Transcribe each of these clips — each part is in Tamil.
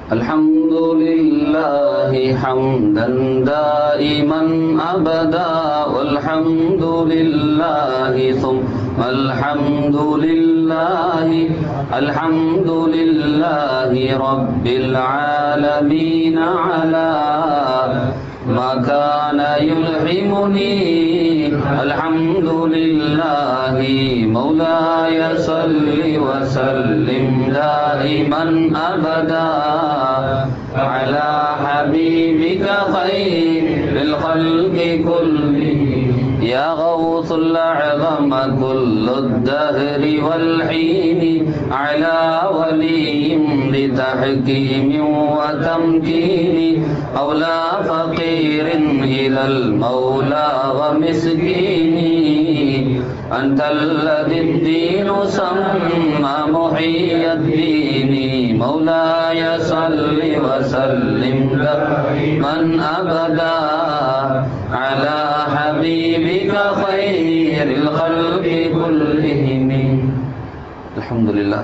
الحمد لله حمدا دائما أبدا والحمد لله ثم الحمد لله الحمد لله رب العالمين على ما كان يلهمني الحمد لله مولاي صل وسلم دائما أبدا على حبيبك خير الخلق كلهم يا غوث الأعظم كل الدهر والحين على ولي لتحكيم وتمكين أولى فقير إلى المولى ومسكين أنت الذي الدين سمى محيي الدين مولاي صل وسلم دائما أبدا على حبيبك خير الخلق كلهم الحمد لله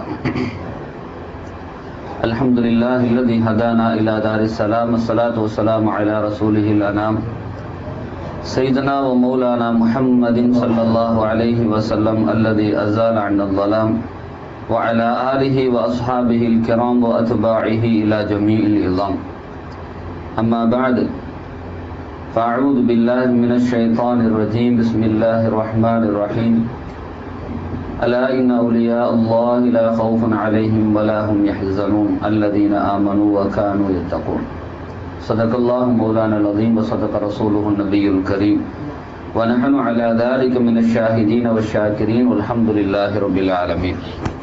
الحمد لله الذي هدانا إلى دار السلام الصلاة والسلام على رسوله الأنام سيدنا ومولانا محمد صلى الله عليه وسلم الذي أزال عنا الظلام وعلى آله وأصحابه الكرام وأتباعه إلى جميع الإظام أما بعد فأعوذ بالله من الشيطان الرجيم بسم الله الرحمن الرحيم ألا إن أولياء الله لا خوف عليهم ولا هم يحزنون الذين آمنوا وكانوا يتقون صدق الله مولانا العظيم وصدق رسوله النبي الكريم ونحن على ذلك من الشاهدين والشاكرين والحمد لله رب العالمين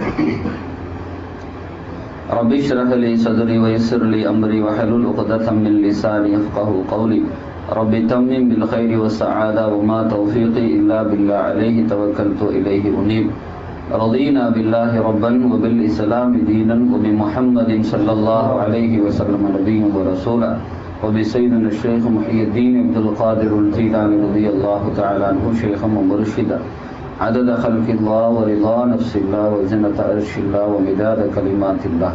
رب اشرح لي صدري ويسر لي أمري واحلل عقدة من لساني يفقه قولي رب تمم بالخير والسعادة وما توفيقي إلا بالله عليه توكلت إليه أنيب رضينا بالله ربا وبالإسلام دينا وبمحمد صلى الله عليه وسلم نبيا ورسولا وبسيدنا الشيخ محي الدين عبد القادر الجيلاني رضي الله تعالى عنه شيخا ومرشدا عدد خلق الله ورضا نفس الله وزنة عرش الله ومداد كلمات الله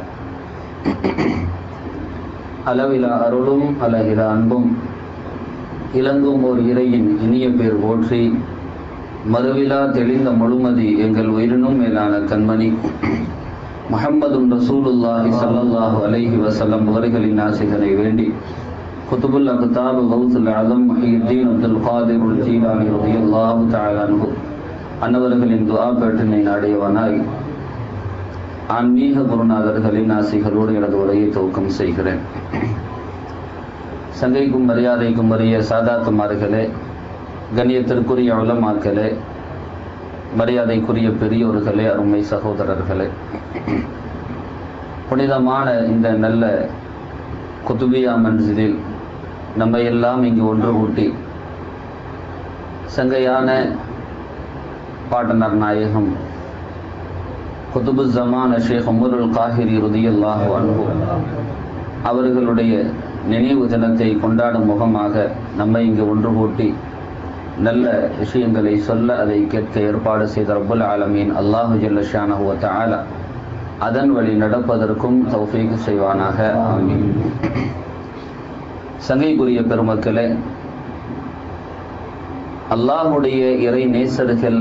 அளவிலா அருளும் அழகில அன்பும் இலங்கும் ஓர் இறையின் இனிய பேர் போற்றி மறுவிழா தெளிந்த முழுமதி எங்கள் உயிரினும் மேலான கண்மணி முஹம்மதுன் ரசூலுல்லாஹி ஸல்லல்லாஹு அலைஹி வஸல்லம் அவர்களின் ஆசைகளை வேண்டி குத்துபுல் அக்தாப் கௌசுல் ஆலம் முஹியுத்தீன் அப்துல் காதிர் ஜீலானி ரலியல்லாஹு தஆலா அன்ஹு அன்னவர்களின் துஆ பேட்டினை நாடியவனாய் ஆன்மீக குருநாதர்களின் ஆசைகளோடு எனது உரையை துவக்கம் செய்கிறேன் சங்கைக்கும் மரியாதைக்கும் உரிய சாதாத்துமார்களே கண்ணியத்திற்குரிய உலமாக்களே மரியாதைக்குரிய பெரியோர்களே அருமை சகோதரர்களே புனிதமான இந்த நல்ல குத்துபியா மன்சிலில் நம்ம எல்லாம் இங்கு ஒன்று கூட்டி சங்கையான பாட்டனர் நாயகம் குத்துபு ஜமான ஷேக் உமருல் காஹிரி ருதியல்லாஹு அன்பு அவர்களுடைய நினைவு தினத்தை கொண்டாடும் முகமாக நம்மை இங்கு ஒன்று கூட்டி நல்ல விஷயங்களை சொல்ல அதை கேட்க ஏற்பாடு செய்த ரப்புல் ஆலமீன் அல்லாஹு ஜல்லஷானஹுவ தஆலா அதன் வழி நடப்பதற்கும் தௌஃபீக் செய்வானாக ஆமீன் சங்கைக்குரிய பெருமக்களே அல்லாஹுடைய இறை நேசர்கள்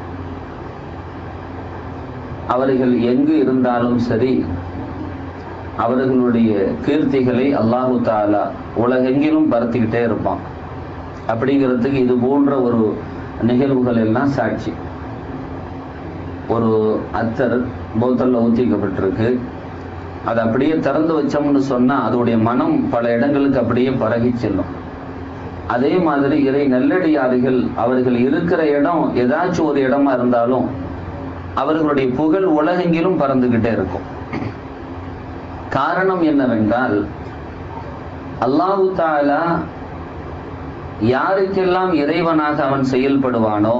அவர்கள் எங்கு இருந்தாலும் சரி அவர்களுடைய கீர்த்திகளை அல்லாஹு தாலா உலகெங்கிலும் பரத்திக்கிட்டே இருப்பான் அப்படிங்கிறதுக்கு இது போன்ற ஒரு நிகழ்வுகள் எல்லாம் சாட்சி ஒரு அத்தர் போத்தல்ல ஊற்றிக்கப்பட்டிருக்கு அதை அப்படியே திறந்து வச்சோம்னு சொன்னா அதோடைய மனம் பல இடங்களுக்கு அப்படியே பரகி செல்லும் அதே மாதிரி இறை நல்லடியார்கள் அவர்கள் இருக்கிற இடம் ஏதாச்சும் ஒரு இடமா இருந்தாலும் அவர்களுடைய புகழ் உலகெங்கிலும் பறந்துகிட்டே இருக்கும் காரணம் என்னவென்றால் அல்லாஹு தாலா யாருக்கெல்லாம் இறைவனாக அவன் செயல்படுவானோ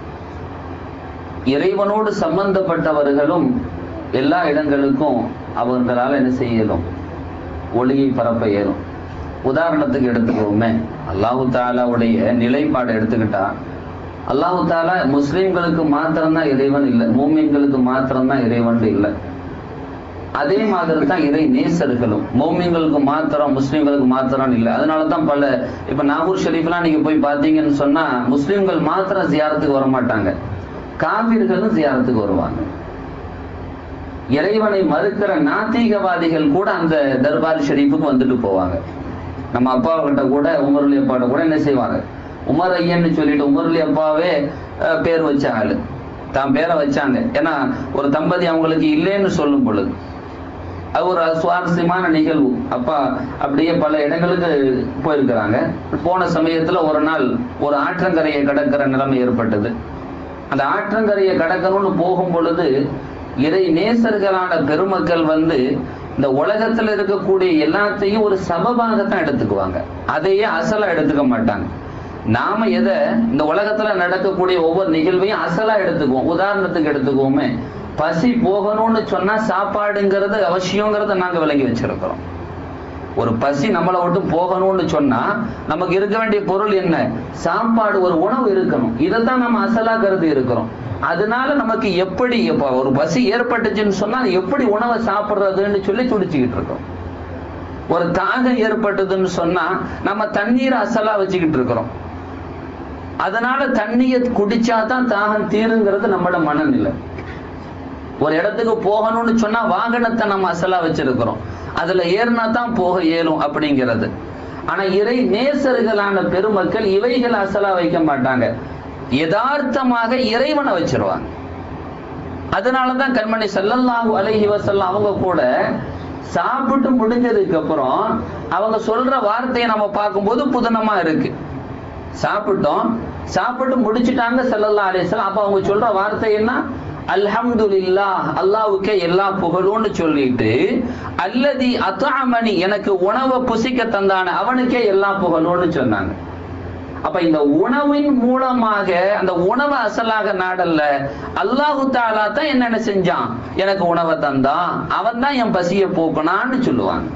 இறைவனோடு சம்பந்தப்பட்டவர்களும் எல்லா இடங்களுக்கும் அவர்களால் என்ன செய்யலும் ஒளியை பரப்ப இயலும் உதாரணத்துக்கு எடுத்துக்கோமே அல்லாஹு தாலாவுடைய நிலைப்பாடு எடுத்துக்கிட்டா அல்லாஹு தாலா முஸ்லிம்களுக்கு மாத்திரம்தான் இறைவன் இல்லை மூமின்களுக்கு மாத்திரம்தான் இறைவன் இல்லை அதே மாதிரி தான் இறை நேசர்களும் மௌமிங்களுக்கு மாத்திரம் முஸ்லிம்களுக்கு மாத்திரம் இல்லை அதனால தான் பல இப்ப நாகூர் ஷெரீஃப்லாம் நீங்க போய் பார்த்தீங்கன்னு சொன்னா முஸ்லிம்கள் மாத்திரம் ஜியாரத்துக்கு வர மாட்டாங்க காவிர்களும் ஜியாரத்துக்கு வருவாங்க இறைவனை மறுக்கிற நாத்திகவாதிகள் கூட அந்த தர்பார் ஷெரீஃபுக்கு வந்துட்டு போவாங்க நம்ம அப்பா கிட்ட கூட உமர்லி அப்பாட்ட கூட என்ன செய்வாங்க உமர் ஐயன்னு சொல்லிட்டு உமர்லி அப்பாவே அஹ், பேர் வச்ச ஆளு தான் பேரை வச்சாங்க ஏன்னா ஒரு தம்பதி அவங்களுக்கு இல்லைன்னு சொல்லும் பொழுது அது ஒரு சுவாரஸ்யமான நிகழ்வு அப்பா அப்படியே பல இடங்களுக்கு போயிருக்கிறாங்க போன சமயத்துல ஒரு நாள் ஒரு ஆற்றங்கரையை கடக்கிற நிலைமை ஏற்பட்டது அந்த ஆற்றங்கரையை கடக்கணும்னு போகும் பொழுது இறை நேசர்களான பெருமக்கள் வந்து இந்த உலகத்துல இருக்கக்கூடிய எல்லாத்தையும் ஒரு சமபாகத்தான் எடுத்துக்குவாங்க அதையே அசலா எடுத்துக்க மாட்டாங்க நாம எதை இந்த உலகத்துல நடக்கக்கூடிய ஒவ்வொரு நிகழ்வையும் அசலா எடுத்துக்குவோம் உதாரணத்துக்கு எடுத்துக்குவோமே பசி போகணும்னு சொன்னா சாப்பாடுங்கிறது அவசியங்கிறத நாங்க விளங்கி வச்சிருக்கிறோம் ஒரு பசி நம்மளை விட்டு போகணும்னு சொன்னா நமக்கு இருக்க வேண்டிய பொருள் என்ன சாப்பாடு ஒரு உணவு இருக்கணும் இதைத்தான் நம்ம அசலா கருதி இருக்கிறோம் அதனால நமக்கு எப்படி இப்ப ஒரு பசி ஏற்பட்டுச்சுன்னு சொன்னா அது எப்படி உணவை சாப்பிடுறதுன்னு சொல்லி துடிச்சுக்கிட்டு இருக்கோம் ஒரு தாகம் ஏற்பட்டதுன்னு சொன்னா நம்ம தண்ணீரை அசலா வச்சுக்கிட்டு இருக்கிறோம் அதனால தண்ணியை குடிச்சாதான் தாகம் தீருங்கிறது நம்மளோட மனநிலை ஒரு இடத்துக்கு போகணும்னு சொன்னா வாகனத்தை நம்ம அசலா வச்சிருக்கிறோம் அதுல ஏறினா தான் போக இயலும் அப்படிங்கிறது ஆனா இறை நேசர்களான பெருமக்கள் இவைகள் அசலா வைக்க மாட்டாங்க யதார்த்தமாக இறைவனை வச்சிருவாங்க அதனாலதான் கண்மணி ஸல்லல்லாஹு அலைஹி வஸல்லம் அவங்க கூட சாப்பிட்டு முடிஞ்சதுக்கு அப்புறம் அவங்க சொல்ற வார்த்தையை நம்ம பார்க்கும்போது புதனமா இருக்கு சாப்பிட்டோம் சாப்பிட்டு முடிச்சிட்டாங்க ஸல்லல்லாஹு அலைஹி வஸல்லம் அப்ப அவங்க சொல்ற வார்த்தை என்ன அல்ஹம்துலில்லாஹ் அல்லாஹ்வுக்கே எல்லா புகழும்னு சொல்லிட்டு அல்லதி அத்அமனி எனக்கு உணவை புசிக்க தந்தான அவனுக்கே எல்லா புகழும்னு சொன்னாங்க அப்ப இந்த உணவின் மூலமாக அந்த உணவை அசலாக நாடல்ல அல்லாஹு தாலா தான் என்னென்ன செஞ்சான் எனக்கு உணவை தந்தான் அவன் தான் என் பசியை போக்குனான்னு சொல்லுவாங்க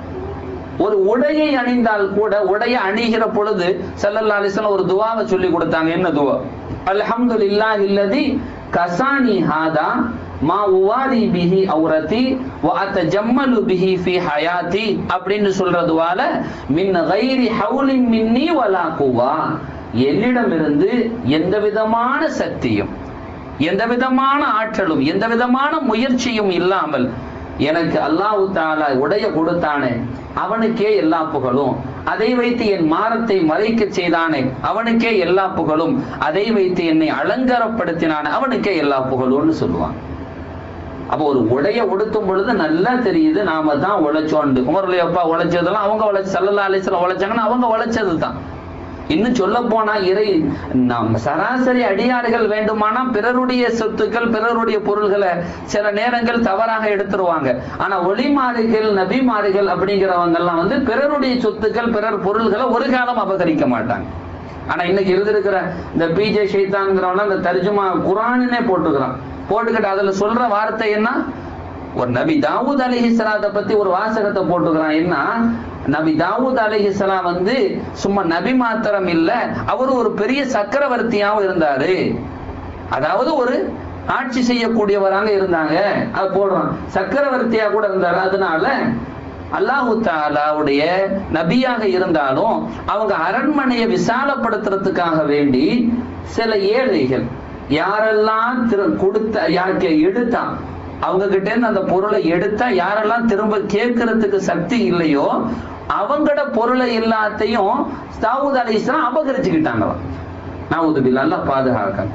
ஒரு உடையை அணிந்தால் கூட உடையை அணிகிற பொழுது ஸல்லல்லாஹு அலைஹி வஸல்லம் ஒரு துவாவை சொல்லி கொடுத்தாங்க என்ன துவா அல்ஹம்துலில்லாஹி இல்லதி கசானி ஹாதா மா உவாரி பிஹி அவுரதி வ அத்தஜம்மலு பிஹி ஃபி ஹயாத்தி அப்படின்னு சொல்ற துவால மின் கைரி ஹவுலின் மின்னி வலா குவா என்னிடமிருந்து எந்த விதமான சக்தியும் எந்த விதமான ஆற்றலும் எந்த விதமான முயற்சியும் இல்லாமல் எனக்கு அல்லாஹ் தாலா உடைய கொடுத்தானே அவனுக்கே எல்லா புகழும் அதை வைத்து என் மாரத்தை மறைக்க செய்தானே அவனுக்கே எல்லா புகழும் அதை வைத்து என்னை அலங்காரப்படுத்தினானே அவனுக்கே எல்லா புகழும்னு சொல்லுவான் அப்போ ஒரு உடைய உடுத்தும் பொழுது நல்லா தெரியுது நாம தான் உழைச்சோண்டு குமரலி அப்பா உழைச்சதெல்லாம் அவங்க உழைச்சு சல்லல்லா அலிஸ்லாம் உழைச்சாங்கன்னா அவங்க உழைச்சது தான் இன்னும் சொல்ல போனா இறை நம் சராசரி அடியார்கள் வேண்டுமானா பிறருடைய சொத்துக்கள் பிறருடைய பொருள்களை சில நேரங்கள் தவறாக எடுத்துருவாங்க ஆனா ஒளிமாறுகள் நபிமாறுகள் அப்படிங்கிறவங்க எல்லாம் வந்து பிறருடைய சொத்துக்கள் பிறர் பொருள்களை ஒரு காலம் அபகரிக்க மாட்டாங்க ஆனா இன்னைக்கு இருந்திருக்கிற இந்த பிஜே ஷைத்தான்ங்கிறவன இந்த தர்ஜுமா குரானுனே போட்டுக்கிறான் போட்டுக்கிட்டு அதுல சொல்ற வார்த்தை என்ன ஒரு நபி தாவூத் அலிஹிஸ்லாத்தை பத்தி ஒரு வாசகத்தை போட்டுக்கிறான் என்ன நபி தாவூத் அலிஹிஸ்லாம் வந்து சும்மா நபி மாத்திரம் இல்ல அவர் ஒரு பெரிய சக்கரவர்த்தியாவும் இருந்தாரு அதாவது ஒரு ஆட்சி செய்யக்கூடியவராக இருந்தாங்க அது போடுறான் சக்கரவர்த்தியா கூட இருந்தாரு அதனால அல்லாஹு தாலாவுடைய நபியாக இருந்தாலும் அவங்க அரண்மனையை விசாலப்படுத்துறதுக்காக வேண்டி சில ஏழைகள் யாரெல்லாம் திரு கொடுத்த யாருக்கு எடுத்தான் அவங்க கிட்ட இருந்து அந்த பொருளை எடுத்தா யாரெல்லாம் திரும்ப கேட்கறதுக்கு சக்தி இல்லையோ அவங்களோட பொருளை எல்லாத்தையும் தாவூத் அலி இஸ்லாம் அபகரிச்சுக்கிட்டாங்களாம் நாவூது பில்லா பாதுகாக்க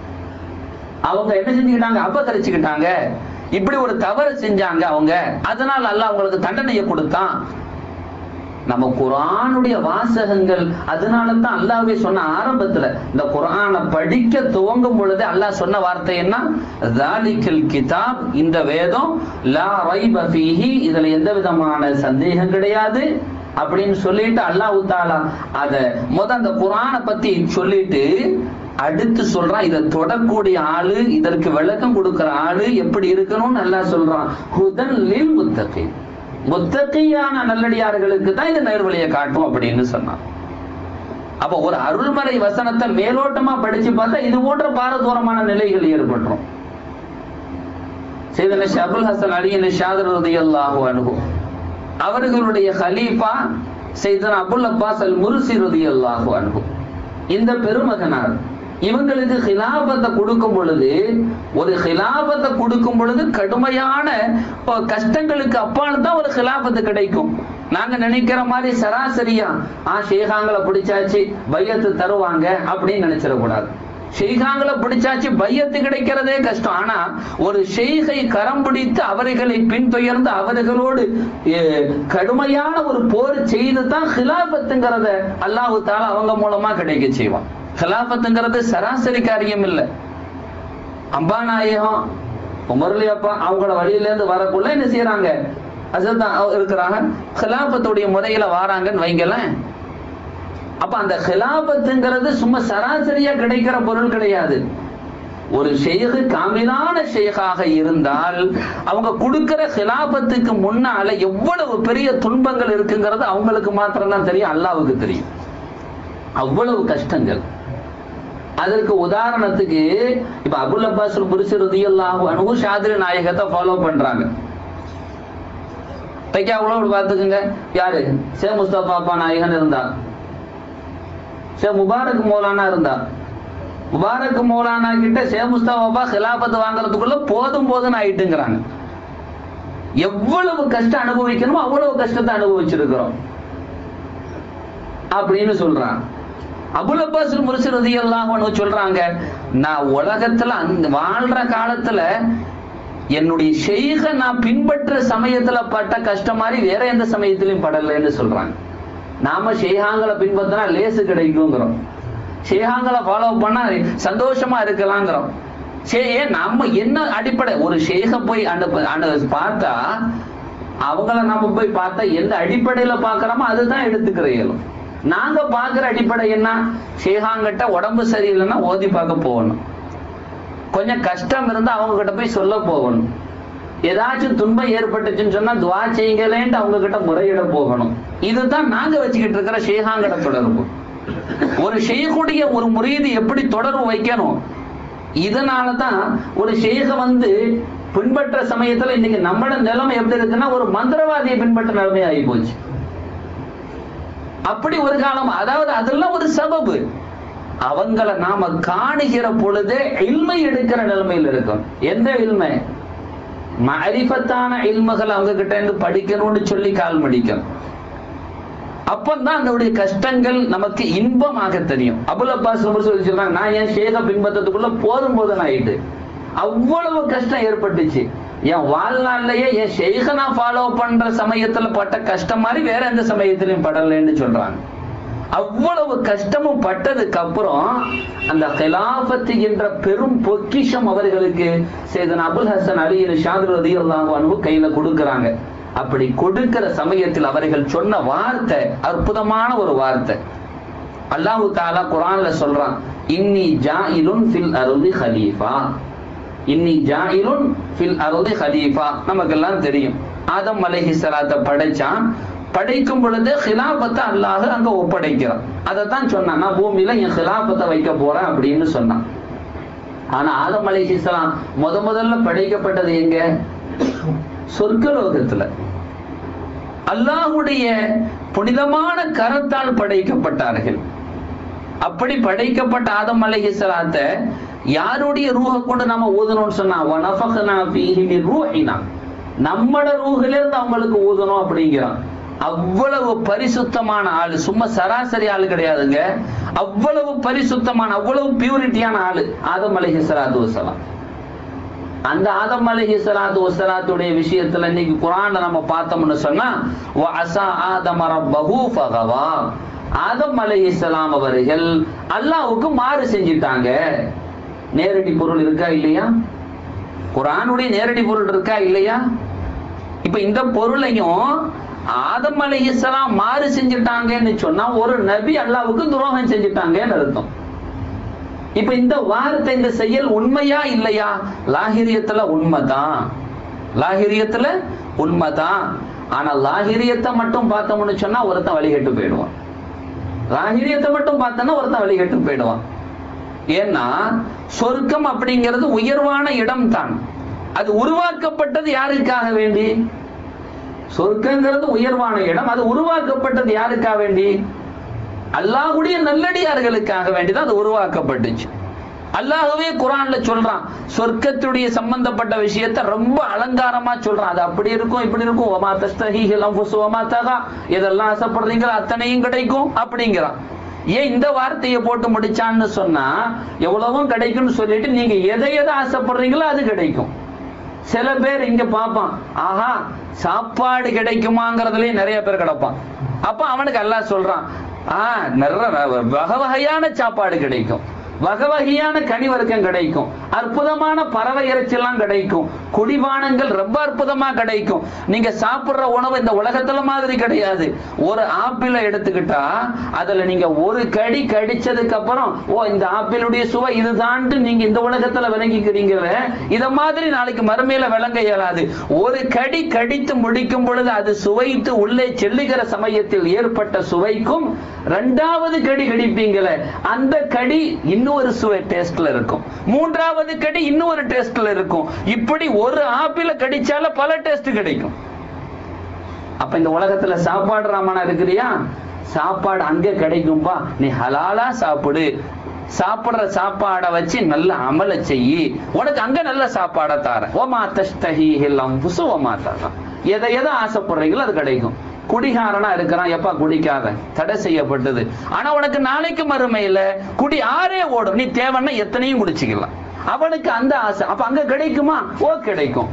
அவங்க என்ன செஞ்சுக்கிட்டாங்க அபகரிச்சுக்கிட்டாங்க இப்படி ஒரு தவறு செஞ்சாங்க அவங்க அதனால அல்லாஹ் அவங்களுக்கு தண்டனையை கொடுத்தான் நம்ம குரானுடைய வாசகங்கள் அதனால தான் அல்லாஹ்வே சொன்ன ஆரம்பத்துல இந்த குரானை படிக்க துவங்கும் பொழுது அல்லாஹ் சொன்ன வார்த்தை என்ன ஜாலிக்கல் கிதாப் இந்த வேதம் லா ரைப ஃபீஹி இதுல எந்த விதமான சந்தேகம் கிடையாது அப்படின்னு சொல்லிட்டு அல்லாஹ் தாலா அத முத அந்த குரானை பத்தி சொல்லிட்டு அடுத்து சொல்றான் இதை தொடக்கூடிய ஆளு இதற்கு விளக்கம் கொடுக்கிற ஆளு எப்படி இருக்கணும்னு நல்லா சொல்றான் ஹுதன் லில் முத்தகி முத்தகையான நல்லடியார்களுக்கு தான் இது நேர்வழியை காட்டும் அப்படின்னு சொன்னான் அப்ப ஒரு அருள்மறை வசனத்தை மேலோட்டமா படிச்சு பார்த்தா இது போன்ற பாரதூரமான நிலைகள் ஏற்பட்டுரும் செய்தன ஷபுல் ஹசன் அலியின் ஷாதர் ரதியல்லாஹு அன்ஹு அவர்களுடைய ஹலீஃபா செய்தன அபுல் அப்பாஸ் அல் முர்சி ரதியல்லாஹு அன்ஹு இந்த பெருமகனார் இவங்களுக்கு ஹிலாபத்தை கொடுக்கும் பொழுது ஒரு ஹிலாபத்தை கொடுக்கும் பொழுது கடுமையான இப்போ கஷ்டங்களுக்கு அப்பால் தான் ஒரு ஹிலாபத்து கிடைக்கும் நாங்க நினைக்கிற மாதிரி சராசரியா ஆ ஷேகாங்களை பிடிச்சாச்சு பையத்து தருவாங்க அப்படின்னு நினைச்சிடக்கூடாது ஷெய்காங்களை பிடிச்சாச்சு பையத்து கிடைக்கிறதே கஷ்டம் ஆனா ஒரு ஷெய்கை கரம் பிடித்து அவர்களை பின்தொயர்ந்து அவர்களோடு அஹ், கடுமையான ஒரு போர் செய்து தான் ஹிலாபத்துங்கிறத அல்லாஹு தாலா அவங்க மூலமா கிடைக்க செய்வான் ஹிலாபத்துங்கிறது சராசரி காரியம் இல்லை அம்பாநாயகம் உமர்லி அப்பா அவங்களோட வழியில இருந்து வரக்குள்ள என்ன செய்யறாங்க அதுதான் இருக்கிறாங்க ஹிலாபத்துடைய முறையில வாராங்கன்னு வைங்களேன் அப்ப அந்த ஹிலாபத்துங்கிறது சும்மா சராசரியா கிடைக்கிற பொருள் கிடையாது ஒரு ஷெய்கு காமிலான ஷெய்காக இருந்தால் அவங்க கொடுக்கிற ஹிலாபத்துக்கு முன்னால எவ்வளவு பெரிய துன்பங்கள் இருக்குங்கிறது அவங்களுக்கு மாத்திரம் தான் தெரியும் அல்லாவுக்கு தெரியும் அவ்வளவு கஷ்டங்கள் அதற்கு உதாரணத்துக்கு இப்ப அபுல் அப்பாஸ் புரிசு ரதியல்லாஹு அனுகு ஷாதிரி நாயகத்தை ஃபாலோ பண்றாங்க தைக்காவுல பார்த்துக்குங்க யாரு சே முஸ்தபா நாயகன் இருந்தா சே முபாரக் மௌலானா இருந்தா முபாரக் மௌலானா கிட்ட சே முஸ்தபா ஹிலாபத் வாங்குறதுக்குள்ள போதும் போதும்னு ஆயிட்டுங்கிறாங்க எவ்வளவு கஷ்டம் அனுபவிக்கணுமோ அவ்வளவு கஷ்டத்தை அனுபவிச்சிருக்கிறோம் அப்படின்னு சொல்றான் அபுல் அப்பாஸ் முரிசு ரதியெல்லாம் சொல்றாங்க நான் உலகத்துல அந்த வாழ்ற காலத்துல என்னுடைய ஷெய்க நான் பின்பற்ற சமயத்துல பட்ட கஷ்டம் மாதிரி வேற எந்த சமயத்திலையும் படலைன்னு சொல்றாங்க நாம ஷேகாங்களை பின்பற்றினா லேசு கிடைக்குங்கிறோம் ஷேகாங்களை ஃபாலோ பண்ணா சந்தோஷமா இருக்கலாங்கிறோம் சே ஏன் நம்ம என்ன அடிப்படை ஒரு ஷேக போய் அனுப்ப அனு பார்த்தா அவங்கள நம்ம போய் பார்த்தா எந்த அடிப்படையில பாக்குறோமோ அதுதான் எடுத்துக்கிற இயலும் நாங்க பாக்குற அடிப்படை என்ன ஷேகாங்கிட்ட உடம்பு சரியில்லைன்னா ஓதி பார்க்க போகணும் கொஞ்சம் கஷ்டம் இருந்தா அவங்க கிட்ட போய் சொல்ல போகணும் ஏதாச்சும் துன்பம் ஏற்பட்டுச்சுன்னு சொன்னா துவா செய்யுங்களேன்ட்டு அவங்க கிட்ட முறையிட போகணும் இதுதான் நாங்க வச்சுக்கிட்டு இருக்கிற ஷேகாங்கட தொடர்பு ஒரு ஷேகுடைய ஒரு முறையீடு எப்படி தொடர்பு வைக்கணும் இதனாலதான் ஒரு ஷேக வந்து பின்பற்ற சமயத்துல இன்னைக்கு நம்மளோட நிலைமை எப்படி இருக்குன்னா ஒரு மந்திரவாதியை பின்பற்ற நிலைமை ஆகி போச்சு அப்படி ஒரு காலம் அதாவது அதெல்லாம் ஒரு சபபு அவங்கள நாம காணுகிற பொழுதே இல்மை எடுக்கிற நிலைமையில் இருக்கும் எந்த இல்மை மரிஃபத்தான இல்மகள் அவங்க கிட்ட இருந்து படிக்கணும்னு சொல்லி கால் மடிக்கணும் அப்பந்தான் அதனுடைய கஷ்டங்கள் நமக்கு இன்பமாக தெரியும் அபுல் அப்பாஸ் நபர் சொல்லி சொல்றாங்க நான் என் ஷேக பின்பற்றத்துக்குள்ள போதும் போதும் ஆயிட்டு அவ்வளவு கஷ்டம் ஏற்பட்டுச்சு என் வாழ்நாள்லயே என் ஷேக நான் ஃபாலோ பண்ற சமயத்துல பட்ட கஷ்டம் மாதிரி வேற எந்த சமயத்திலையும் படலைன்னு சொல்றாங்க அவ்வளவு கஷ்டமும் பட்டதுக்கு அப்புறம் அந்த ஹிலாபத்து என்ற பெரும் பொக்கிஷம் அவர்களுக்கு சேதன் அபுல் ஹசன் அலி ஷாது ரதி அல்லாஹு கையில கொடுக்கறாங்க அப்படி கொடுக்கிற சமயத்தில் அவர்கள் சொன்ன வார்த்தை அற்புதமான ஒரு வார்த்தை அல்லாஹு தாலா குரான்ல சொல்றான் இன்னி ஜாயிலுன் ஃபில் அருதி ஹலீஃபா இன்னி ஜாயிலுன் ஃபில் அருதி ஹலீஃபா நமக்கெல்லாம் தெரியும் ஆதம் அலைஹி ஸலாத்தை படைச்சான் படைக்கும் பொழுது ஹிலாபத்தை அல்லாஹ் அங்க ஒப்படைக்கிறான் அதை தான் சொன்னான் நான் பூமியில என் ஹிலாபத்தை வைக்க போறேன் அப்படின்னு சொன்னான் ஆனா ஆதம் அலைஹிஸ்ஸலாம் முத முதல்ல படைக்கப்பட்டது எங்க சொர்க்கலோகத்துல அல்லாஹுடைய புனிதமான கரத்தால் படைக்கப்பட்டார்கள் அப்படி படைக்கப்பட்ட ஆதம் அலைஹிஸ்ஸலாத்தை யாருடைய ரூஹ கொண்டு நாம ஊதணும்னு சொன்னா வனஃபக்னா ஃபீஹி மின் ரூஹினா நம்மட ரூஹில இருந்து அவங்களுக்கு ஊதணும் அப்படிங்கிறான் அவ்வளவு பரிசுத்தமான ஆளு சும்மா சராசரி ஆளு கிடையாதுங்க அவ்வளவு பரிசுத்தமான அவ்வளவு பியூரிட்டியான ஆளு ஆதம் அலைஹி ஸலாத்து வஸலாம் அந்த ஆதம் அலைஹி ஸலாத்து வஸலாத்துடைய விஷயத்துல இன்னைக்கு குர்ஆன்ல நம்ம பார்த்தோம்னு சொன்னா வ அஸா ஆதம ரப்பஹு ஃபகவா ஆதம் அலைஹிஸ்ஸலாம் அவர்கள் அல்லாஹ்வுக்கு மாறு செஞ்சிட்டாங்க நேரடி பொருள் இருக்கா இல்லையா குர்ஆனுடைய நேரடி பொருள் இருக்கா இல்லையா இப்ப இந்த பொருளையும் ஆதம் அலைஹிஸ்ஸலாம் மாறு செஞ்சிட்டாங்கன்னு சொன்னா ஒரு நபி அல்லாஹ்வுக்கு துரோகம் செஞ்சிட்டாங்கன்னு அர்த்தம் இப்ப இந்த வார்த்தை இந்த செயல் உண்மையா இல்லையா லாகிரியத்துல உண்மைதான் லாகிரியத்துல உண்மைதான் ஆனா லாகிரியத்தை மட்டும் பார்த்தோம்னு சொன்னா ஒருத்தன் வழிகட்டு போயிடுவான் லாகிரியத்தை மட்டும் பார்த்தோன்னா ஒருத்தன் வழிகட்டு போயிடுவான் ஏன்னா சொர்க்கம் அப்படிங்கிறது உயர்வான இடம் தான் அது உருவாக்கப்பட்டது யாருக்காக வேண்டி சொர்க்கங்கிறது உயர்வான இடம் அது உருவாக்கப்பட்டது யாருக்காக வேண்டி அல்லாஹ்வுடைய நல்லடியார்களுக்காக வேண்டிதான் அது உருவாக்கப்பட்டுச்சு அல்லாஹ்வே குரான்ல சொல்றான் சொர்க்கத்துடைய சம்பந்தப்பட்ட விஷயத்தை ரொம்ப அலங்காரமா சொல்றான் அது அப்படி இருக்கும் இப்படி இருக்கும் ஒமா தஸ்தஹீஹில் அன்ஃபுஸு வமா தகா எதெல்லாம் ஆசைப்படுறீங்களோ அத்தனையும் கிடைக்கும் அப்படிங்கிறான் ஏன் இந்த வார்த்தையை போட்டு முடிச்சான்னு சொன்னா எவ்வளவும் கிடைக்கும்னு சொல்லிட்டு நீங்க எதை எதை ஆசைப்படுறீங்களோ அது கிடைக்கும் சில பேர் இங்க பார்ப்பான் ஆஹா சாப்பாடு கிடைக்குமாங்கிறதுலயே நிறைய பேர் கிடப்பான் அப்ப அவனுக்கு எல்லாம் சொல்றான் ஆ நிறைய வகை வகையான சாப்பாடு கிடைக்கும் வகை வகையான கனி வர்க்கம் கிடைக்கும் அற்புதமான பறவை இறைச்செல்லாம் கிடைக்கும் குடிபானங்கள் ரொம்ப அற்புதமா கிடைக்கும் நீங்க சாப்பிடுற உணவு இந்த உலகத்துல மாதிரி கிடையாது ஒரு ஆப்பிளை எடுத்துக்கிட்டா அதுல நீங்க ஒரு கடி கடிச்சதுக்கு அப்புறம் ஓ இந்த ஆப்பிளுடைய சுவை இதுதான்ட்டு நீங்க இந்த உலகத்துல விளங்கிக்கிறீங்களே இத மாதிரி நாளைக்கு மறுமையில விளங்க இயலாது ஒரு கடி கடித்து முடிக்கும் பொழுது அது சுவைத்து உள்ளே செல்லுகிற சமயத்தில் ஏற்பட்ட சுவைக்கும் ரெண்டாவது கடி கடிப்பீங்களே அந்த கடி இன்னொரு சுவை டேஸ்ட்ல இருக்கும் மூன்றாவது கடி இன்னொரு டேஸ்ட்ல இருக்கும் இப்படி ஒரு ஆப்பிள கடிச்சால பல டேஸ்ட் கிடைக்கும் அப்ப இந்த உலகத்துல சாப்பாடு ராமனா இருக்கிறியா சாப்பாடு அங்க கிடைக்கும்பா நீ ஹலாலா சாப்பிடு சாப்பிடுற சாப்பாடை வச்சு நல்ல அமல செய்யி உனக்கு அங்க நல்ல சாப்பாடை தார ஓமா தஸ்தஹி எல்லாம் புசு ஓமா தாரா எதை எதை ஆசைப்படுறீங்களோ அது கிடைக்கும் குடிகாரனா இருக்கிறான் எப்பா குடிக்காத தடை செய்யப்பட்டது ஆனா உனக்கு நாளைக்கு மறுமையில குடி ஆறே ஓடும் நீ தேவைன்னா எத்தனையும் குடிச்சுக்கலாம் அவனுக்கு அந்த ஆசை அப்ப அங்க கிடைக்குமா ஓ கிடைக்கும்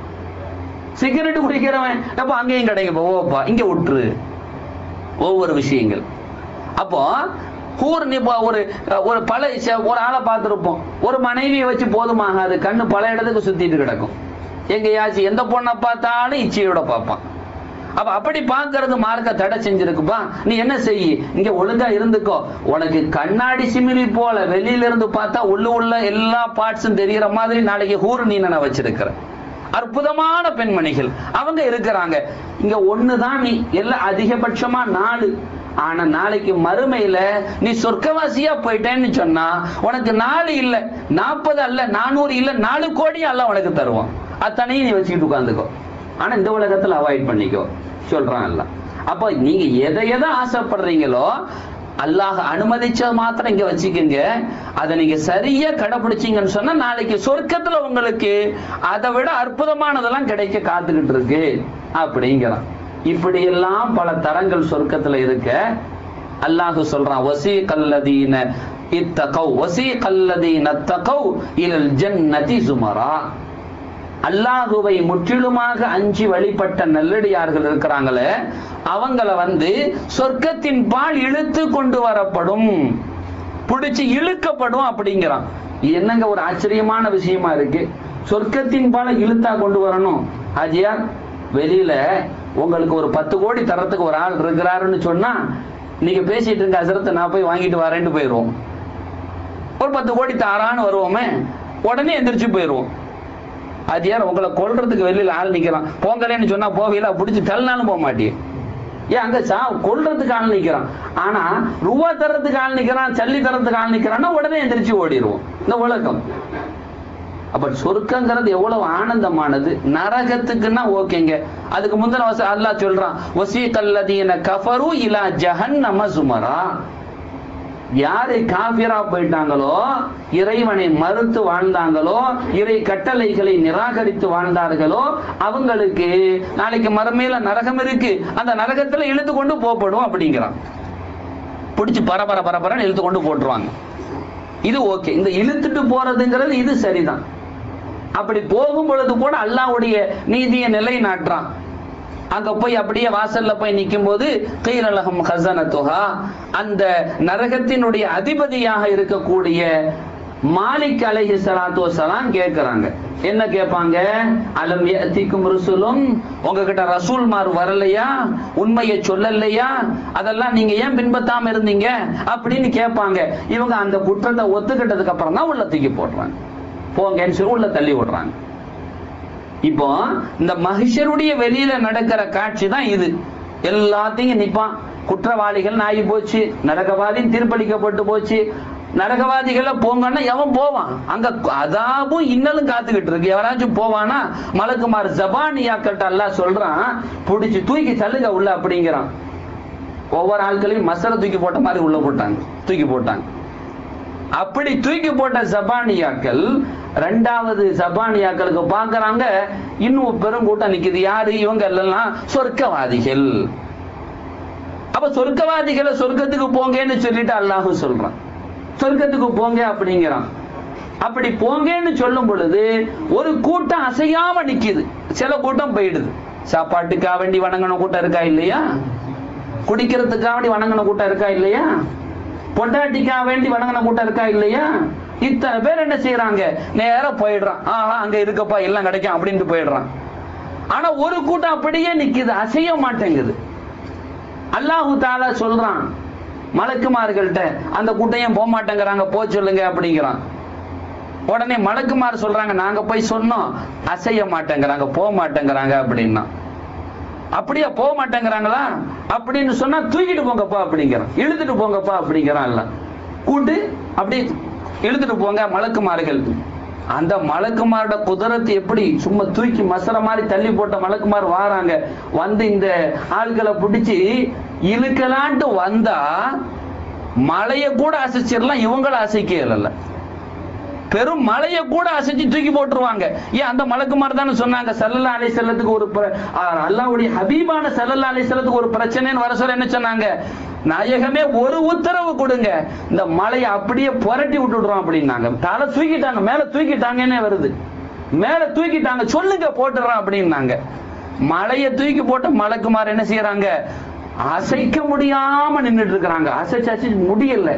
சிகரெட் குடிக்கிறவன் அப்ப அங்கேயும் கிடைக்கும் ஓப்பா இங்க விட்டுரு ஒவ்வொரு விஷயங்கள் அப்போ கூர் இப்போ ஒரு ஒரு பல ச- ஒரு ஆளை பார்த்திருப்போம் ஒரு மனைவியை வச்சு போதுமாகாது கண்ணு பல இடத்துக்கு சுத்திட்டு கிடக்கும் எங்கேயாச்சும் எந்த பொண்ணை பார்த்தாலும் இச்சையோட பார்ப்பான் அப்ப அப்படி பார்க்கிறது மார்க்க தடை செஞ்சிருக்குப்பா நீ என்ன செய்யி இங்க ஒழுங்கா இருந்துக்கோ உனக்கு கண்ணாடி சிமிலி போல வெளியில இருந்து பார்த்தா உள்ள உள்ள எல்லா பார்ட்ஸும் தெரியற மாதிரி நாளைக்கு ஹூர் நீ நான் வச்சிருக்கிற அற்புதமான பெண்மணிகள் அவங்க இருக்கிறாங்க இங்க ஒண்ணுதான் நீ எல்லாம் அதிகபட்சமா நாலு ஆனா நாளைக்கு மறுமையில நீ சொர்க்கவாசியா போயிட்டேன்னு சொன்னா உனக்கு நாலு இல்ல நாற்பது அல்ல நானூறு இல்ல நாலு கோடி அல்ல உனக்கு தருவான் அத்தனையும் நீ வச்சுக்கிட்டு உட்காந்துக்கோ ஆனா இந்த உலகத்துல அவாய்ட் பண்ணிக்கோ சொல்றான் எல்லாம் அப்போ நீங்க எதை எதை ஆசைப்படுறீங்களோ அல்லாஹ் அனுமதிச்ச மாத்திரம் இங்க வச்சுக்கோங்க அதை நீங்க சரியா கடைபிடிச்சீங்கன்னு சொன்னா நாளைக்கு சொர்க்கத்துல உங்களுக்கு அதை விட அற்புதமானதெல்லாம் கிடைக்க காத்துக்கிட்டு இருக்கு அப்படிங்கிறான் இப்படி எல்லாம் பல தரங்கள் சொர்க்கத்துல இருக்க அல்லாஹ் சொல்றான் வசி கல்லதீன இத்தகவ் வசி கல்லதீன தகவ் இலல் ஜன்னதி சுமரா அல்லாஹுவை முற்றிலுமாக அஞ்சி வழிபட்ட நல்லடியார்கள் இருக்கிறாங்களே அவங்கள வந்து சொர்க்கத்தின் பால் இழுத்து கொண்டு வரப்படும் பிடிச்சு இழுக்கப்படும் அப்படிங்கிறான் இது என்னங்க ஒரு ஆச்சரியமான விஷயமா இருக்கு சொர்க்கத்தின் பாலை இழுத்தா கொண்டு வரணும் ஹாஜியார் வெளியில உங்களுக்கு ஒரு பத்து கோடி தரத்துக்கு ஒரு ஆள் இருக்கிறாருன்னு சொன்னா நீங்க பேசிட்டு இருக்க அசரத்தை நான் போய் வாங்கிட்டு வரேன்ட்டு போயிடுவோம் ஒரு பத்து கோடி தாரான்னு வருவோமே உடனே எந்திரிச்சு போயிடுவோம் அது யார் உங்களை கொல்றதுக்கு வெளியில ஆள் நிக்கிறான் போங்கலேன்னு சொன்னா போகல பிடிச்சி தள்ளினாலும் போக மாட்டியே ஏன் அங்க சா கொல்றதுக்கு ஆள் நிக்கிறான் ஆனா ரூபா தர்றதுக்கு ஆள் நிக்கிறான் சல்லி தர்றதுக்கு ஆள் நிக்கிறான்னா உடனே எந்திரிச்சு ஓடிடுவோம் இந்த உலகம் அப்ப சொர்க்கங்கிறது எவ்வளவு ஆனந்தமானது நரகத்துக்குன்னா ஓகேங்க அதுக்கு முந்தின வச அல்லாஹ் சொல்றான் வசி கல்லதீன கஃபரு இலா ஜஹன்னம சுமரா யாரு காபிரா போயிட்டாங்களோ இறைவனை மறுத்து வாழ்ந்தாங்களோ இறை கட்டளைகளை நிராகரித்து வாழ்ந்தார்களோ அவங்களுக்கு நாளைக்கு மறுமையில நரகம் இருக்கு அந்த நரகத்துல இழுத்து கொண்டு போகப்படும் அப்படிங்கிறான் பிடிச்சு பரபர பரபரன்னு இழுத்து கொண்டு போட்டுருவாங்க இது ஓகே இந்த இழுத்துட்டு போறதுங்கிறது இது சரிதான் அப்படி போகும் பொழுது கூட அல்லாஹ்வுடைய நீதியை நிலைநாட்டுறான் அங்க போய் அப்படியே வாசல்ல போய் நிற்கும் போது கீரலகம் ஹசனத்துஹா அந்த நரகத்தினுடைய அதிபதியாக இருக்கக்கூடிய மாலிக் அலைஹி ஸலாத்து வஸலாம் கேக்குறாங்க என்ன கேட்பாங்க அலம் யஅதிக்கும் ருசுலும் உங்ககிட்ட ரசூல்மார் வரலையா உண்மையை சொல்லலையா அதெல்லாம் நீங்க ஏன் பின்பற்றாம இருந்தீங்க அப்படின்னு கேட்பாங்க இவங்க அந்த குற்றத்தை ஒத்துக்கிட்டதுக்கு அப்புறம் தான் உள்ள தூக்கி போடுறாங்க போங்கன்னு சொல்லி உள்ள தள்ளி விடுறாங்க இப்போ இந்த மகிஷருடைய வெளியில நடக்கிற காட்சி தான் இது எல்லாத்தையும் நிப்பான் குற்றவாளிகள் ஆகி போச்சு நரகவாதி தீர்ப்பளிக்கப்பட்டு போச்சு நரகவாதிகள போங்கன்னா எவன் போவான் அங்க அதாபும் இன்னலும் காத்துக்கிட்டு இருக்கு எவராச்சும் போவானா மலக்குமார் ஜபானியாக்கள்ட்ட அல்லாஹ் சொல்றான் புடிச்சு தூக்கி தள்ளுங்க உள்ள அப்படிங்கிறான் ஒவ்வொரு ஆட்களையும் மசர தூக்கி போட்ட மாதிரி உள்ள போட்டாங்க தூக்கி போட்டாங்க அப்படி தூக்கி போட்ட ஜபானியாக்கள் ரெண்டாவது ஜபானியாக்களுக்கு பார்க்கறாங்க இன்னும் பெருங்கூட்டம் நிக்குது யாரு இவங்க எல்லாம் சொர்க்கவாதிகள் அப்ப சொர்க்கவாதிகளை சொர்க்கத்துக்கு போங்கன்னு சொல்லிட்டு அல்லாஹ் சொல்றான் சொர்க்கத்துக்கு போங்க அப்படிங்கிறான் அப்படி போங்கன்னு சொல்லும் பொழுது ஒரு கூட்டம் அசையாம நிக்குது சில கூட்டம் போயிடுது சாப்பாட்டுக்காக வேண்டி வணங்கின கூட்டம் இருக்கா இல்லையா குடிக்கிறதுக்காக வேண்டி வணங்கின கூட்டம் இருக்கா இல்லையா பொண்டாட்டிக்காக வேண்டி வணங்கின கூட்டம் இருக்கா இல்லையா இத்தனை பேர் என்ன செய்யறாங்க நேரா போயிடுறான் ஆஹா அங்க இருக்கப்பா எல்லாம் கிடைக்கும் அப்படின்ட்டு போயிடுறான் ஆனா ஒரு கூட்டம் அப்படியே நிக்குது அசைய மாட்டேங்குது அல்லாஹு தாலா சொல்றான் மலக்குமார்கள்ட்ட அந்த கூட்டம் போக மாட்டேங்கிறாங்க போ சொல்லுங்க அப்படிங்கிறான் உடனே மலக்குமார் சொல்றாங்க நாங்க போய் சொன்னோம் அசைய மாட்டேங்கிறாங்க போக மாட்டேங்கிறாங்க அப்படின்னா அப்படியே போக மாட்டேங்கிறாங்களா அப்படின்னு சொன்னா தூக்கிட்டு போங்கப்பா அப்படிங்கிறான் இழுத்துட்டு போங்கப்பா அப்படிங்கிறான் இல்ல கூட்டு அப்படி இழுத்துட்டு போங்க மலக்குமார்கள் அந்த மலக்குமாரோட குதிரத்து எப்படி சும்மா தூக்கி மசர மாதிரி தள்ளி போட்ட மலக்குமார் வாராங்க வந்து இந்த ஆள்களை பிடிச்சி இழுக்கலான்ட்டு வந்தா மலையை கூட அசைச்சிடலாம் இவங்கள அசைக்க இல்ல பெரும் மலையை கூட அசைச்சு தூக்கி போட்டுருவாங்க ஏன் அந்த மலக்குமார் தானே சொன்னாங்க சல்லல்லா அலை செல்லத்துக்கு ஒரு பிர- ஆ, அல்லாஹ்வுடைய ஹபீபான சல்லல்லா அலை செல்லத்துக்கு ஒரு பிரச்சனைன்னு வர சொல்ல என்ன சொன்னாங்க நாயகமே ஒரு உத்தரவு கொடுங்க இந்த மலையை அப்படியே புரட்டி விட்டுடுறோம் அப்படின்னாங்க தலை தூக்கிட்டாங்க மேல தூக்கிட்டாங்கன்னே வருது மேல தூக்கிட்டாங்க சொல்லுங்க போட்டுறோம் அப்படின்னாங்க மலையை தூக்கி போட்ட மலக்குமார் என்ன செய்யறாங்க அசைக்க முடியாம நின்னுட்டு இருக்கிறாங்க அசைச்சு அசைச்சு முடியல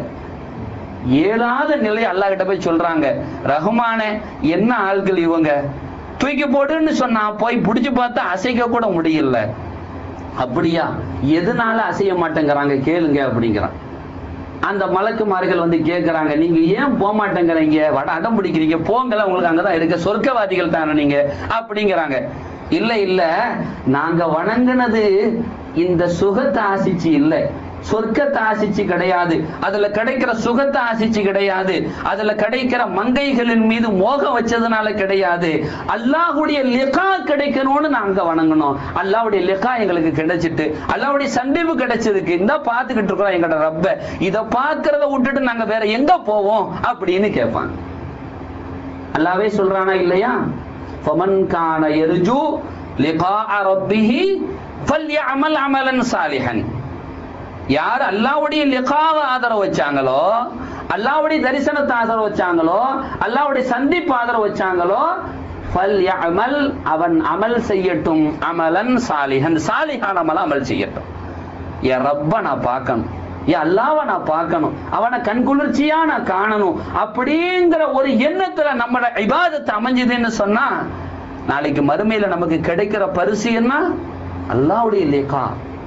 இயலாத நிலை அல்லாஹ் கிட்ட போய் சொல்றாங்க ரஹ்மானே என்ன ஆள்கள் இவங்க தூக்கி போடுன்னு சொன்னா போய் புடிச்சு பார்த்தா அசைக்க கூட முடியல அப்படியா எதனால அசைய மாட்டேங்கிறாங்க கேளுங்க அப்படிங்கிறான் அந்த மலக்குமார்கள் வந்து கேக்குறாங்க நீங்க ஏன் போக மாட்டேங்கிறீங்க வட அடம் பிடிக்கிறீங்க போங்கல உங்களுக்கு அங்கதான் இருக்க சொர்க்கவாதிகள் தானே நீங்க அப்படிங்கிறாங்க இல்ல இல்ல நாங்க வணங்குனது இந்த சுகத்தை ஆசிச்சு இல்ல சொர்க்கத்தை ஆசிச்சு கிடையாது அதுல கிடைக்கிற சுகத்தை ஆசிச்சு கிடையாது அதுல கிடைக்கிற மங்கைகளின் மீது மோகம் வச்சதுனால கிடையாது அல்லாஹ்வுடைய லிகா கிடைக்கணும்னு நாங்க வணங்கணும் அல்லாஹ்வுடைய லிகா எங்களுக்கு கிடைச்சிட்டு அல்லாஹ்வுடைய சந்திப்பு கிடைச்சதுக்கு இந்த பார்த்துக்கிட்டு இருக்கிறோம் எங்கட ரப்ப இத பார்க்கறத விட்டுட்டு நாங்க வேற எங்க போவோம் அப்படின்னு கேட்பாங்க அல்லாவே சொல்றானா இல்லையா فمن كان يرجو لقاء ربه فليعمل عملا صالحا யார் அல்லாவுடைய லிகாவை ஆதரவு வச்சாங்களோ அல்லாவுடைய தரிசனத்தை ஆதரவு வச்சாங்களோ அல்லாவுடைய சந்திப்பு ஆதரவு வச்சாங்களோ ஃபல்யஅமல் அவன் அமல் செய்யட்டும் அமலன் சாலிஹன் சாலிஹான அமல் அமல் செய்யட்டும் என் ரப்ப நான் பார்க்கணும் என் அல்லாவை நான் பார்க்கணும் அவனை கண்குளிர்ச்சியா நான் காணணும் அப்படிங்கிற ஒரு எண்ணத்துல நம்மளோட இபாதத்தை அமைஞ்சதுன்னு சொன்னா நாளைக்கு மறுமையில நமக்கு கிடைக்கிற பரிசு என்ன அல்லாவுடைய லேகா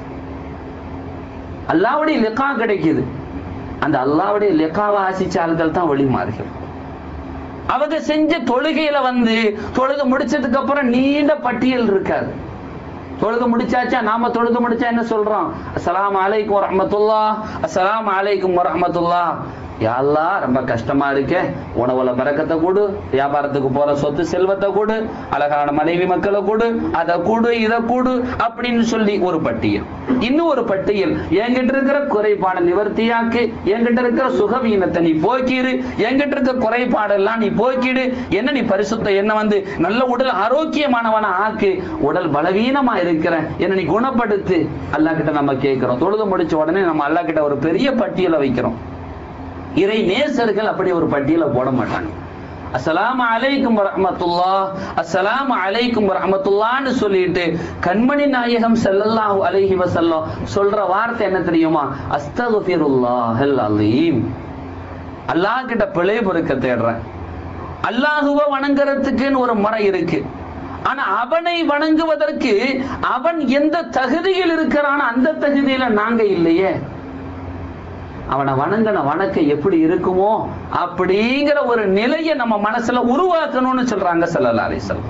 அல்லாவுடைய லெக்கா கிடைக்குது அந்த அல்லாவுடைய லெக்காவை ஆசிச்ச ஆள்கள் தான் வழிமாறுகள் அவங்க செஞ்ச தொழுகையில வந்து தொழுகை முடிச்சதுக்கு அப்புறம் நீண்ட பட்டியல் இருக்காது தொழுகை முடிச்சாச்சா நாம தொழுகை முடிச்சா என்ன சொல்றோம் அஸ்ஸலாமு அலைக்கும் வரஹ்மத்துல்லாஹ் அஸ்ஸலாமு அலைக்கும் வரஹ்மத்துல்லாஹ் யா அல்லாஹ் ரொம்ப கஷ்டமா இருக்கே உணவுல பறக்கத்தை கொடு வியாபாரத்துக்கு போற சொத்து செல்வத்தை கொடு அழகான மனைவி மக்களை கொடு அதை கொடு இதை கொடு அப்படின்னு சொல்லி ஒரு பட்டியல் இன்னும் ஒரு பட்டியல் என்கிட்ட இருக்கிற குறைபாடை நிவர்த்தியாக்கு என்கிட்ட இருக்கிற சுகவீனத்தை நீ போக்கிடு என்கிட்ட இருக்க குறைபாடெல்லாம் நீ போக்கிடு என்ன நீ பரிசுத்த என்ன வந்து நல்ல உடல் ஆரோக்கியமானவனா ஆக்கு உடல் பலவீனமா இருக்கிற என்ன நீ குணப்படுத்து அல்லாஹ் கிட்ட நம்ம கேட்கிறோம் தொழுது முடிச்ச உடனே நம்ம அல்லாஹ் கிட்ட ஒரு பெரிய பட்டியலை வைக்கிறோம் இறை நேசர்கள் அப்படி ஒரு பட்டியலை போட மாட்டாங்க அஸ்ஸலாமு அலைக்கும் வரஹ்மத்துல்லாஹ் அஸ்ஸலாமு அலைக்கும் வரஹ்மத்துல்லாஹ்னு சொல்லிட்டு கண்மணி நாயகம் ஸல்லல்லாஹு அலைஹி வஸல்லம் சொல்ற வார்த்தை என்ன தெரியுமா அஸ்தக்ஃபிருல்லாஹல் அலீம் அல்லாஹ் கிட்ட பிழை பொறுக்க தேடுறேன் அல்லாஹுவ வணங்குறதுக்குன்னு ஒரு முறை இருக்கு ஆனா அவனை வணங்குவதற்கு அவன் எந்த தகுதியில் இருக்கிறானோ அந்த தகுதியில நாங்க இல்லையே அவனை வணங்கின வணக்கம் எப்படி இருக்குமோ அப்படிங்கிற ஒரு நிலையை நம்ம மனசுல உருவாக்கணும்னு சொல்றாங்க ஸல்லல்லாஹு அலைஹி வஸல்லம்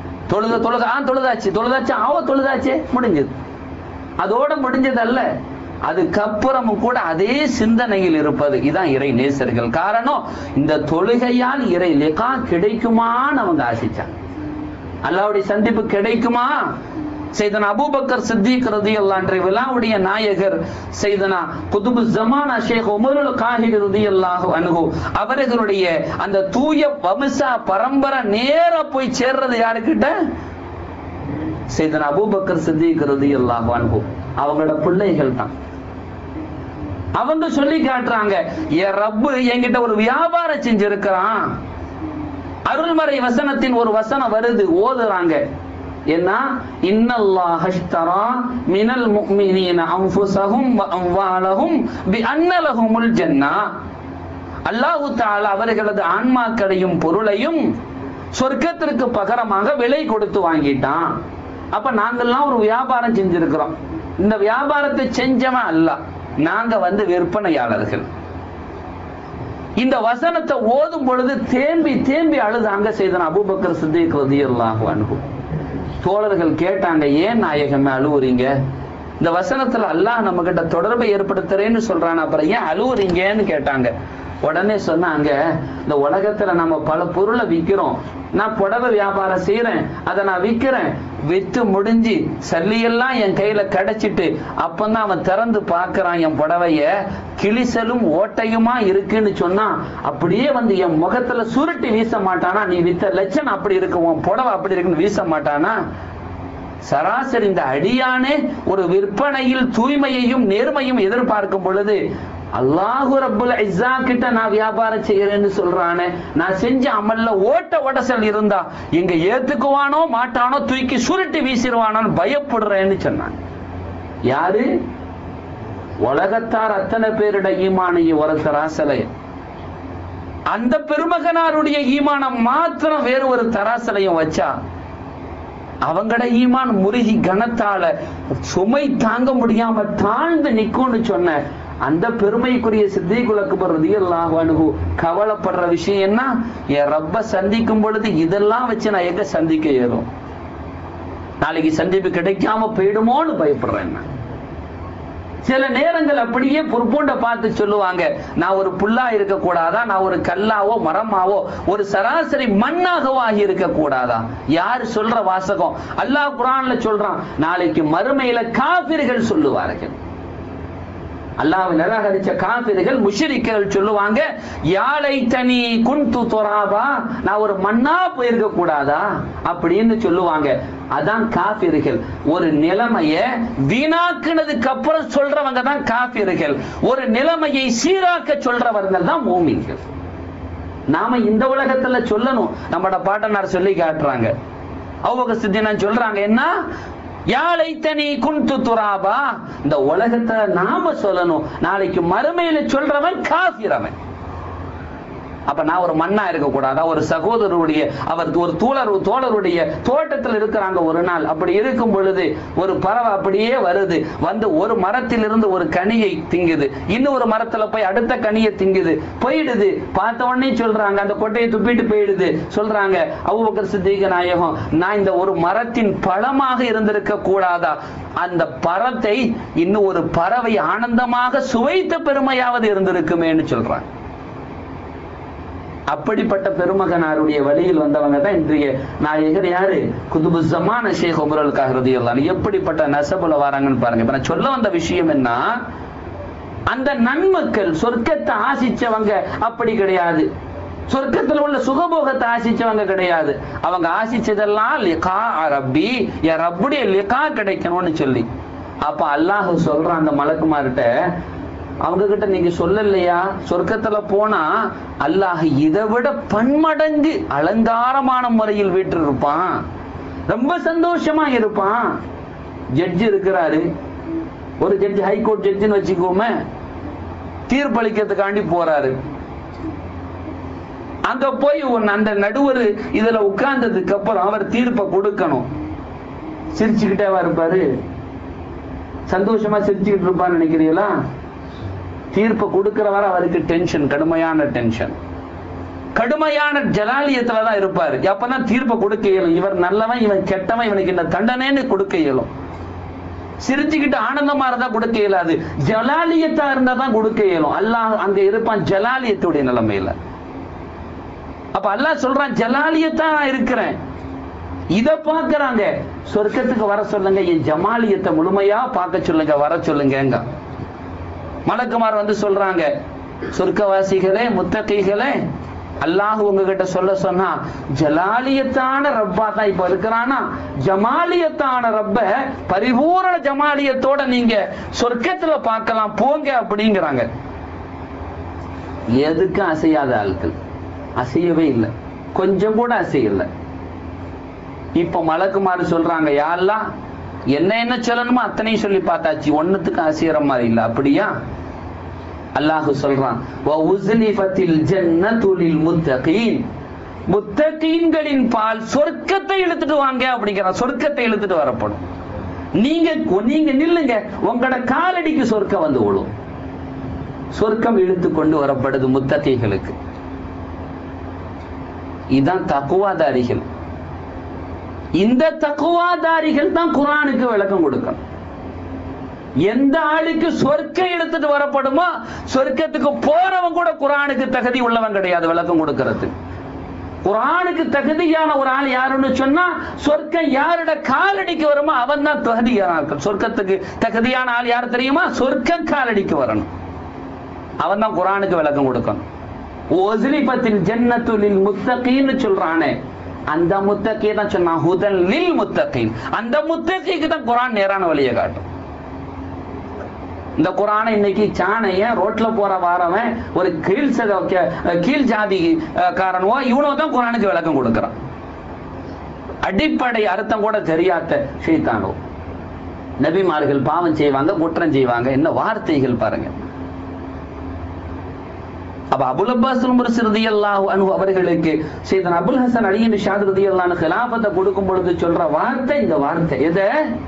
தொழுத தொழுத ஆ தொழுதாச்சு தொழுதாச்சு ஆவ தொழுதாச்சே முடிஞ்சது அதோட முடிஞ்சது அல்ல அதுக்கப்புறமும் கூட அதே சிந்தனையில் இருப்பது இதான் இறை நேசர்கள் காரணம் இந்த தொழுகையால் இறை லிகா கிடைக்குமான்னு அவங்க ஆசிச்சாங்க அல்லாவுடைய சந்திப்பு கிடைக்குமா செய்தனா அபூபக்கர் சித்திக் ரதியல்லாஹு அன்றைய விழாவுடைய நாயகர் செய்தனா குதுபு ஜமானா ஷேக் உமருல் காஹிர் ரதியல்லாஹு அன்ஹு அவர்களுடைய அந்த தூய வம்சா பரம்பரை நேரா போய் சேர்றது யாருக்கிட்ட செய்தனா அபூபக்கர் சித்திக் ரதியல்லாஹு அன்ஹு அவங்களோட பிள்ளைகள் தான் அவங்க சொல்லி காட்டுறாங்க என் ரப்பு என்கிட்ட ஒரு வியாபாரம் செஞ்சிருக்கிறான் அருள்மறை வசனத்தின் ஒரு வசனம் வருது ஓதுறாங்க என்ன இன்னல்லாஹ் அஷ்தரா மினல் முஃமினீன அன்ஃபுஸஹும் வ அம்வாலஹும் பிஅன்ன லஹுமுல் ஜன்னah அல்லாஹ் தஆலா அவர்களது ஆன்மாக்களையும் பொருளையும் சொர்க்கத்திற்கு பகரமாக விலை கொடுத்து வாங்கிட்டான் அப்ப நாங்கெல்லாம் ஒரு வியாபாரம் செஞ்சிருக்கிறோம் இந்த வியாபாரத்தை செஞ்சவன் அல்ல நாங்க வந்து விற்பனையாளர்கள் இந்த வசனத்தை ஓதும் பொழுது தேம்பி தேம்பி அழுதாங்க செய்தன அபூபக்கர் சித்திக் ரதியல்லாஹு அன்ஹு தோழர்கள் கேட்டாங்க ஏன் நாயகமே அழுவுறீங்க இந்த வசனத்துல அல்லாஹ் நம்ம கிட்ட தொடர்பை ஏற்படுத்துறேன்னு சொல்றான் அப்புறம் ஏன் அழுவுறீங்கன்னு கேட்டாங்க உடனே சொன்னாங்க இந்த உலகத்துல நம்ம பல பொருளை விக்கிறோம் நான் புடவை வியாபாரம் செய்யறேன் அதை நான் விக்கிறேன் வித்து முடிஞ்சு சல்லியெல்லாம் என் கையில கிடைச்சிட்டு அப்பதான் அவன் திறந்து பார்க்கறான் என் புடவைய கிழிசலும் ஓட்டையுமா இருக்குன்னு சொன்னா அப்படியே வந்து என் முகத்துல சுருட்டி வீச மாட்டானா நீ வித்த லட்சணம் அப்படி இருக்கு உன் புடவை அப்படி இருக்குன்னு வீச மாட்டானா சராசரி இந்த அடியானே ஒரு விற்பனையில் தூய்மையையும் நேர்மையும் எதிர்பார்க்கும் பொழுது அல்லாஹு ரப்புல் இஸ்ஸா கிட்ட நான் வியாபாரம் செய்யறேன்னு சொல்றானே நான் செஞ்ச அமல்ல ஓட்ட உடசல் இருந்தா எங்க ஏத்துக்குவானோ மாட்டானோ தூக்கி சுருட்டி வீசிடுவானோன்னு பயப்படுறேன்னு சொன்னான் யாரு உலகத்தார் அத்தனை பேருட ஈமானையை ஒருத்தர் ஆசலை அந்த பெருமகனாருடைய ஈமானம் மாத்திரம் வேறு ஒரு தராசலையும் வச்சா அவங்கட ஈமான் முருகி கனத்தால சுமை தாங்க முடியாம தாழ்ந்து நிக்கும்னு சொன்ன அந்த பெருமைக்குரிய சித்திகுலக்குபர் ரதியல்லாஹு அன்ஹு கவலைப்படுற விஷயம் என்ன என் ரப்ப சந்திக்கும் பொழுது இதெல்லாம் வச்சு நான் எங்க சந்திக்க ஏறும் நாளைக்கு சந்திப்பு கிடைக்காம போயிடுமோன்னு பயப்படுறேன் நான் சில நேரங்கள் அப்படியே பொறுப்போண்ட பார்த்து சொல்லுவாங்க நான் ஒரு புல்லா இருக்க கூடாதா நான் ஒரு கல்லாவோ மரமாவோ ஒரு சராசரி மண்ணாகவோ ஆகி இருக்க கூடாதா யாரு சொல்ற வாசகம் அல்லாஹ் குரான்ல சொல்றான் நாளைக்கு மறுமையில காபிர்கள் சொல்லுவார்கள் அல்லாஹ் நிராகரிச்ச காபிர்கள் முஷரிக்கள் சொல்லுவாங்க யாழை தனி குன்து தொராபா நான் ஒரு மண்ணா போயிருக்க கூடாதா அப்படின்னு சொல்லுவாங்க அதான் காபிர்கள் ஒரு நிலைமைய வீணாக்குனதுக்கு அப்புறம் சொல்றவங்க தான் காபிர்கள் ஒரு நிலைமையை சீராக்க சொல்றவர்கள் தான் மூமின்கள் நாம இந்த உலகத்துல சொல்லணும் நம்மட பாட்டனார் சொல்லி காட்டுறாங்க அவங்க சித்தினா சொல்றாங்க என்ன யாழைத்தனி குண்டு துராபா இந்த உலகத்துல நாம சொல்லணும் நாளைக்கு மறுமையில சொல்றவன் காபிரவன் அப்ப நான் ஒரு மண்ணா இருக்க கூடாதா ஒரு சகோதரருடைய அவர் ஒரு தோழர் தோழருடைய தோட்டத்தில் இருக்கிறாங்க ஒரு நாள் அப்படி இருக்கும் பொழுது ஒரு பறவை அப்படியே வருது வந்து ஒரு மரத்திலிருந்து ஒரு கனியை திங்குது இன்னொரு மரத்துல போய் அடுத்த கனியை திங்குது போயிடுது பார்த்த உடனே சொல்றாங்க அந்த கொட்டையை துப்பிட்டு போயிடுது சொல்றாங்க அபூபக்கர் சித்திக நாயகம் நான் இந்த ஒரு மரத்தின் பழமாக இருந்திருக்க கூடாதா அந்த பழத்தை இன்னும் ஒரு பறவை ஆனந்தமாக சுவைத்த பெருமையாவது இருந்திருக்குமேன்னு சொல்றாங்க அப்படிப்பட்ட பெருமகனாருடைய வழியில் வந்தவங்க தான் இன்றைய நாயகர் யாரு குதுபு ஜமான ஷேக் உமரல் காஹரதி எல்லாம் எப்படிப்பட்ட நசபுல வராங்கன்னு பாருங்க இப்ப நான் சொல்ல வந்த விஷயம் என்ன அந்த நன்மக்கள் சொர்க்கத்தை ஆசிச்சவங்க அப்படி கிடையாது சொர்க்கத்துல உள்ள சுகபோகத்தை ஆசிச்சவங்க கிடையாது அவங்க ஆசிச்சதெல்லாம் லிகா ரப்பி என் ரப்புடைய லிகா கிடைக்கணும்னு சொல்லி அப்ப அல்லாஹ் சொல்றான் அந்த மலக்குமார்கிட்ட அவங்க கிட்ட நீங்க சொல்லலையா சொர்க்கத்துல போனா அல்லாஹ் இதை விட பன்மடங்கு அலங்காரமான முறையில் வீற்றிருப்பான் ரொம்ப சந்தோஷமா இருப்பான் ஜட்ஜி இருக்கிறாரு ஒரு ஜட்ஜி ஹைகோர்ட் ஜட்ஜின்னு வச்சுக்கோமே தீர்ப்பளிக்கிறதுக்காண்டி போறாரு அங்க போய் ஒன்னு அந்த நடுவர் இதுல உட்கார்ந்ததுக்கு அப்புறம் அவர் தீர்ப்பை கொடுக்கணும் சிரிச்சுக்கிட்டேவா இருப்பாரு சந்தோஷமா சிரிச்சுக்கிட்டு இருப்பான்னு நினைக்கிறீங்களா தீர்ப்பு கொடுக்கிறவரை அவருக்கு டென்ஷன் கடுமையான டென்ஷன் கடுமையான ஜலாலியத்துல தான் இருப்பாரு அப்பதான் தீர்ப்பை கொடுக்க இயலும் இவர் நல்லவன் இவன் கெட்டவன் இவனுக்கு இந்த தண்டனைன்னு கொடுக்க இயலும் சிரிச்சுக்கிட்டு ஆனந்தமா இருந்தா கொடுக்க இயலாது ஜலாலியத்தா இருந்தா தான் கொடுக்க இயலும் அல்லாஹ் அங்க இருப்பான் ஜலாலியத்துடைய நிலைமையில அப்ப அல்லாஹ் சொல்றான் ஜலாலியத்தா நான் இருக்கிறேன் இத பாக்குறாங்க சொர்க்கத்துக்கு வர சொல்லுங்க என் ஜமாலியத்தை முழுமையா பார்க்க சொல்லுங்க வர சொல்லுங்க மலக்குமார் வந்து சொல்றாங்க சொர்க்கவாசிகளே முத்தகைகளே அல்லாஹ் உங்ககிட்ட சொல்ல சொன்னா ஜலாலியத்தான ரப்பா தான் இப்ப இருக்கிறானா ஜமாலியத்தான ரப்ப பரிபூரண ஜமாலியத்தோட நீங்க சொர்க்கத்துல பார்க்கலாம் போங்க அப்படிங்கிறாங்க எதுக்கும் அசையாத ஆட்கள் அசையவே இல்லை கொஞ்சம் கூட அசையல இப்ப மலக்குமாறு சொல்றாங்க யாரெல்லாம் என்ன என்ன சொல்லணுமோ அத்தனையும் சொல்லி பார்த்தாச்சு ஒன்னுத்துக்கு அசையற மாதிரி இல்ல அப்படியா அல்லாஹு சொல்றான் வஉஸ்லிஃபத்தில் ஜன்னத்து லில் முத்தகீன் முத்தகீன்களின் பால் சொர்க்கத்தை இழுத்துட்டு வாங்க அப்படிங்கிறான் சொர்க்கத்தை இழுத்துட்டு வரப்படும் நீங்க நீங்க நில்லுங்க உங்களோட காலடிக்கு சொர்க்கம் வந்து விழும் சொர்க்கம் இழுத்து கொண்டு வரப்படுது முத்தகைகளுக்கு இதான் தக்குவாதாரிகள் இந்த தக்குவாதாரிகள் தான் குரானுக்கு விளக்கம் கொடுக்கணும் எந்த ஆளுக்கு சொர்க்கம் எடுத்துட்டு வரப்படுமோ சொர்க்கத்துக்கு போறவன் கூட குரானுக்கு தகுதி உள்ளவன் கிடையாது விளக்கம் கொடுக்கிறது குரானுக்கு தகுதியான ஒரு ஆள் யாருன்னு சொன்னா சொர்க்கம் யாரோட காலடிக்கு வருமோ அவன் தான் தகுதியான ஆட்கள் சொர்க்கத்துக்கு தகுதியான ஆள் யார் தெரியுமா சொர்க்கம் காலடிக்கு வரணும் அவன் தான் குரானுக்கு விளக்கம் கொடுக்கணும் ஒஸ்லிபத்தில் ஜன்னத்துலில் முத்தகீன்னு சொல்றானே அந்த முத்தகி தான் சொன்னான் ஹுதல் லில் முத்தகீன் அந்த முத்தகிக்கு தான் குரான் நேரான வழியை காட்டும் இந்த குரானை இன்னைக்கு சாணைய ரோட்ல போற வாரவன் ஒரு கீழ் சத- கே- கீழ் ஜாதி அஹ், காரனோ இவனோ தான் குரானுக்கு விளக்கம் கொடுக்கறான் அடிப்படை அர்த்தம் கூட தெரியாத ஷைத்தானோ நபிமார்கள் பாவம் செய்வாங்க குற்றம் செய்வாங்க என்ன வார்த்தைகள் பாருங்க அப்ப அபுல் அப்பாஸ் ரதி அல்லாஹ் அனு அவர்களுக்கு செய்தன் அபுல் ஹசன் அலியின் ஷாத் ரதி அல்லாஹ் கிலாபத்தை கொடுக்கும் பொழுது சொல்ற வார்த்தை இந்த வார்த்தை எதை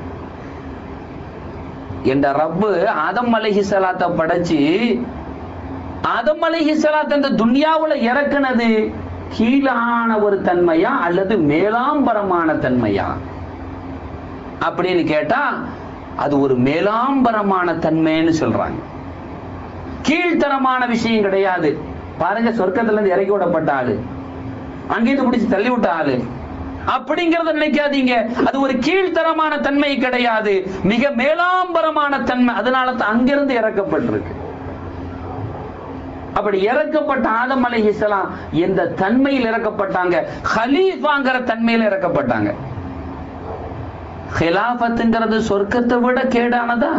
என்ற ரப்பு ஆதம் அலைஹி ஸலாத்தை படைச்சு ஆதம் அலைஹி ஸலாத் இந்த துன்யாவுல இறக்குனது கீழான ஒரு தன்மையா அல்லது மேலாம்பரமான தன்மையா அப்படின்னு கேட்டா அது ஒரு மேலாம்பரமான தன்மைன்னு சொல்றாங்க கீழ்த்தரமான விஷயம் கிடையாது பாருங்க சொர்க்கத்துல இருந்து இறக்கி விடப்பட்ட ஆளு அங்கிருந்து பிடிச்சு தள்ளி விட்ட ஆளு அப்படிங்கறத நினைக்காதீங்க அது ஒரு கீழ்த்தரமான தன்மை கிடையாது மிக மேலாம்பரமான தன்மை அதனால தான் அங்கிருந்து இறக்கப்பட்டிருக்கு அப்படி இறக்கப்பட்ட ஆதம் அலைஹிஸ்ஸலாம் எந்த தன்மையில் இறக்கப்பட்டாங்க ஹலீஃபாங்கிற தன்மையில் இறக்கப்பட்டாங்க ஹிலாஃபத்துங்கிறது சொர்க்கத்தை விட கேடானதா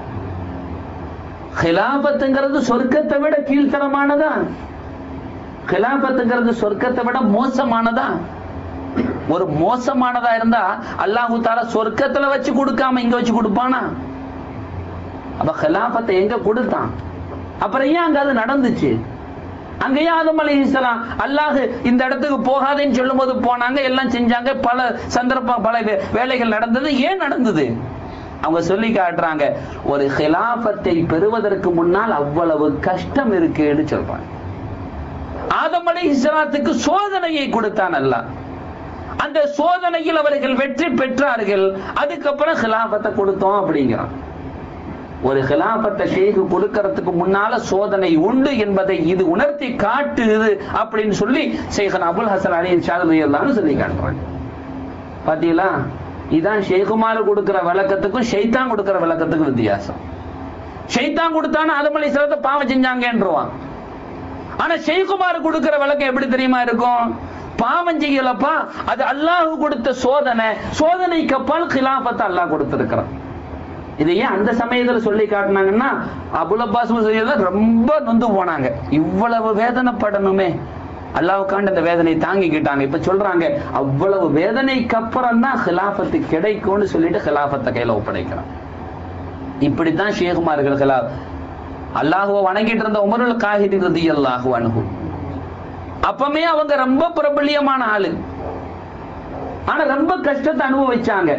ஹிலாபத்துங்கிறது சொர்க்கத்தை விட கீழ்த்தரமானதா ஹிலாபத்துங்கிறது சொர்க்கத்தை விட மோசமானதா ஒரு மோசமானதா இருந்தா அல்லாஹு தாலா சொர்க்கத்துல வச்சு கொடுக்காம இங்க வச்சு கொடுப்பானா அப்ப ஹிலாபத்தை எங்க கொடுத்தான் அப்புறம் ஏன் அங்க அது நடந்துச்சு அங்க ஏன் ஆதம் அலைஹிஸ்ஸலாம் அல்லாஹ் இந்த இடத்துக்கு போகாதேன்னு சொல்லும்போது போனாங்க எல்லாம் செஞ்சாங்க பல சந்தர்ப்பம் பல வே- வேலைகள் நடந்தது ஏன் நடந்தது அவங்க சொல்லி காட்டுறாங்க ஒரு ஹிலாபத்தை பெறுவதற்கு முன்னால் அவ்வளவு கஷ்டம் இருக்குன்னு சொல்றாங்க ஆதம் அலைஹிஸ்ஸலாத்துக்கு சோதனையை கொடுத்தான் அல்லாஹ் அந்த சோதனையில் அவர்கள் வெற்றி பெற்றார்கள் அதுக்கப்புறம் ஹிலாபத்தை கொடுத்தோம் அப்படிங்கிறான் ஒரு ஹிலாபத்தை ஷேக்கு கொடுக்கறதுக்கு முன்னால சோதனை உண்டு என்பதை இது உணர்த்தி காட்டுது அப்படின்னு சொல்லி ஷேഖன் அபுல் ஹசன் அலி ஷாதி எல்லாரும் சொல்லி காட்டுறாங்க பாத்தீங்களா இதான் ஷேகுமார் கொடுக்கிற விளக்கத்துக்கும் ஷைத்தான் கொடுக்கிற விளக்கத்துக்கும் வித்தியாசம் ஷைத்தான் கொடுத்தானா ஆதம் அலி சலத்தை பாவம் செஞ்சாங்கன்றவான் ஆனா ஷெய்குமார் கொடுக்கிற விளக்கம் எப்படி தெரியுமா இருக்கும் பாவம் செய்யலப்பா அது அல்லாஹ் கொடுத்த சோதனை சோதனைக்கு அப்பால் கிலாபத்தை அல்லாஹ் கொடுத்திருக்கிறான் இது ஏன் அந்த சமயத்துல சொல்லி காட்டினாங்கன்னா அபுல் அப்பாஸ் செய்யறது ரொம்ப நொந்து போனாங்க இவ்வளவு வேதனைப்படணுமே அல்லாவுக்காண்டு அந்த வேதனை தாங்கிக்கிட்டாங்க இப்ப சொல்றாங்க அவ்வளவு வேதனைக்கு அப்புறம் தான் ஹிலாபத்து கிடைக்கும்னு சொல்லிட்டு ஹிலாபத்தை கையில ஒப்படைக்கிறான் இப்படித்தான் ஷேகுமார்கள் ஹிலாப் அல்லாஹுவை வணங்கிட்டு இருந்த உமருல் காஹிரி ரதி அல்லாஹு அனுகு அப்பமே அவங்க ரொம்ப பிரபல்யமான ஆளு ஆனா ரொம்ப கஷ்டத்தை அனுபவிச்சாங்க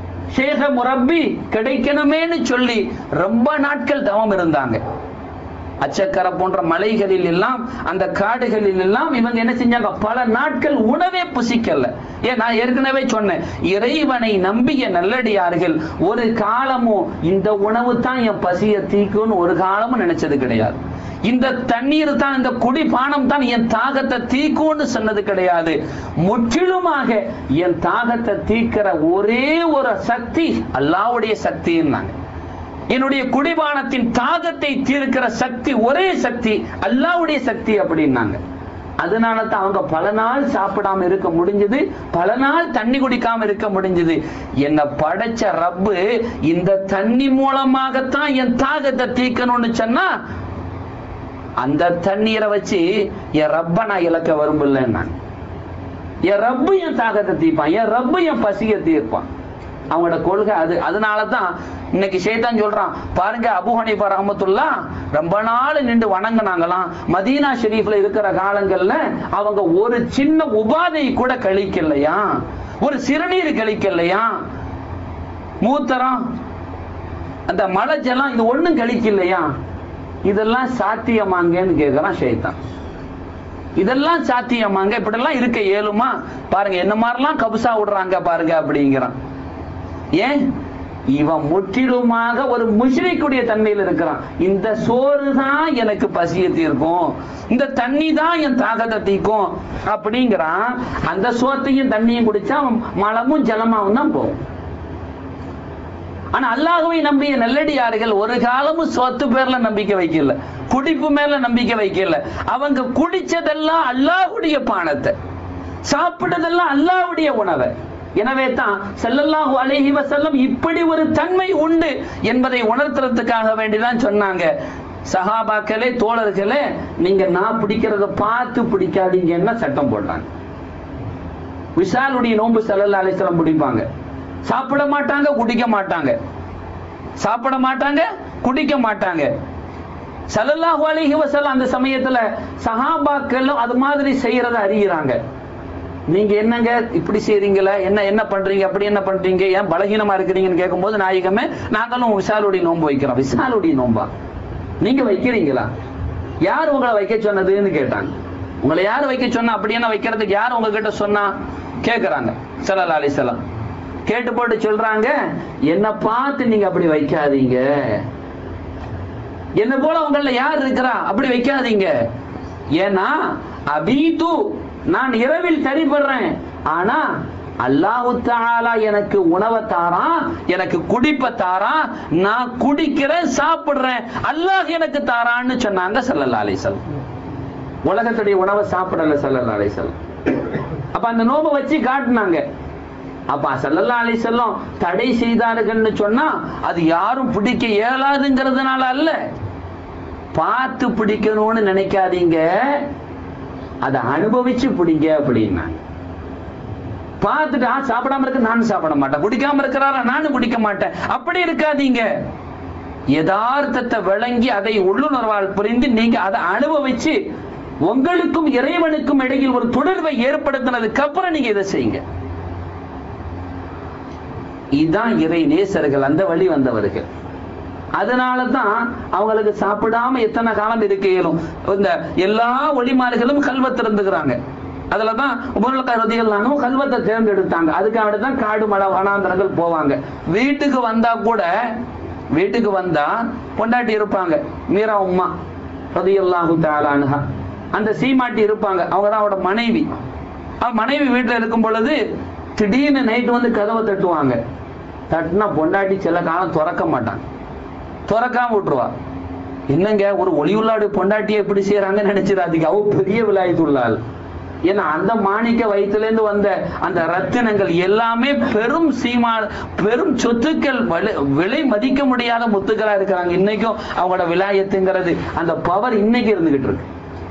ஷேக முரப்பி கிடைக்கணுமேன்னு சொல்லி ரொம்ப நாட்கள் தவம் இருந்தாங்க அச்சக்கரை போன்ற மலைகளில் எல்லாம் அந்த காடுகளில் எல்லாம் இவங்க என்ன செஞ்சாங்க பல நாட்கள் உணவே புசிக்கல ஏன் நான் ஏற்கனவே சொன்னேன் இறைவனை நம்பிய நல்லடியார்கள் ஒரு காலமும் இந்த உணவு தான் என் பசியை தீக்கும்னு ஒரு காலமும் நினைச்சது கிடையாது இந்த தண்ணீர் தான் இந்த குடி பானம் தான் என் தாகத்தை தீக்கும்னு சொன்னது கிடையாது முற்றிலுமாக என் தாகத்தை தீக்கிற ஒரே ஒரு சக்தி அல்லாவுடைய சக்தின்னாங்க என்னுடைய குடிபானத்தின் தாகத்தை தீர்க்கிற சக்தி ஒரே சக்தி அல்லாவுடைய சக்தி அப்படின்னாங்க அதனால தான் அவங்க பல நாள் சாப்பிடாம இருக்க முடிஞ்சது பல நாள் தண்ணி குடிக்காம இருக்க முடிஞ்சது என்னை படைச்ச ரப்பு இந்த தண்ணி மூலமாகத்தான் என் தாகத்தை தீக்கணும்னு சொன்னா அந்த தண்ணீரை வச்சு என் ரப்ப நான் இழக்க விரும்பலன்னா என் ரப்பு என் தாகத்தை தீர்ப்பான் என் ரப்பு என் பசியை தீர்ப்பான் அவங்களோட கொள்கை அது அதனால தான் இன்னைக்கு ஷேத்தான் சொல்றான் பாருங்க அபு ஹனீஃபா ரஹமத்துல்லா ரொம்ப நாள் நின்று வணங்குனாங்களாம் மதீனா ஷெரீஃப்ல இருக்கிற காலங்கள்ல அவங்க ஒரு சின்ன உபாதை கூட கழிக்கலையா ஒரு சிறுநீர் கழிக்கலையா மூத்தரம் அந்த மலை ஜலம் இது ஒண்ணும் கழிக்கலையா இதெல்லாம் சாத்தியமாங்கன்னு கேட்கிறான் ஷேத்தான் இதெல்லாம் சாத்தியமாங்க இப்படிலாம் இருக்க இயலுமா பாருங்க என்ன மாதிரிலாம் கபுசா விடுறாங்க பாருங்க அப்படிங்கிறான் ஏன் இவன் முற்றிலுமாக ஒரு முஷ்ரிக்குடைய தன்மையில் இருக்கிறான் இந்த சோறு தான் எனக்கு பசியை தீர்க்கும் இந்த தண்ணி தான் என் தாகத்தை தீர்க்கும் அப்படிங்கிறான் அந்த சோத்தையும் தண்ணியும் குடிச்சா அவன் மலமும் ஜலமாவும் தான் போகும் ஆனா அல்லாஹுவை நம்பிய நல்லடியார்கள் ஒரு காலமும் சொத்து பேர்ல நம்பிக்கை வைக்கல குடிப்பு மேல நம்பிக்கை வைக்கல அவங்க குடிச்சதெல்லாம் அல்லாஹுடைய பானத்தை சாப்பிட்டதெல்லாம் அல்லாஹ்வுடைய உணவை எனவே தான் ஸல்லல்லாஹு அலைஹி வஸல்லம் இப்படி ஒரு தன்மை உண்டு என்பதை உணர்த்துறதுக்காக வேண்டிதான் சொன்னாங்க சஹாபாக்களே தோழர்களே நீங்க நான் பிடிக்கிறத பார்த்து பிடிக்காதீங்கன்னா சட்டம் போடுறாங்க விஷாலுடைய நோன்பு ஸல்லல்லாஹு அலைஹி வஸல்லம் பிடிப்பாங்க சாப்பிட மாட்டாங்க குடிக்க மாட்டாங்க சாப்பிட மாட்டாங்க குடிக்க மாட்டாங்க ஸல்லல்லாஹு அலைஹி வஸல்லம் அந்த சமயத்துல சஹாபாக்களும் அது மாதிரி செய்யறத அறிகிறாங்க நீங்க என்னங்க இப்படி செய்றீங்களா என்ன என்ன பண்றீங்க அப்படி என்ன பண்றீங்க ஏன் பலகீனமா இருக்கிறீங்கன்னு கேட்கும்போது நாயகமே நாங்களும் விசாலுடைய நோன்பு வைக்கிறோம் விசாலுடைய நோன்பா நீங்க வைக்கிறீங்களா யார் உங்களை வைக்க சொன்னதுன்னு கேட்டாங்க உங்களை யார் வைக்க சொன்னா அப்படி என்ன வைக்கிறதுக்கு யார் உங்ககிட்ட சொன்னா கேக்குறாங்க ஸல்லல்லாஹு அலைஹி வஸல்லம் கேட்டு போட்டு சொல்றாங்க என்ன பார்த்து நீங்க அப்படி வைக்காதீங்க என்ன போல உங்கள யார் இருக்கிறா அப்படி வைக்காதீங்க ஏன்னா அபீது நான் இரவில் சரிபடுறேன் ஆனா அல்லாஹு தஆலா எனக்கு உணவை தாரான் எனக்கு குடிப்ப தாரான் நான் குடிக்கிறேன் சாப்பிடுறேன் அல்லாஹ் எனக்கு தாரான்னு சொன்னாங்க ஸல்லல்லாஹு அலைஹி வஸல்லம் உலகத்துடைய உணவை சாப்பிடல ஸல்லல்லாஹு அலைஹி வஸல்லம் அப்ப அந்த நோம்பை வச்சு காட்டினாங்க அப்ப ஸல்லல்லாஹு அலைஹி வஸல்லம் தடை செய்தார்கள்னு சொன்னா அது யாரும் பிடிக்க இயலாதுங்கிறதுனால அல்ல பார்த்து பிடிக்கணும்னு நினைக்காதீங்க அதை அனுபவிச்சு பிடிங்க அப்படின்னா பார்த்துட்டு ஆ, சாப்பிடாம இருக்க நானும் சாப்பிட மாட்டேன் குடிக்காம இருக்கிறாரா நானும் குடிக்க மாட்டேன் அப்படி இருக்காதீங்க யதார்த்தத்தை விளங்கி அதை உள்ளுணர்வால் புரிந்து நீங்க அதை அனுபவிச்சு உங்களுக்கும் இறைவனுக்கும் இடையில் ஒரு தொடர்பை ஏற்படுத்தினதுக்கு அப்புறம் நீங்க இதை செய்யுங்க இதுதான் இறை நேசர்கள் அந்த வழி வந்தவர்கள் அதனால தான் அவங்களுக்கு சாப்பிடாம எத்தனை காலம் இருக்க இயலும் இந்த எல்லா ஒளிமாறுகளும் கல்வத் இருந்துக்கிறாங்க அதுல தான் உபநலக்காரதிகள்லானும் கல்வத்தை தேர்ந்தெடுத்தாங்க அதுக்காக தான் காடு மலை வனாந்தரங்கள் போவாங்க வீட்டுக்கு வந்தா கூட வீட்டுக்கு வந்தா பொண்டாட்டி இருப்பாங்க மீரா உம்மா ரதியல்லாஹு தஆலான்ஹா அந்த சீமாட்டி இருப்பாங்க அவங்க தான் அவரோட மனைவி அவ மனைவி வீட்டுல இருக்கும் பொழுது திடீர்னு நைட் வந்து கதவை தட்டுவாங்க தட்டுனா பொண்டாட்டி சில காலம் திறக்க மாட்டாங்க திறக்காம விட்டுருவா என்னங்க ஒரு ஒளியுள்ளாடு பொண்டாட்டியை எப்படி செய்யறாங்கன்னு நினைச்சிடாதீங்க அவ பெரிய விலாயத்துள்ளாள் ஏன்னா அந்த மாணிக்க வயிற்றுல இருந்து வந்த அந்த ரத்தினங்கள் எல்லாமே பெரும் சீமா பெரும் சொத்துக்கள் விலை விலை மதிக்க முடியாத முத்துக்களா இருக்கிறாங்க இன்னைக்கும் அவங்களோட விலாயத்துங்கிறது அந்த பவர் இன்னைக்கு இருந்துகிட்டு இருக்கு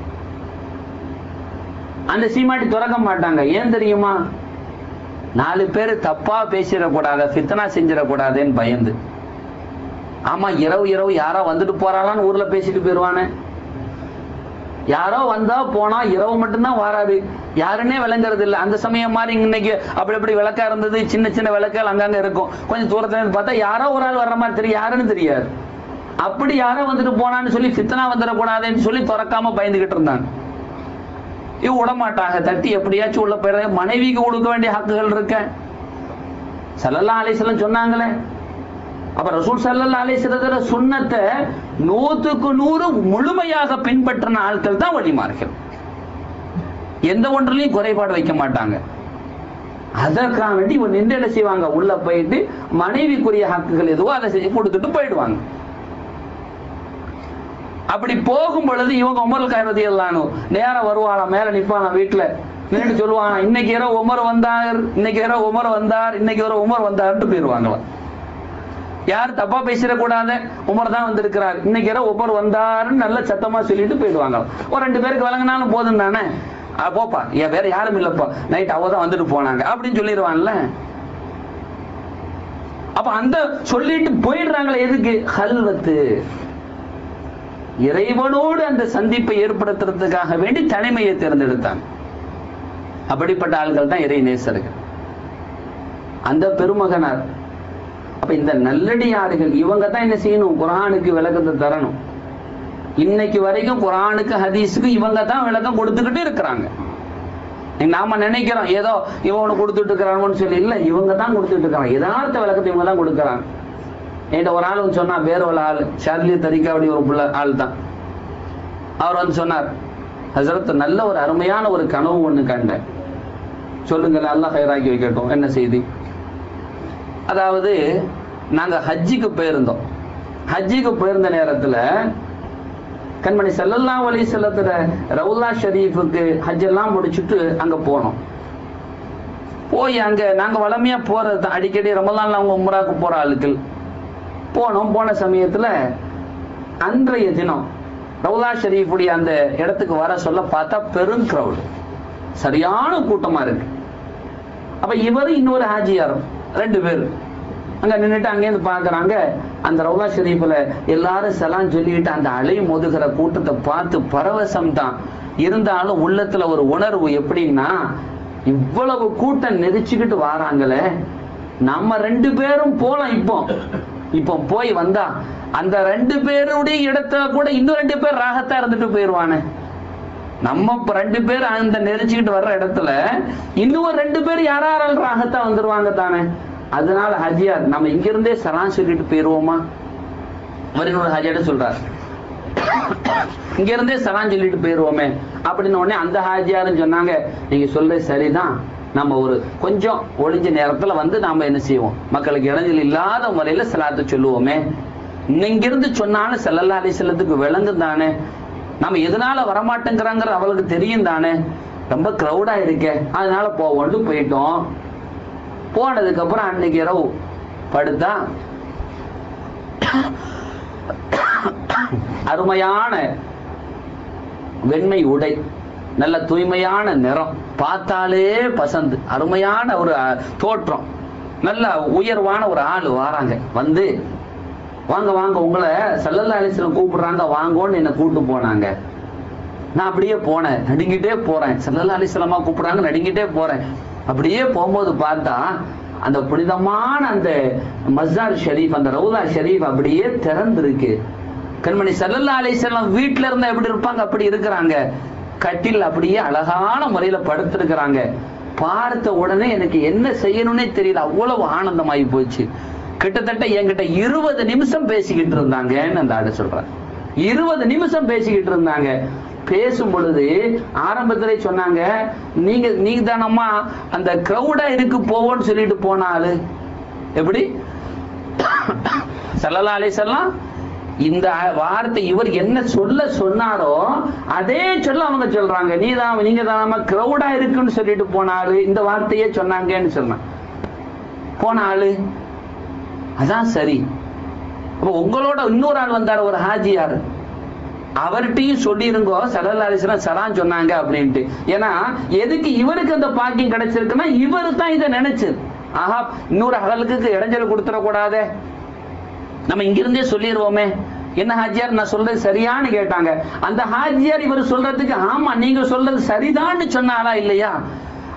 அந்த சீமாட்டி திறக்க மாட்டாங்க ஏன் தெரியுமா நாலு பேர் தப்பா பேசிடக்கூடாது ஃபித்னா செஞ்சிடக்கூடாதுன்னு பயந்து ஆமா இரவு இரவு யாரோ வந்துட்டு போறாளான்னு ஊர்ல பேசிட்டு போயிருவானே யாரோ வந்தா போனா இரவு மட்டும்தான் வராது யாருன்னே விளங்குறது இல்ல அந்த சமயம் மாதிரி இன்னைக்கு அப்படி அப்படி விளக்கா இருந்தது சின்ன சின்ன விளக்குகள் அங்கங்க இருக்கும் கொஞ்சம் தூரத்துல இருந்து பார்த்தா யாரோ ஒரு ஆள் வர்ற மாதிரி தெரியும் யாருன்னு தெரியாது அப்படி யாரோ வந்துட்டு போனான்னு சொல்லி ஃபித்னா வந்துடக்கூடாதுன்னு சொல்லி திறக்காம பயந்துகிட்டு இருந்தாங்க இவ விட மாட்டாங்க தட்டி எப்படியாச்சும் உள்ள போயிடுறாங்க மனைவிக்கு கொடுக்க வேண்டிய ஹக்குகள் இருக்க சல்லல்லா அலிஸ்லாம் சொன்னாங்களே அப்ப ரசூல் சல்லல்லா அலிஸ்லத்துல சுண்ணத்தை நூத்துக்கு நூறு முழுமையாக பின்பற்றின ஆட்கள் தான் வழிமார்கள் எந்த ஒன்றிலையும் குறைபாடு வைக்க மாட்டாங்க அதற்காக வேண்டி இவன் நின்று என்ன செய்வாங்க உள்ள போயிட்டு மனைவிக்குரிய ஹக்குகள் எதுவோ அதை செஞ்சு கொடுத்துட்டு போயிடுவாங்க அப்படி போகும் பொழுது இவங்க உமர் கைரதி எல்லானோ நேரம் வருவானா மேல நிப்பானா வீட்டுல நின்று சொல்லுவானா இன்னைக்கு இரவு உமர் வந்தார் இன்னைக்கு இரவு உமர் வந்தார் இன்னைக்கு இரவு உமர் வந்தார்ட்டு போயிருவாங்களாம் யார் தப்பா பேசிடக்கூடாது உமர் தான் வந்திருக்கிறார் இன்னைக்கு இரவு உமர் வந்தாருன்னு நல்ல சத்தமா சொல்லிட்டு போயிடுவாங்களாம் ஒரு ரெண்டு பேருக்கு விளங்கினாலும் போதும் தானே "ஆ, போப்பா ஏன் வேற யாரும் இல்லப்பா நைட் அவ தான் வந்துட்டு போனாங்க அப்படின்னு சொல்லிடுவான்ல அப்ப அந்த சொல்லிட்டு போயிடுறாங்களே எதுக்கு ஹல்வத்து இறைவனோடு அந்த சந்திப்பை ஏற்படுத்துறதுக்காக வேண்டி தனிமையை தேர்ந்தெடுத்தாங்க அப்படிப்பட்ட ஆள்கள் தான் இறை நேசர்கள் அந்த பெருமகனார் அப்ப இந்த நல்லடியார்கள் இவங்க தான் என்ன செய்யணும் குரானுக்கு விளக்கத்தை தரணும் இன்னைக்கு வரைக்கும் குரானுக்கு ஹதீஸுக்கு இவங்க தான் விளக்கம் கொடுத்துக்கிட்டு இருக்கிறாங்க நாம நினைக்கிறோம் ஏதோ இவனு கொடுத்துட்டு இருக்கிறான்னு சொல்லி இல்ல இவங்க தான் கொடுத்துட்டு இருக்காங்க யதார்த்த விளக்கத்தை இவங்க தான் கொடுக்குறாங்க என்கிட்ட ஒரு ஆள் வந்து சொன்னா வேற ஒரு ஆள் ஷார்லி தரிக்கா அப்படி ஒரு புள்ள ஆள் தான் அவர் வந்து சொன்னார் ஹசரத் நல்ல ஒரு அருமையான ஒரு கனவு ஒண்ணு கண்டேன் சொல்லுங்கள் அல்லாஹ் ஹைராக்கி வைக்கட்டும் என்ன செய்தி அதாவது நாங்க ஹஜ்ஜிக்கு போயிருந்தோம் ஹஜ்ஜிக்கு போயிருந்த நேரத்துல கண்மணி ஸல்லல்லாஹு அலைஹி வஸல்லத்துல ரவுலா ஷரீஃபுக்கு ஹஜ் எல்லாம் முடிச்சுட்டு அங்க போனோம் போய் அங்க நாங்க வளமையா போறது தான் அடிக்கடி ரமலான்ல அவங்க உம்ராக்கு போற ஆளுக்கள் போனோம் போன சமயத்துல அன்றைய தினம் ரவுலா ஷரீஃபுடைய அந்த இடத்துக்கு வர சொல்ல பார்த்தா பெரும் கிரவுட் சரியான கூட்டமா இருக்கு அப்ப இவர் இன்னொரு ஹாஜியாரும் ரெண்டு பேர் அங்க நின்னுட்டு அங்கேருந்து பாக்குறாங்க அந்த ரவுலா ஷெரீஃப்ல எல்லாரும் செலான் சொல்லிட்டு அந்த அலை மோதுகிற கூட்டத்தை பார்த்து பரவசம் தான் இருந்தாலும் உள்ளத்துல ஒரு உணர்வு எப்படின்னா இவ்வளவு கூட்டம் நெரிச்சுக்கிட்டு வாராங்களே நம்ம ரெண்டு பேரும் போலாம் இப்போ இப்போ போய் வந்தா அந்த ரெண்டு பேருடைய இடத்துல கூட இன்னும் ரெண்டு பேர் ராகத்தா இருந்துட்டு போயிருவானே நம்ம இப்ப ரெண்டு பேர் அந்த நெரிச்சுக்கிட்டு வர்ற இடத்துல இன்னும் ரெண்டு பேர் யாராரால் ராகத்தா வந்துருவாங்க தானே அதனால ஹஜியார் நம்ம இங்க இருந்தே சலான் சொல்லிட்டு போயிருவோமா அவர் இன்னொரு ஹஜியாட்ட சொல்றார் இங்க இருந்தே சலான் சொல்லிட்டு போயிருவோமே அப்படின்னு உடனே அந்த ஹாஜியாரும் சொன்னாங்க நீங்க சொல்றது சரிதான் நம்ம ஒரு கொஞ்சம் ஒளிஞ்ச நேரத்துல வந்து நாம என்ன செய்வோம் மக்களுக்கு இடைஞ்சல் இல்லாத முறையில சலாத்தை சொல்லுவோமே இங்கிருந்து சொன்னாலும் செல்லல்லா அலி செல்லத்துக்கு விளங்கும் தானே நம்ம எதனால வரமாட்டேங்கிறாங்கிற அவளுக்கு தெரியும் தானே ரொம்ப கிரௌடா இருக்கே அதனால போவோம்னு போயிட்டோம் போனதுக்கு அப்புறம் அன்னைக்கு இரவு படுத்தா அருமையான வெண்மை உடை நல்ல தூய்மையான நிறம் பார்த்தாலே பசந்து அருமையான ஒரு அஹ், தோற்றம் நல்ல உயர்வான ஒரு ஆள் வராங்க வந்து வாங்க வாங்க உங்களை சல்லல்லா அலிஸ்லம் கூப்பிடுறாங்க வாங்கோன்னு என்னை கூட்டு போனாங்க நான் அப்படியே போனேன் நடுங்கிட்டே போறேன் சல்லல்லா அலிஸ்லமா கூப்பிடுறாங்க நடுங்கிட்டே போறேன் அப்படியே போகும்போது பார்த்தா அந்த புனிதமான அந்த மஸ்ஸார் ஷரீஃப் அந்த ரவுலா ஷரீஃப் அப்படியே திறந்திருக்கு கண்மணி சல்லல்லா அலிஸ்லாம் வீட்டுல இருந்தா எப்படி இருப்பாங்க அப்படி இருக்கிறாங்க கட்டில் அப்படியே அழகான முறையில படுத்திருக்கிறாங்க பார்த்த உடனே எனக்கு என்ன செய்யணும்னே தெரியல அவ்வளவு ஆனந்தமாயி போச்சு கிட்டத்தட்ட என்கிட்ட இருபது நிமிஷம் பேசிக்கிட்டு இருந்தாங்கன்னு அந்த ஆடு சொல்றாங்க இருபது நிமிஷம் பேசிக்கிட்டு இருந்தாங்க பேசும் பொழுது ஆரம்பத்திலே சொன்னாங்க நீங்க நீங்க தானம்மா அந்த கிரௌடா இருக்கு போவோம்னு சொல்லிட்டு போன ஆளு எப்படி சல்லல்லா அலிசல்லாம் இந்த வார்த்தை இவர் என்ன சொல்ல சொன்னாரோ அதே சொல்ல அவங்க சொல்றாங்க நீ தான் நீங்க தான் கிரௌடா இருக்குன்னு சொல்லிட்டு போன ஆளு இந்த வார்த்தையே சொன்னாங்கன்னு சொன்னான் போன ஆளு அதான் சரி அப்ப உங்களோட இன்னொரு ஆள் வந்தார் ஒரு ஹாஜியார் அவர்கிட்டயும் சொல்லிருங்கோ சலல் அலிஸ்லாம் சலான் சொன்னாங்க அப்படின்ட்டு ஏன்னா எதுக்கு இவருக்கு அந்த பாக்கியம் கிடைச்சிருக்குன்னா இவரு தான் இதை நினைச்சது ஆஹா இன்னொரு அகலுக்கு இடைஞ்சல் கொடுத்துடக்கூடாதே நம்ம இங்கிருந்தே சொல்லிடுவோமே என்ன ஹாஜியார் நான் சொல்றது சரியான்னு கேட்டாங்க அந்த ஹாஜியார் இவர் சொல்றதுக்கு ஆமா நீங்க சொல்றது சரிதான்னு சொன்னாரா இல்லையா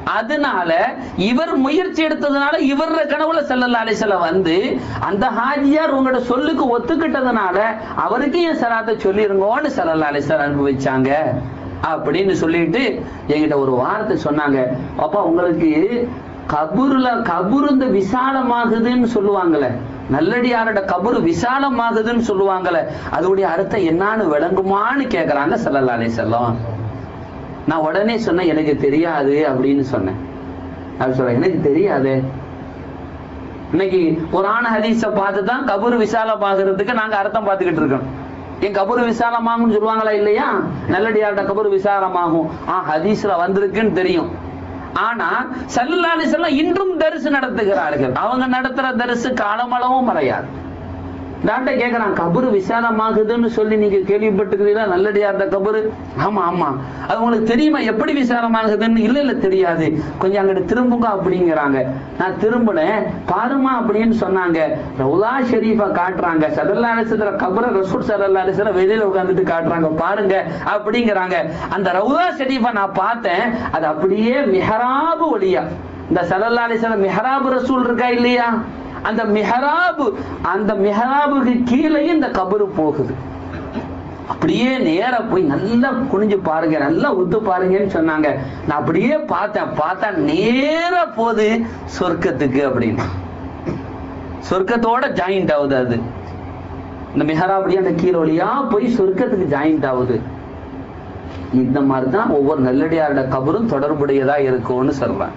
அதனால இவர் முயற்சி எடுத்ததுனால இவர் கனவுல செல்லல்லா அலிசல்லம் வந்து அந்த ஹாஜியார் உங்களோட சொல்லுக்கு ஒத்துக்கிட்டதுனால அவருக்கு என் சலாத்தை சொல்லிருங்கோன்னு செல்லல்லா அலிசல்லம் அனுபவிச்சாங்க அப்படின்னு சொல்லிட்டு என்கிட்ட ஒரு வார்த்தை சொன்னாங்க அப்பா உங்களுக்கு கபூர்ல கபூர் இந்த விசாலமாகுதுன்னு சொல்லுவாங்கல்ல நல்லடியாரோட கபூர் விசாலமாகுதுன்னு சொல்லுவாங்கல்ல அதோடைய அர்த்தம் என்னன்னு விளங்குமான்னு கேக்குறாங்க சல்லல்லா அலிசல்லம் நான் உடனே சொன்னேன் எனக்கு தெரியாது அப்படின்னு சொன்னேன் அப்படி சொல்றேன் எனக்கு தெரியாது இன்னைக்கு குரான ஹதீஸ பார்த்து தான் கபூர் விசாலமாகிறதுக்கு நாங்க அர்த்தம் பார்த்துக்கிட்டு இருக்கோம் என் கபூர் விசாலமாகும் சொல்லுவாங்களா இல்லையா நல்லடியார்ட கபூர் விசாலமாகும் ஆ ஹதீஸ்ல வந்திருக்குன்னு தெரியும் ஆனா சல்லாலி செல்லம் இன்றும் தரிசு நடத்துகிறார்கள் அவங்க நடத்துற தரிசு காலமளவும் மறையாது டாக்டர் கேக்குறான் கபரு விசாலமாகுதுன்னு சொல்லி நீங்க கேள்விப்பட்டுக்கிறீங்களா நல்லடியார்ட கபரு ஆமா ஆமா அது உங்களுக்கு தெரியுமா எப்படி விசாலமாகுதுன்னு இல்ல இல்ல தெரியாது கொஞ்சம் அங்கிட்டு திரும்புங்க அப்படிங்கிறாங்க நான் திரும்பினேன் பாருமா அப்படின்னு சொன்னாங்க ரவுலா ஷெரீஃபா காட்டுறாங்க சதல்லா அலிசத்துல கபர ரசூல் சதல்லா அலிசல வெளியில உட்காந்துட்டு காட்டுறாங்க பாருங்க அப்படிங்கிறாங்க அந்த ரவுலா ஷெரீஃபா நான் பார்த்தேன் அது அப்படியே மிஹராபு வழியா இந்த சதல்லா அலிசல மிஹராபு ரசூல் இருக்கா இல்லையா அந்த மிஹராபு அந்த மிஹராபுக்கு கீழே இந்த கபரு போகுது அப்படியே நேரா போய் நல்லா குனிஞ்சு பாருங்க நல்லா ஒத்து பாருங்கன்னு சொன்னாங்க நான் அப்படியே பார்த்தேன் பார்த்தா நேரா போகுது சொர்க்கத்துக்கு அப்படின்னு சொர்க்கத்தோட ஜாயிண்ட் ஆகுது அது இந்த மிஹராபடி அந்த கீழே வழியா போய் சொர்க்கத்துக்கு ஜாயிண்ட் ஆகுது இந்த மாதிரி தான் ஒவ்வொரு நல்லடியாரோட கபரும் தொடர்புடையதா இருக்கும்னு சொல்றேன்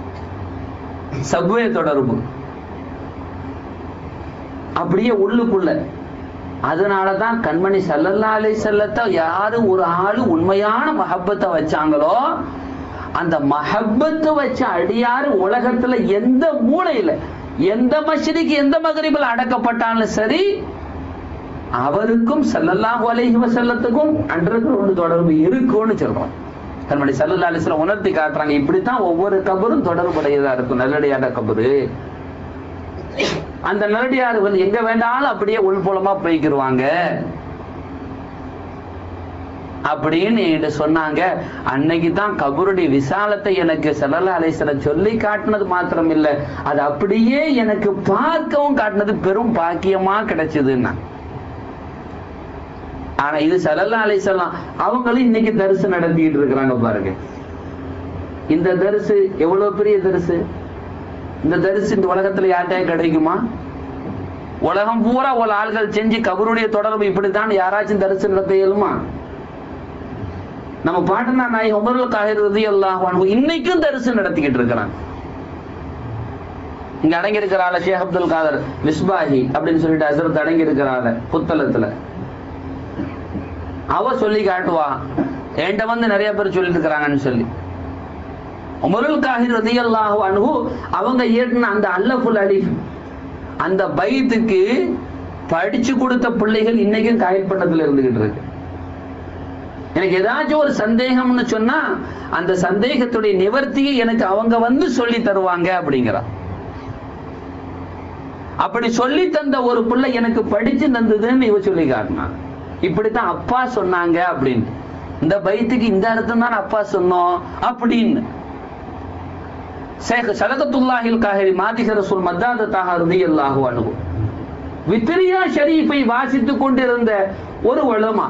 சப்வே தொடர்பு அப்படியே உள்ளுக்குள்ள அதனாலதான் கண்மணி சல்லல்லா அலை செல்லத்தை யாரு ஒரு ஆளு உண்மையான மஹப்பத்தை வச்சாங்களோ அந்த மஹப்பத்தை வச்ச அடியாரு உலகத்துல எந்த மூலையில எந்த மஷிதிக்கு எந்த மகரிபில் அடக்கப்பட்டாலும் சரி அவருக்கும் சல்லல்லாஹு அலைஹி வஸல்லத்துக்கும் அன்றைக்கு ஒன்று தொடர்பு இருக்கும்னு சொல்றோம் கண்மணி சல்லல்லா அலிஸ்லாம் உணர்த்தி காட்டுறாங்க இப்படித்தான் ஒவ்வொரு கபரும் தொடர்புடையதா இருக்கும் நல்லடியாட கபரு அந்த நல்லடியார் வந்து எங்க வேண்டாலும் அப்படியே உள்புலமா போய்க்கிருவாங்க அப்படின்னு என்கிட்ட சொன்னாங்க அன்னைக்கு தான் கபருடைய விசாலத்தை எனக்கு செல்லல அலைசல சொல்லி காட்டினது மாத்திரம் இல்ல அது அப்படியே எனக்கு பார்க்கவும் காட்டினது பெரும் பாக்கியமா கிடைச்சதுன்னா ஆனா இது சல்லல்லா அலைசல்லாம் அவங்களும் இன்னைக்கு தரிசு நடத்திட்டு இருக்கிறாங்க பாருங்க இந்த தரிசு எவ்வளவு பெரிய தரிசு இந்த தரிசு இந்த உலகத்துல யார்கிட்டயும் கிடைக்குமா உலகம் பூரா ஒரு ஆள்கள் செஞ்சு கபருடைய தொடர்பு இப்படித்தான் யாராச்சும் தரிசு நடத்த இயலுமா நம்ம பாட்டனா நாய் உமருல் காகிறது எல்லாம் இன்னைக்கும் தரிசு நடத்திக்கிட்டு இருக்கிறாங்க இங்க அடங்கி இருக்கிறாள் ஷேக் அப்துல் காதர் மிஸ்பாஹி அப்படின்னு சொல்லிட்டு அசரத் அடங்கி இருக்கிறாள் புத்தளத்துல அவ சொல்லி காட்டுவா என்கிட்ட வந்து நிறைய பேர் சொல்லிட்டு இருக்கிறாங்கன்னு சொல்லி உமருல் காஹிர் ரதியல்லாஹு அன்ஹு அவங்க ஏற்றின அந்த அல்லஃபுல் அலிஃப் அந்த பைத்துக்கு படிச்சு கொடுத்த பிள்ளைகள் இன்னைக்கும் காயப்பட்டதுல இருந்துகிட்டு இருக்கு எனக்கு ஏதாச்சும் ஒரு சந்தேகம்னு சொன்னா அந்த சந்தேகத்துடைய நிவர்த்தியை எனக்கு அவங்க வந்து சொல்லி தருவாங்க அப்படிங்கிறா அப்படி சொல்லி தந்த ஒரு பிள்ளை எனக்கு படிச்சு தந்ததுன்னு இவ சொல்லி காட்டினான் இப்படித்தான் அப்பா சொன்னாங்க அப்படின்னு இந்த பைத்துக்கு இந்த அர்த்தம் தான் அப்பா சொன்னோம் அப்படின்னு ஷேக் சலகத்துல்லாஹில் காஹிரி மாதிக ரசூல் மத்தாத தாஹா ரலியல்லாஹு அன்ஹு வித்ரியா ஷரீஃபை வாசித்துக் கொண்டிருந்த ஒரு உலமா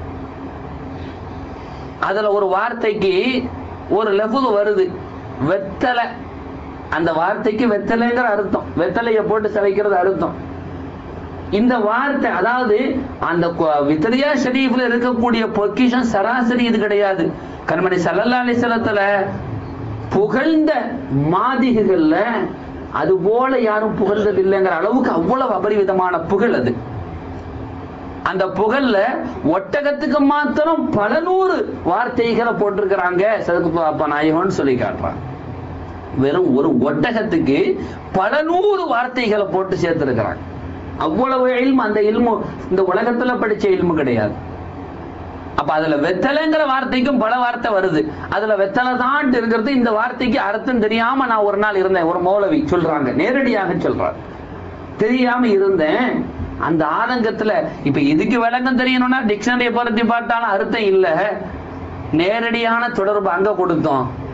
அதுல ஒரு வார்த்தைக்கு ஒரு லெஃபுது வருது வெத்தலை அந்த வார்த்தைக்கு வெத்தலைங்கிற அர்த்தம் வெத்தலைய போட்டு சிலைக்கிறது அர்த்தம் இந்த வார்த்தை அதாவது அந்த வித்ரியா ஷரீஃப்ல இருக்கக்கூடிய பொக்கிஷம் சராசரி இது கிடையாது கண்மணி சல்லல்லா அலிசலத்துல புகழ்ந்த மாதிகள்ல அது போல யாரும் புகழ்ந்தது இல்லைங்கிற அளவுக்கு அவ்வளவு அபரிவிதமான புகழ் அது அந்த புகழ்ல ஒட்டகத்துக்கு மாத்திரம் பல நூறு வார்த்தைகளை போட்டிருக்கிறாங்க சதுக்கு அப்ப நாயகம்னு சொல்லி காட்டுறான் வெறும் ஒரு ஒட்டகத்துக்கு பல நூறு வார்த்தைகளை போட்டு சேர்த்திருக்கிறாங்க அவ்வளவு இல்மு அந்த இல்மு இந்த உலகத்துல படிச்ச இல்மு கிடையாது அப்ப அதுல வெத்தலைங்கிற வார்த்தைக்கும் பல வார்த்தை வருது அதுல வெத்தலை தான் இருக்கிறது இந்த வார்த்தைக்கு அர்த்தம் தெரியாம நான் ஒரு நாள் இருந்தேன் ஒரு மௌலவி சொல்றாங்க நேரடியாக சொல்றாங்க தெரியாம இருந்தேன் அந்த ஆதங்கத்துல இப்ப இதுக்கு விளக்கம் தெரியணும்னா டிக்ஷனரியை பத்தி பார்த்தாலும் அர்த்தம் இல்ல நேரடியான தொடர்பு அங்க கொடுத்தோம்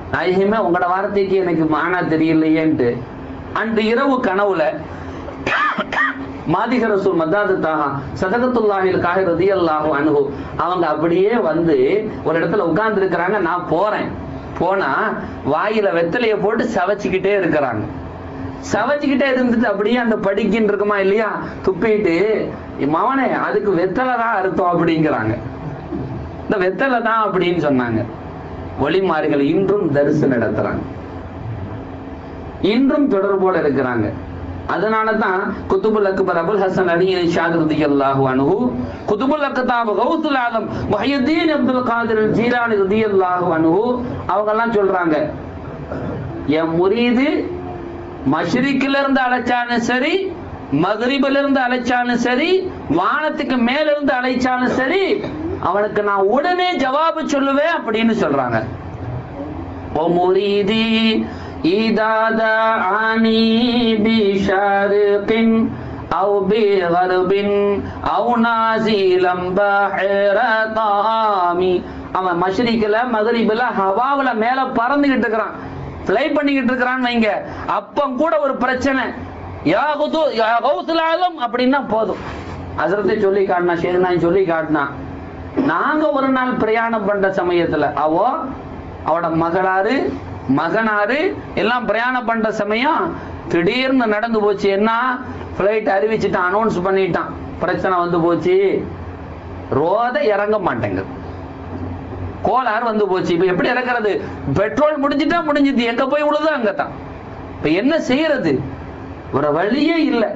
நாயகமே உங்களோட வார்த்தைக்கு எனக்கு மானா தெரியலையேன்ட்டு அன்று இரவு கனவுல மாதிக ரசூல் மத்தாது தாஹா சதகத்துல்லாஹில் காஹி ரதியல்லாஹு அன்ஹு அவங்க அப்படியே வந்து ஒரு இடத்துல உட்கார்ந்து இருக்கிறாங்க நான் போறேன் போனா வாயில வெத்தலைய போட்டு சவச்சுக்கிட்டே இருக்கிறாங்க சவச்சுக்கிட்டே இருந்துட்டு அப்படியே அந்த படிக்கின்னு இருக்குமா இல்லையா துப்பிட்டு மவனே அதுக்கு வெத்தலை தான் அர்த்தம் அப்படிங்கிறாங்க இந்த வெத்தலை தான் அப்படின்னு சொன்னாங்க ஒளிமாறுகள் இன்றும் தரிசு நடத்துறாங்க இன்றும் தொடர்போட இருக்கிறாங்க அதனால தான் குத்துபுல் அக்பர் அபுல் ஹசன் அலி ஷாத் ரதியல்லாஹு அன்ஹு குத்துபுல் அக்தாப் கௌசுல் ஆலம் முஹியுத்தீன் அப்துல் காதிர் ஜீலானி ரதியல்லாஹு அன்ஹு அவங்க எல்லாம் சொல்றாங்க என் முரீது மஷ்ரிக்கில இருந்து அழைச்சாலும் சரி மகரிபில இருந்து அழைச்சாலும் சரி வானத்துக்கு மேல இருந்து அழைச்சாலும் சரி அவனுக்கு நான் உடனே ஜவாபு சொல்லுவேன் அப்படின்னு சொல்றாங்க ஓ முரீதி إذا دعاني بشرق أو بغرب أو نازلا بحر طامي அவன் மஷ்ரிக்கில் மகரிபில் ஹவாவுல மேல பறந்துகிட்டு இருக்கிறான் ஃப்ளை பண்ணிக்கிட்டு இருக்கிறான்னு வைங்க அப்ப கூட ஒரு பிரச்சனை யா குது யா கௌசுல் ஆலம் அப்படின்னா போதும் ஹசரத்தை சொல்லி காட்டினா ஷேர்னாய் சொல்லி காட்டினா நாங்க ஒரு நாள் பிரயாணம் பண்ற சமயத்துல அவோ அவட மகளாரு மகனாரு எல்லாம் பிரயாணம் பண்ற சமயம் திடீர்னு நடந்து போச்சு என்ன பிளைட் அறிவிச்சுட்டான் அனௌன்ஸ் பண்ணிட்டான் பிரச்சனை வந்து போச்சு ரோத இறங்க மாட்டேங்குது கோளாறு வந்து போச்சு இப்ப எப்படி இறக்குறது பெட்ரோல் முடிஞ்சுட்டா முடிஞ்சுது எங்க போய் விழுதோ அங்கதான் இப்ப என்ன செய்யறது ஒரு வழியே இல்லை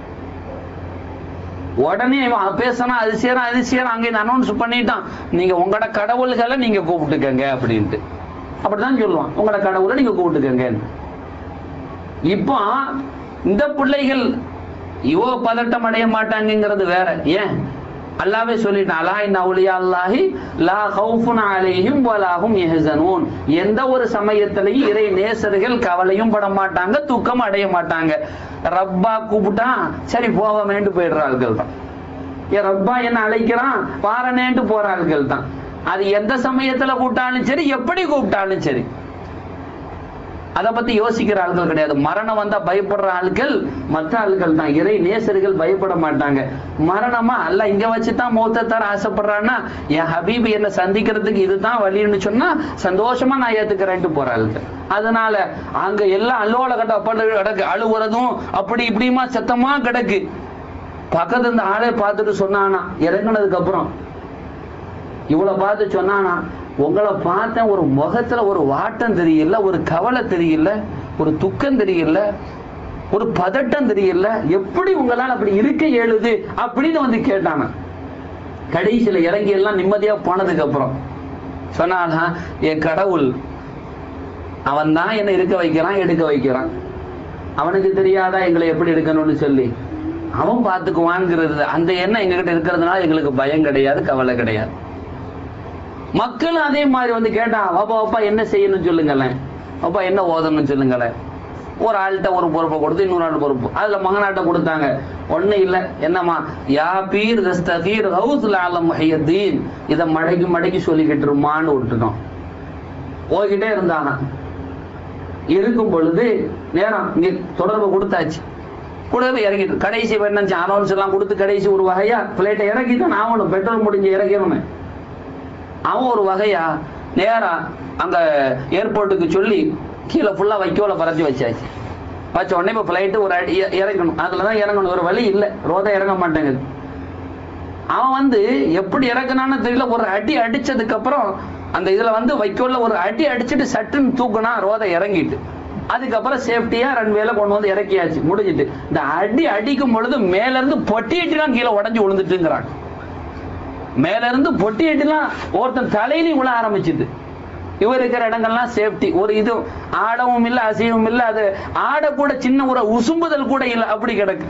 உடனே இவன் பேசினா அது செய்யறான் அது செய்யறான் அங்கே அனௌன்ஸ் பண்ணிட்டான் நீங்க உங்களோட கடவுள்களை நீங்க கூப்பிட்டுக்கங்க அப்படின்ட்டு அப்படிதான் சொல்லுவான் உங்களோட கடவுளை நீங்க கூப்பிட்டுக்கங்க இப்போ இந்த பிள்ளைகள் இவோ பதட்டம் அடைய மாட்டாங்கிறது வேற ஏன் அல்லாவே சொல்லிட்டான் அலா இன் அவுலியா அல்லாஹி லா ஹவுஃபுன் அலைஹிம் வலாஹும் யஹ்சனூன் எந்த ஒரு சமயத்திலையும் இறை நேசர்கள் கவலையும் பட மாட்டாங்க துக்கம் அடைய மாட்டாங்க ரப்பா கூப்பிட்டா சரி போவமேன்ட்டு போயிடுற ஆள்கள் தான் ஏன் ரப்பா என்ன அழைக்கிறான் பாரனேன்ட்டு போற ஆள்கள் தான் அது எந்த சமயத்துல கூப்பிட்டாலும் சரி எப்படி கூப்பிட்டாலும் சரி அதை பத்தி யோசிக்கிற ஆட்கள் கிடையாது மரணம் வந்தா பயப்படுற ஆட்கள் மற்ற ஆட்கள் தான் இறை நேசர்கள் பயப்பட மாட்டாங்க மரணமா அல்ல இங்க வச்சுதான் மௌத்த தர ஆசைப்படுறான்னா என் ஹபீப் என்ன சந்திக்கிறதுக்கு இதுதான் வழின்னு சொன்னா சந்தோஷமா நான் ஏத்துக்கிறேன்ட்டு போற ஆட்கள் அதனால அங்க எல்லாம் அல்லோல கட்ட அப்படி கிடக்கு அழுவுறதும் அப்படி இப்படியுமா சத்தமா கிடக்கு பக்கத்து இந்த ஆளே பார்த்துட்டு சொன்னானா இறங்குனதுக்கு அப்புறம் இவ்வளவு பார்த்து சொன்னானா உங்களை பார்த்தேன் ஒரு முகத்துல ஒரு வாட்டம் தெரியல ஒரு கவலை தெரியல ஒரு துக்கம் தெரியல ஒரு பதட்டம் தெரியல எப்படி உங்களால் அப்படி இருக்க இயலுது அப்படின்னு வந்து கேட்டான கடைசியில இறங்கி எல்லாம் நிம்மதியா போனதுக்கு அப்புறம் சொன்னானா என் கடவுள் அவன் தான் என்னை இருக்க வைக்கிறான் எடுக்க வைக்கிறான் அவனுக்கு தெரியாதா எங்களை எப்படி எடுக்கணும்னு சொல்லி அவன் பார்த்துக்குவான்ங்கிறது அந்த எண்ணம் எங்ககிட்ட இருக்கிறதுனால எங்களுக்கு பயம் கிடையாது கவலை கிடையாது மக்கள் அதே மாதிரி வந்து கேட்டான் பாப்பா பாப்பா என்ன செய்யணும்னு சொல்லுங்களேன் பாப்பா என்ன ஓதணும்னு சொல்லுங்களேன் ஒரு ஆள்கிட்ட ஒரு பொறுப்பை கொடுத்து இன்னொரு ஆள் பொறுப்பு அதுல மகனாட்ட கொடுத்தாங்க ஒண்ணு இல்ல என்னம்மா யா பீர் தஸ்தகீர் ஹவுஸ்ல ஆலம் முஹையத்தீன் இதை மடக்கி மடக்கி சொல்லிக்கிட்டு இருமான்னு விட்டுட்டோம் போய்கிட்டே இருந்தாங்க இருக்கும் பொழுது நேரம் இங்க தொடர்பு கொடுத்தாச்சு கூடவே இறங்கிட்டு கடைசி என்ன அனௌன்ஸ் எல்லாம் கொடுத்து கடைசி ஒரு வகையா பிளேட்டை இறக்கிட்டு நான் ஒன்று பெட்ரோல் முடிஞ்சு இறக்கணுமே அவன் ஒரு வகையா நேரா அங்க ஏர்போர்ட்டுக்கு சொல்லி கீழே ஃபுல்லா வைக்கோல பறச்சு வச்சாச்சு வச்ச உடனே இப்போ ஃப்ளைட்டு ஒரு அடி இ- இறக்கணும் அதுல தான் இறங்கணும் ஒரு வழி இல்லை ரோத இறங்க மாட்டேங்குது அவன் வந்து எப்படி இறக்குனான்னு தெரியல ஒரு அடி அடிச்சதுக்கு அப்புறம் அந்த இதுல வந்து வைக்கோல்ல ஒரு அடி அடிச்சுட்டு சட்டுன்னு தூக்குனா ரோத இறங்கிட்டு அதுக்கப்புறம் சேஃப்டியா ரன்வேல கொண்டு வந்து இறக்கியாச்சு முடிஞ்சிட்டு இந்த அடி அடிக்கும் பொழுது மேல இருந்து பொட்டிட்டுலாம் கீழே உடஞ்சு விழுந்துட்டுங்கிறாங்க மேல இருந்து பொட்டிட்டுலாம் ஒருத்தன் தலையிலையும் விழ ஆரம்பிச்சுது இவர் இருக்கிற இடங்கள்லாம் சேஃப்டி ஒரு இது ஆடவும் இல்லை அசையவும் இல்லை அது ஆட கூட சின்ன ஒரு உசும்புதல் கூட இல்லை அப்படி கிடக்கு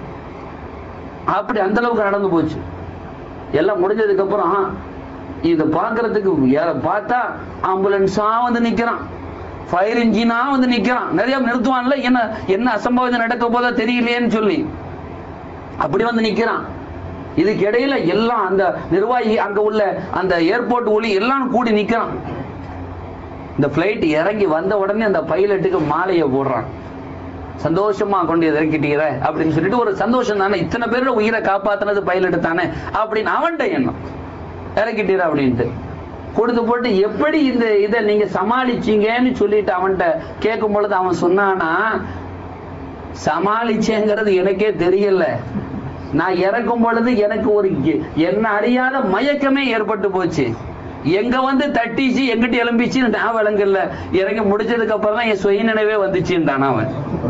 அப்படி அந்த அளவுக்கு நடந்து போச்சு எல்லாம் முடிஞ்சதுக்கு அப்புறம் இதை பார்க்கறதுக்கு யா- பார்த்தா ஆம்புலன்ஸா வந்து நிக்கிறான் ஃபயர் இன்ஜினா வந்து நிக்கிறான் நிறைய நிறுத்துவான்ல என்ன என்ன அசம்பாவிதம் நடக்க போதா தெரியலையேன்னு சொல்லி அப்படி வந்து நிக்கிறான் இதுக்கு இடையில எல்லாம் அந்த நிர்வாகி அங்க உள்ள அந்த ஏர்போர்ட் ஒளி எல்லாம் கூடி நிக்கிறான் இந்த பிளைட் இறங்கி வந்த உடனே அந்த பைலட்டுக்கு மாலையை போடுறான் சந்தோஷமா கொண்டு இறக்கிட்டீர அப்படின்னு சொல்லிட்டு ஒரு சந்தோஷம் தானே இத்தனை பேரோட உயிரை காப்பாத்துனது பைலட் தானே அப்படின்னு அவன்கிட்ட எண்ணம் இறக்கிட்டீர அப்படின்ட்டு கொடுத்து போட்டு எப்படி இந்த இதை நீங்க சமாளிச்சீங்கன்னு சொல்லிட்டு அவன்கிட்ட கேட்கும் பொழுது அவன் சொன்னானா சமாளிச்சேங்கிறது எனக்கே தெரியல நான் இறக்கும் பொழுது எனக்கு ஒரு எ- என்ன அறியாத மயக்கமே ஏற்பட்டு போச்சு எங்க வந்து தட்டிச்சு எங்கிட்ட எலும்பிச்சு நான் விளங்கல இறங்கி முடிச்சதுக்கு அப்புறம் தான் என் சுய நினைவே வந்துச்சுன்றான் அவன்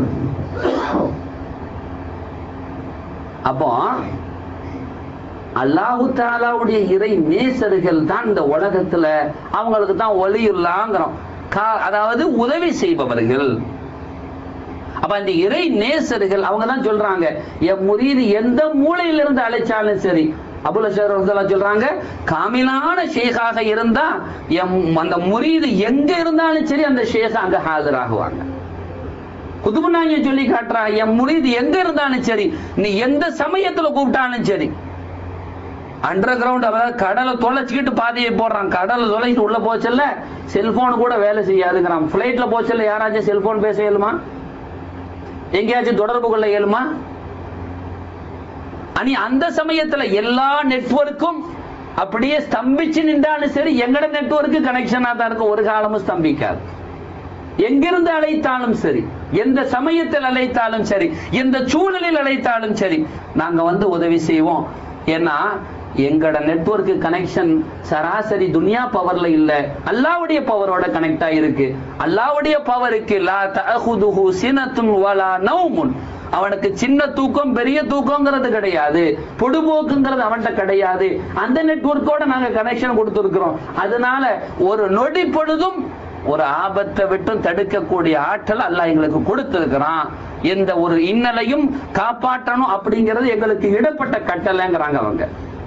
அப்போ அல்லாஹு தாலாவுடைய இறை நேசர்கள் தான் இந்த உலகத்துல அவங்களுக்கு தான் ஒளியுள்ளாங்கிறோம் கா- அதாவது உதவி செய்பவர்கள் அப்ப அந்த இறை நேசர்கள் அவங்க தான் சொல்றாங்க என் முரீது எந்த மூலையில இருந்து அழைச்சாலும் சரி அபுல் அஷர் ரலியல்லாஹு சொல்றாங்க காமிலான ஷேகாக இருந்தா எம் அந்த முரீது எங்க இருந்தாலும் சரி அந்த ஷேக் அங்க ஆஜராகுவாங்க குதுபுநாய சொல்லி காட்டுறா என் முரீது எங்க இருந்தாலும் சரி நீ எந்த சமயத்துல கூப்பிட்டாலும் சரி அண்டர் கிரவுண்ட் அதாவது கடலை தொலைச்சிக்கிட்டு பாதையை போடுறான் கடலை தொலைச்சிட்டு உள்ள போச்சல்ல செல்போன் கூட வேலை செய்யாதுங்கிறான் பிளைட்ல போச்சல்ல யாராச்சும் செல்போன் பேச இயலுமா எங்கேயாச்சும் தொடர்பு கொள்ள இயலுமா அனி அந்த சமயத்துல எல்லா நெட்வொர்க்கும் அப்படியே ஸ்தம்பிச்சு நின்றாலும் சரி எங்கட நெட்வொர்க்கு கனெக்ஷனா தான் இருக்கும் ஒரு காலமும் ஸ்தம்பிக்காது எங்கிருந்து அழைத்தாலும் சரி எந்த சமயத்தில் அழைத்தாலும் சரி எந்த சூழலில் அழைத்தாலும் சரி நாங்க வந்து உதவி செய்வோம் ஏன்னா எங்கட நெட்வொர்க் கனெக்ஷன் சராசரி துனியா பவர்ல இல்ல அல்லாவுடைய பவரோட கனெக்ட் ஆயிருக்கு அல்லாவுடைய பவருக்கு லா தஅஹுதுஹு சினத்துன் வலா நௌமுன் அவனுக்கு சின்ன தூக்கம் பெரிய தூக்கங்கிறது கிடையாது பொடுபோக்குங்கிறது அவன்கிட்ட கிடையாது அந்த நெட்வொர்க்கோட நாங்க கனெக்ஷன் கொடுத்துருக்கிறோம் அதனால ஒரு நொடி பொழுதும் ஒரு ஆபத்தை விட்டும் தடுக்கக்கூடிய ஆற்றல் அல்லாஹ் எங்களுக்கு கொடுத்திருக்கிறான் எந்த ஒரு இன்னலையும் காப்பாற்றணும் அப்படிங்கிறது எங்களுக்கு இடப்பட்ட கட்டளைங்கிறாங்க அவங்க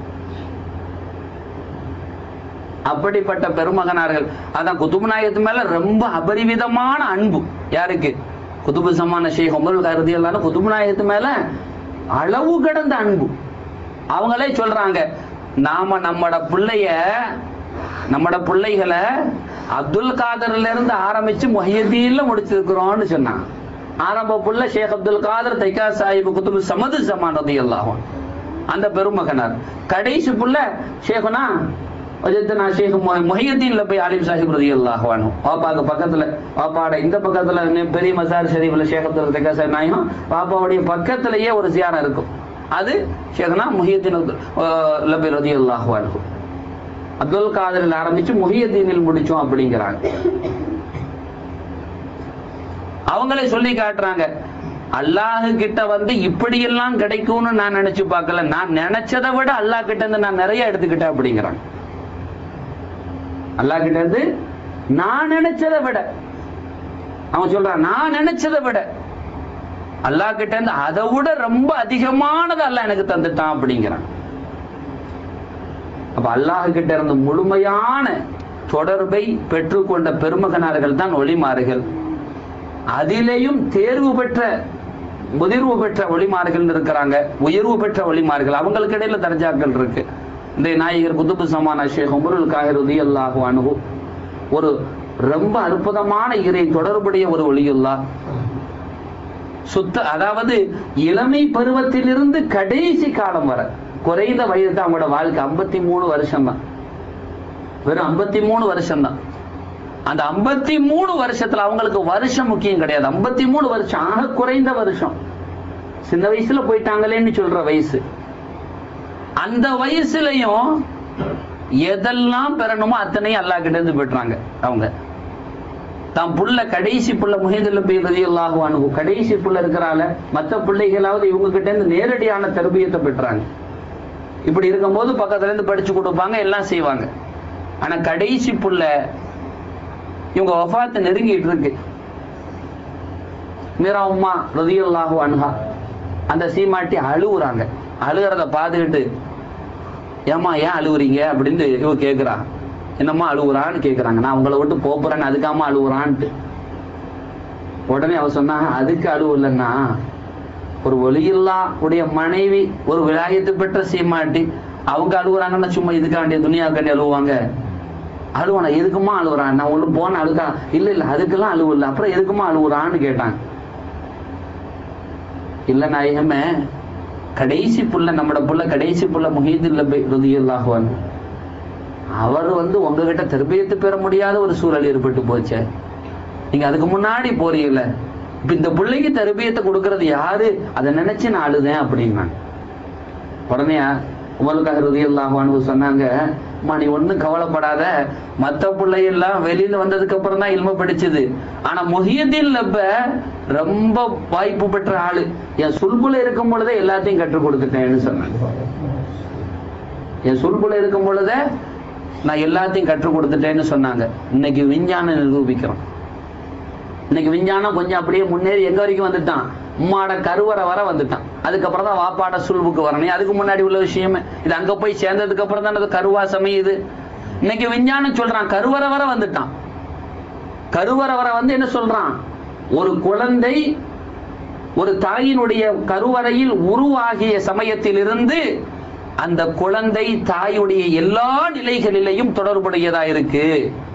அப்படிப்பட்ட பெருமகனார்கள் அதான் குதுபு நாயகத்து மேல ரொம்ப அபரிவிதமான அன்பு யாருக்கு குதுபு சமான ஷேக் உமர் கருதி எல்லாரும் குதுபு நாயகத்து மேல அளவு கடந்த அன்பு அவங்களே சொல்றாங்க நாம நம்மட பிள்ளைய நம்மட பிள்ளைகளை அப்துல் காதர்ல இருந்து ஆரம்பிச்சு மொஹியதீன்ல முடிச்சிருக்கிறோம்னு சொன்னான் ஆரம்ப புள்ள ஷேக் அப்துல் காதர் தைக்கா சாஹிப் குதுபு சமது ஜமான் ரதியல்லாஹு அந்த பெருமகனார் கடைசி புள்ள ஷேகுனா வஜத்தனா ஷேக் மொஹியத்தீன்ல போய் ஆலிம் சாஹிப் ரதி அல்லாஹ்வானு பாப்பாக்கு பக்கத்துல பாப்பாட இந்த பக்கத்துல நெ- பெரிய மசார் ஷரீஃப்ல ஷேக் அப்துல் தைக்கா சாஹிப் நாயும் பாப்பாவுடைய பக்கத்திலேயே ஒரு சியாரம் இருக்கும் அது ஷேக்னா முஹியத்தீன் லபி ரதி அல்லாஹ்வானு அப்துல் காதரில் ஆரம்பிச்சு முஹியத்தீனில் முடிச்சோம் அப்படிங்கிறாங்க அவங்களே சொல்லி காட்டுறாங்க அல்லாஹ் கிட்ட வந்து இப்படி எல்லாம் கிடைக்கும்னு நான் நினைச்சு பார்க்கல நான் நினைச்சதை விட அல்லாஹ் கிட்ட இருந்து நான் நிறைய எடுத்துக்கிட்டேன் அப்படிங்கிறாங்க அல்லாஹ் கிட்ட இருந்து நான் நினைச்சதை விட அவன் சொல்றான் நான் நினைச்சதை விட அல்லாஹ் கிட்ட இருந்து அதை விட ரொம்ப அதிகமானது அல்லாஹ் எனக்கு தந்துட்டான் அப்படிங்கிறான் அப்ப அல்லாஹ் கிட்ட இருந்து முழுமையான தொடர்பை பெற்றுக்கொண்ட பெருமகனார்கள் தான் ஒளிமாறுகள் அதிலேயும் தேர்வு பெற்ற முதிர்வு பெற்ற ஒளிமார்கள் இருக்கிறாங்க உயர்வு பெற்ற ஒளிமார்கள் அவங்களுக்கு இடையில தர்ஜாக்கள் இருக்கு இந்த நாயகர் குதுபு சமான ஷேக் உமருல் காஹிர் உதி அல்லாஹு அனுகு ஒரு ரொம்ப அற்புதமான இறை தொடர்புடைய ஒரு ஒளியுல்லா சுத்த அதாவது இளமை பருவத்திலிருந்து கடைசி காலம் வரை குறைந்த வயது தான் அவங்களோட வாழ்க்கை ஐம்பத்தி மூணு வருஷம் தான் வெறும் ஐம்பத்தி மூணு வருஷம் தான் அந்த ஐம்பத்தி மூணு வருஷத்துல அவங்களுக்கு வருஷம் முக்கியம் கிடையாது ஐம்பத்தி மூணு வருஷம் ஆக குறைந்த வருஷம் சின்ன வயசுல போயிட்டாங்களேன்னு சொல்ற வயசு அந்த வயசுலயும் எதெல்லாம் பெறணுமோ அத்தனையும் அல்லா கிட்ட இருந்து பெற்றாங்க அவங்க தான் புள்ள கடைசி புள்ள முஹிதுல்ல போய் ரதி அல்லாஹு கடைசி புள்ள இருக்கிறால மத்த பிள்ளைகளாவது இவங்க கிட்ட இருந்து நேரடியான தர்பியத்தை பெற்றாங்க இப்படி இருக்கும்போது பக்கத்துல இருந்து படிச்சு கொடுப்பாங்க எல்லாம் செய்வாங்க ஆனா கடைசி புள்ள இவங்க வஃபாத்து நெருங்கிட்டு இருக்கு மீரா உம்மா ரதியுல்லாஹு அன்ஹா அந்த சீமாட்டி அழுவுறாங்க அழுகிறத பார்த்துக்கிட்டு ஏம்மா ஏன் அழுவுறீங்க அப்படின்னு இவ கேக்குறா என்னம்மா அழுவுறான்னு கேக்குறாங்க நான் உங்களை விட்டு போறேன்னு அதுக்காம அழுவுறான்ட்டு உடனே அவ சொன்னா அதுக்கு அழுவலன்னா ஒரு ஒளியில்லா உடைய மனைவி ஒரு விலாயத்து பெற்ற சீமாட்டி அவங்க அழுகுறாங்கன்னா சும்மா இதுக்காண்டிய துணியாக்காண்டி அழுவாங்க அழுவானா எதுக்குமா அழுவுறான் நான் ஒண்ணு போன அழுக்கா இல்ல இல்ல அதுக்கெல்லாம் அழுவு இல்ல அப்புறம் எதுக்குமா அழுவுறான்னு கேட்டாங்க இல்ல நாயகமே கடைசி புள்ள நம்மட புள்ள கடைசி புள்ள முஹீதுல்ல ருதியுல்லாஹுவன் அவர் வந்து உங்ககிட்ட தர்பியத்து பெற முடியாத ஒரு சூழல் ஏற்பட்டு போச்சே நீங்க அதுக்கு முன்னாடி போறீங்கல்ல இப்ப இந்த பிள்ளைக்கு தர்பியத்தை கொடுக்கறது யாரு அதை நினைச்சு நான் அழுதேன் அப்படின்னாங்க உடனே உமருக்காக ருதியுல்லாஹுவான்னு சொன்னாங்க அம்மா நீ ஒண்ணும் கவலைப்படாத மத்த பிள்ளையெல்லாம் வெளியில வந்ததுக்கு அப்புறம் தான் இல்ம படிச்சது ஆனா முஹியதீன் லப்ப ரொம்ப வாய்ப்பு பெற்ற ஆளு என் சுல்புல இருக்கும் பொழுதே எல்லாத்தையும் கற்றுக் கொடுத்துட்டேன்னு சொன்னாங்க என் சுல்புல இருக்கும் பொழுதே நான் எல்லாத்தையும் கற்றுக் கொடுத்துட்டேன்னு சொன்னாங்க இன்னைக்கு விஞ்ஞானம் நிரூபிக்கிறோம் இன்னைக்கு விஞ்ஞானம் கொஞ்சம் அப்படியே முன்னேறி எங்க வரைக்கும் வந்துட்டான் உம்மாட கருவறை வர வந்துட்டான் அதுக்கப்புறம் தான் வாப்பாட சுல்புக்கு வரணும் அதுக்கு முன்னாடி உள்ள விஷயமே இது அங்க போய் சேர்ந்ததுக்கு அப்புறம் தான் அது கருவா சமையுது இன்னைக்கு விஞ்ஞானம் சொல்றான் கருவறை வர வந்துட்டான் கருவறை வர வந்து என்ன சொல்றான் ஒரு குழந்தை ஒரு தாயினுடைய கருவறையில் உருவாகிய சமயத்திலிருந்து அந்த குழந்தை தாயுடைய எல்லா நிலைகளிலேயும் தொடர்புடையதா இருக்கு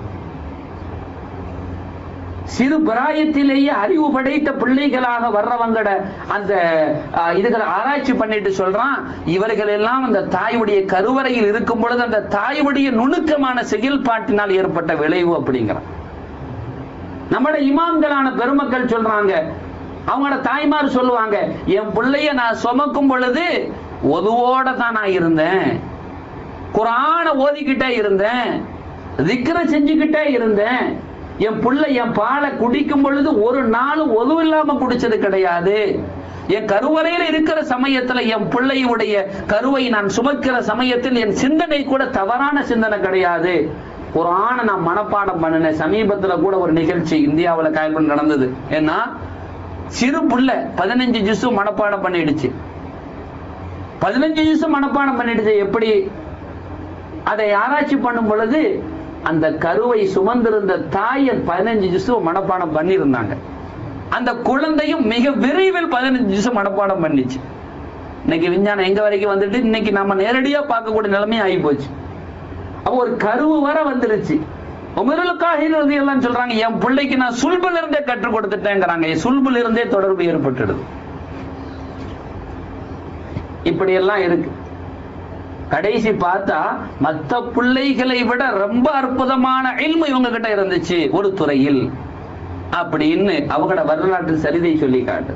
சிறு பிராயத்திலேயே அறிவு படைத்த பிள்ளைகளாக வர்றவங்கட அந்த அஹ், இதுகளை ஆராய்ச்சி பண்ணிட்டு சொல்றான் இவர்கள் எல்லாம் அந்த தாயுடைய கருவறையில் இருக்கும் பொழுது அந்த தாயுடைய நுணுக்கமான செயல்பாட்டினால் ஏற்பட்ட விளைவு அப்படிங்கிறான் நம்மட இமாம்களான பெருமக்கள் சொல்றாங்க அவங்களோட தாய்மார் சொல்லுவாங்க என் பிள்ளைய நான் சுமக்கும் பொழுது ஒதுவோட தான் நான் இருந்தேன் குரான ஓதிக்கிட்டே இருந்தேன் திக்ர செஞ்சுக்கிட்டே இருந்தேன் என் புள்ள என் பாலை குடிக்கும் பொழுது ஒரு நாளும் ஒதுவு இல்லாம குடிச்சது கிடையாது என் கருவறையில் இருக்கிற சமயத்துல என் பிள்ளையுடைய கருவை நான் சுமக்கிற சமயத்தில் என் சிந்தனை கூட தவறான சிந்தனை கிடையாது குரான நான் மனப்பாடம் பண்ணினேன் சமீபத்துல கூட ஒரு நிகழ்ச்சி இந்தியாவுல காயல் நடந்தது ஏன்னா சிறு புள்ள பதினஞ்சு ஜிசு மனப்பாடம் பண்ணிடுச்சு பதினஞ்சு ஜிசு மனப்பாடம் பண்ணிடுச்சு எப்படி அதை ஆராய்ச்சி பண்ணும் பொழுது அந்த கருவை சுமந்திருந்த தாயர் பதினஞ்சு ஜிசு மனப்பாடம் பண்ணியிருந்தாங்க அந்த குழந்தையும் மிக விரைவில் பதினஞ்சு ஜிசு மனப்பாடம் பண்ணிச்சு இன்னைக்கு விஞ்ஞானம் எங்க வரைக்கும் வந்துட்டு இன்னைக்கு நம்ம நேரடியா பார்க்கக்கூடிய நிலைமை ஆகி போச்சு அப்போ ஒரு கருவு வர வந்துருச்சு உமருலுக்காக எல்லாம் சொல்றாங்க என் பிள்ளைக்கு நான் சுல்புல இருந்தே கற்றுக் கொடுத்துட்டேங்கிறாங்க என் சுல்புல இருந்தே தொடர்பு ஏற்பட்டுடுது இப்படி எல்லாம் இருக்கு கடைசி பார்த்தா மத்த பிள்ளைகளை விட ரொம்ப அற்புதமான இல்மு இவங்க கிட்ட இருந்துச்சு ஒரு துறையில் அப்படின்னு அவங்களோட வரலாற்று சரிதை சொல்லி காட்டு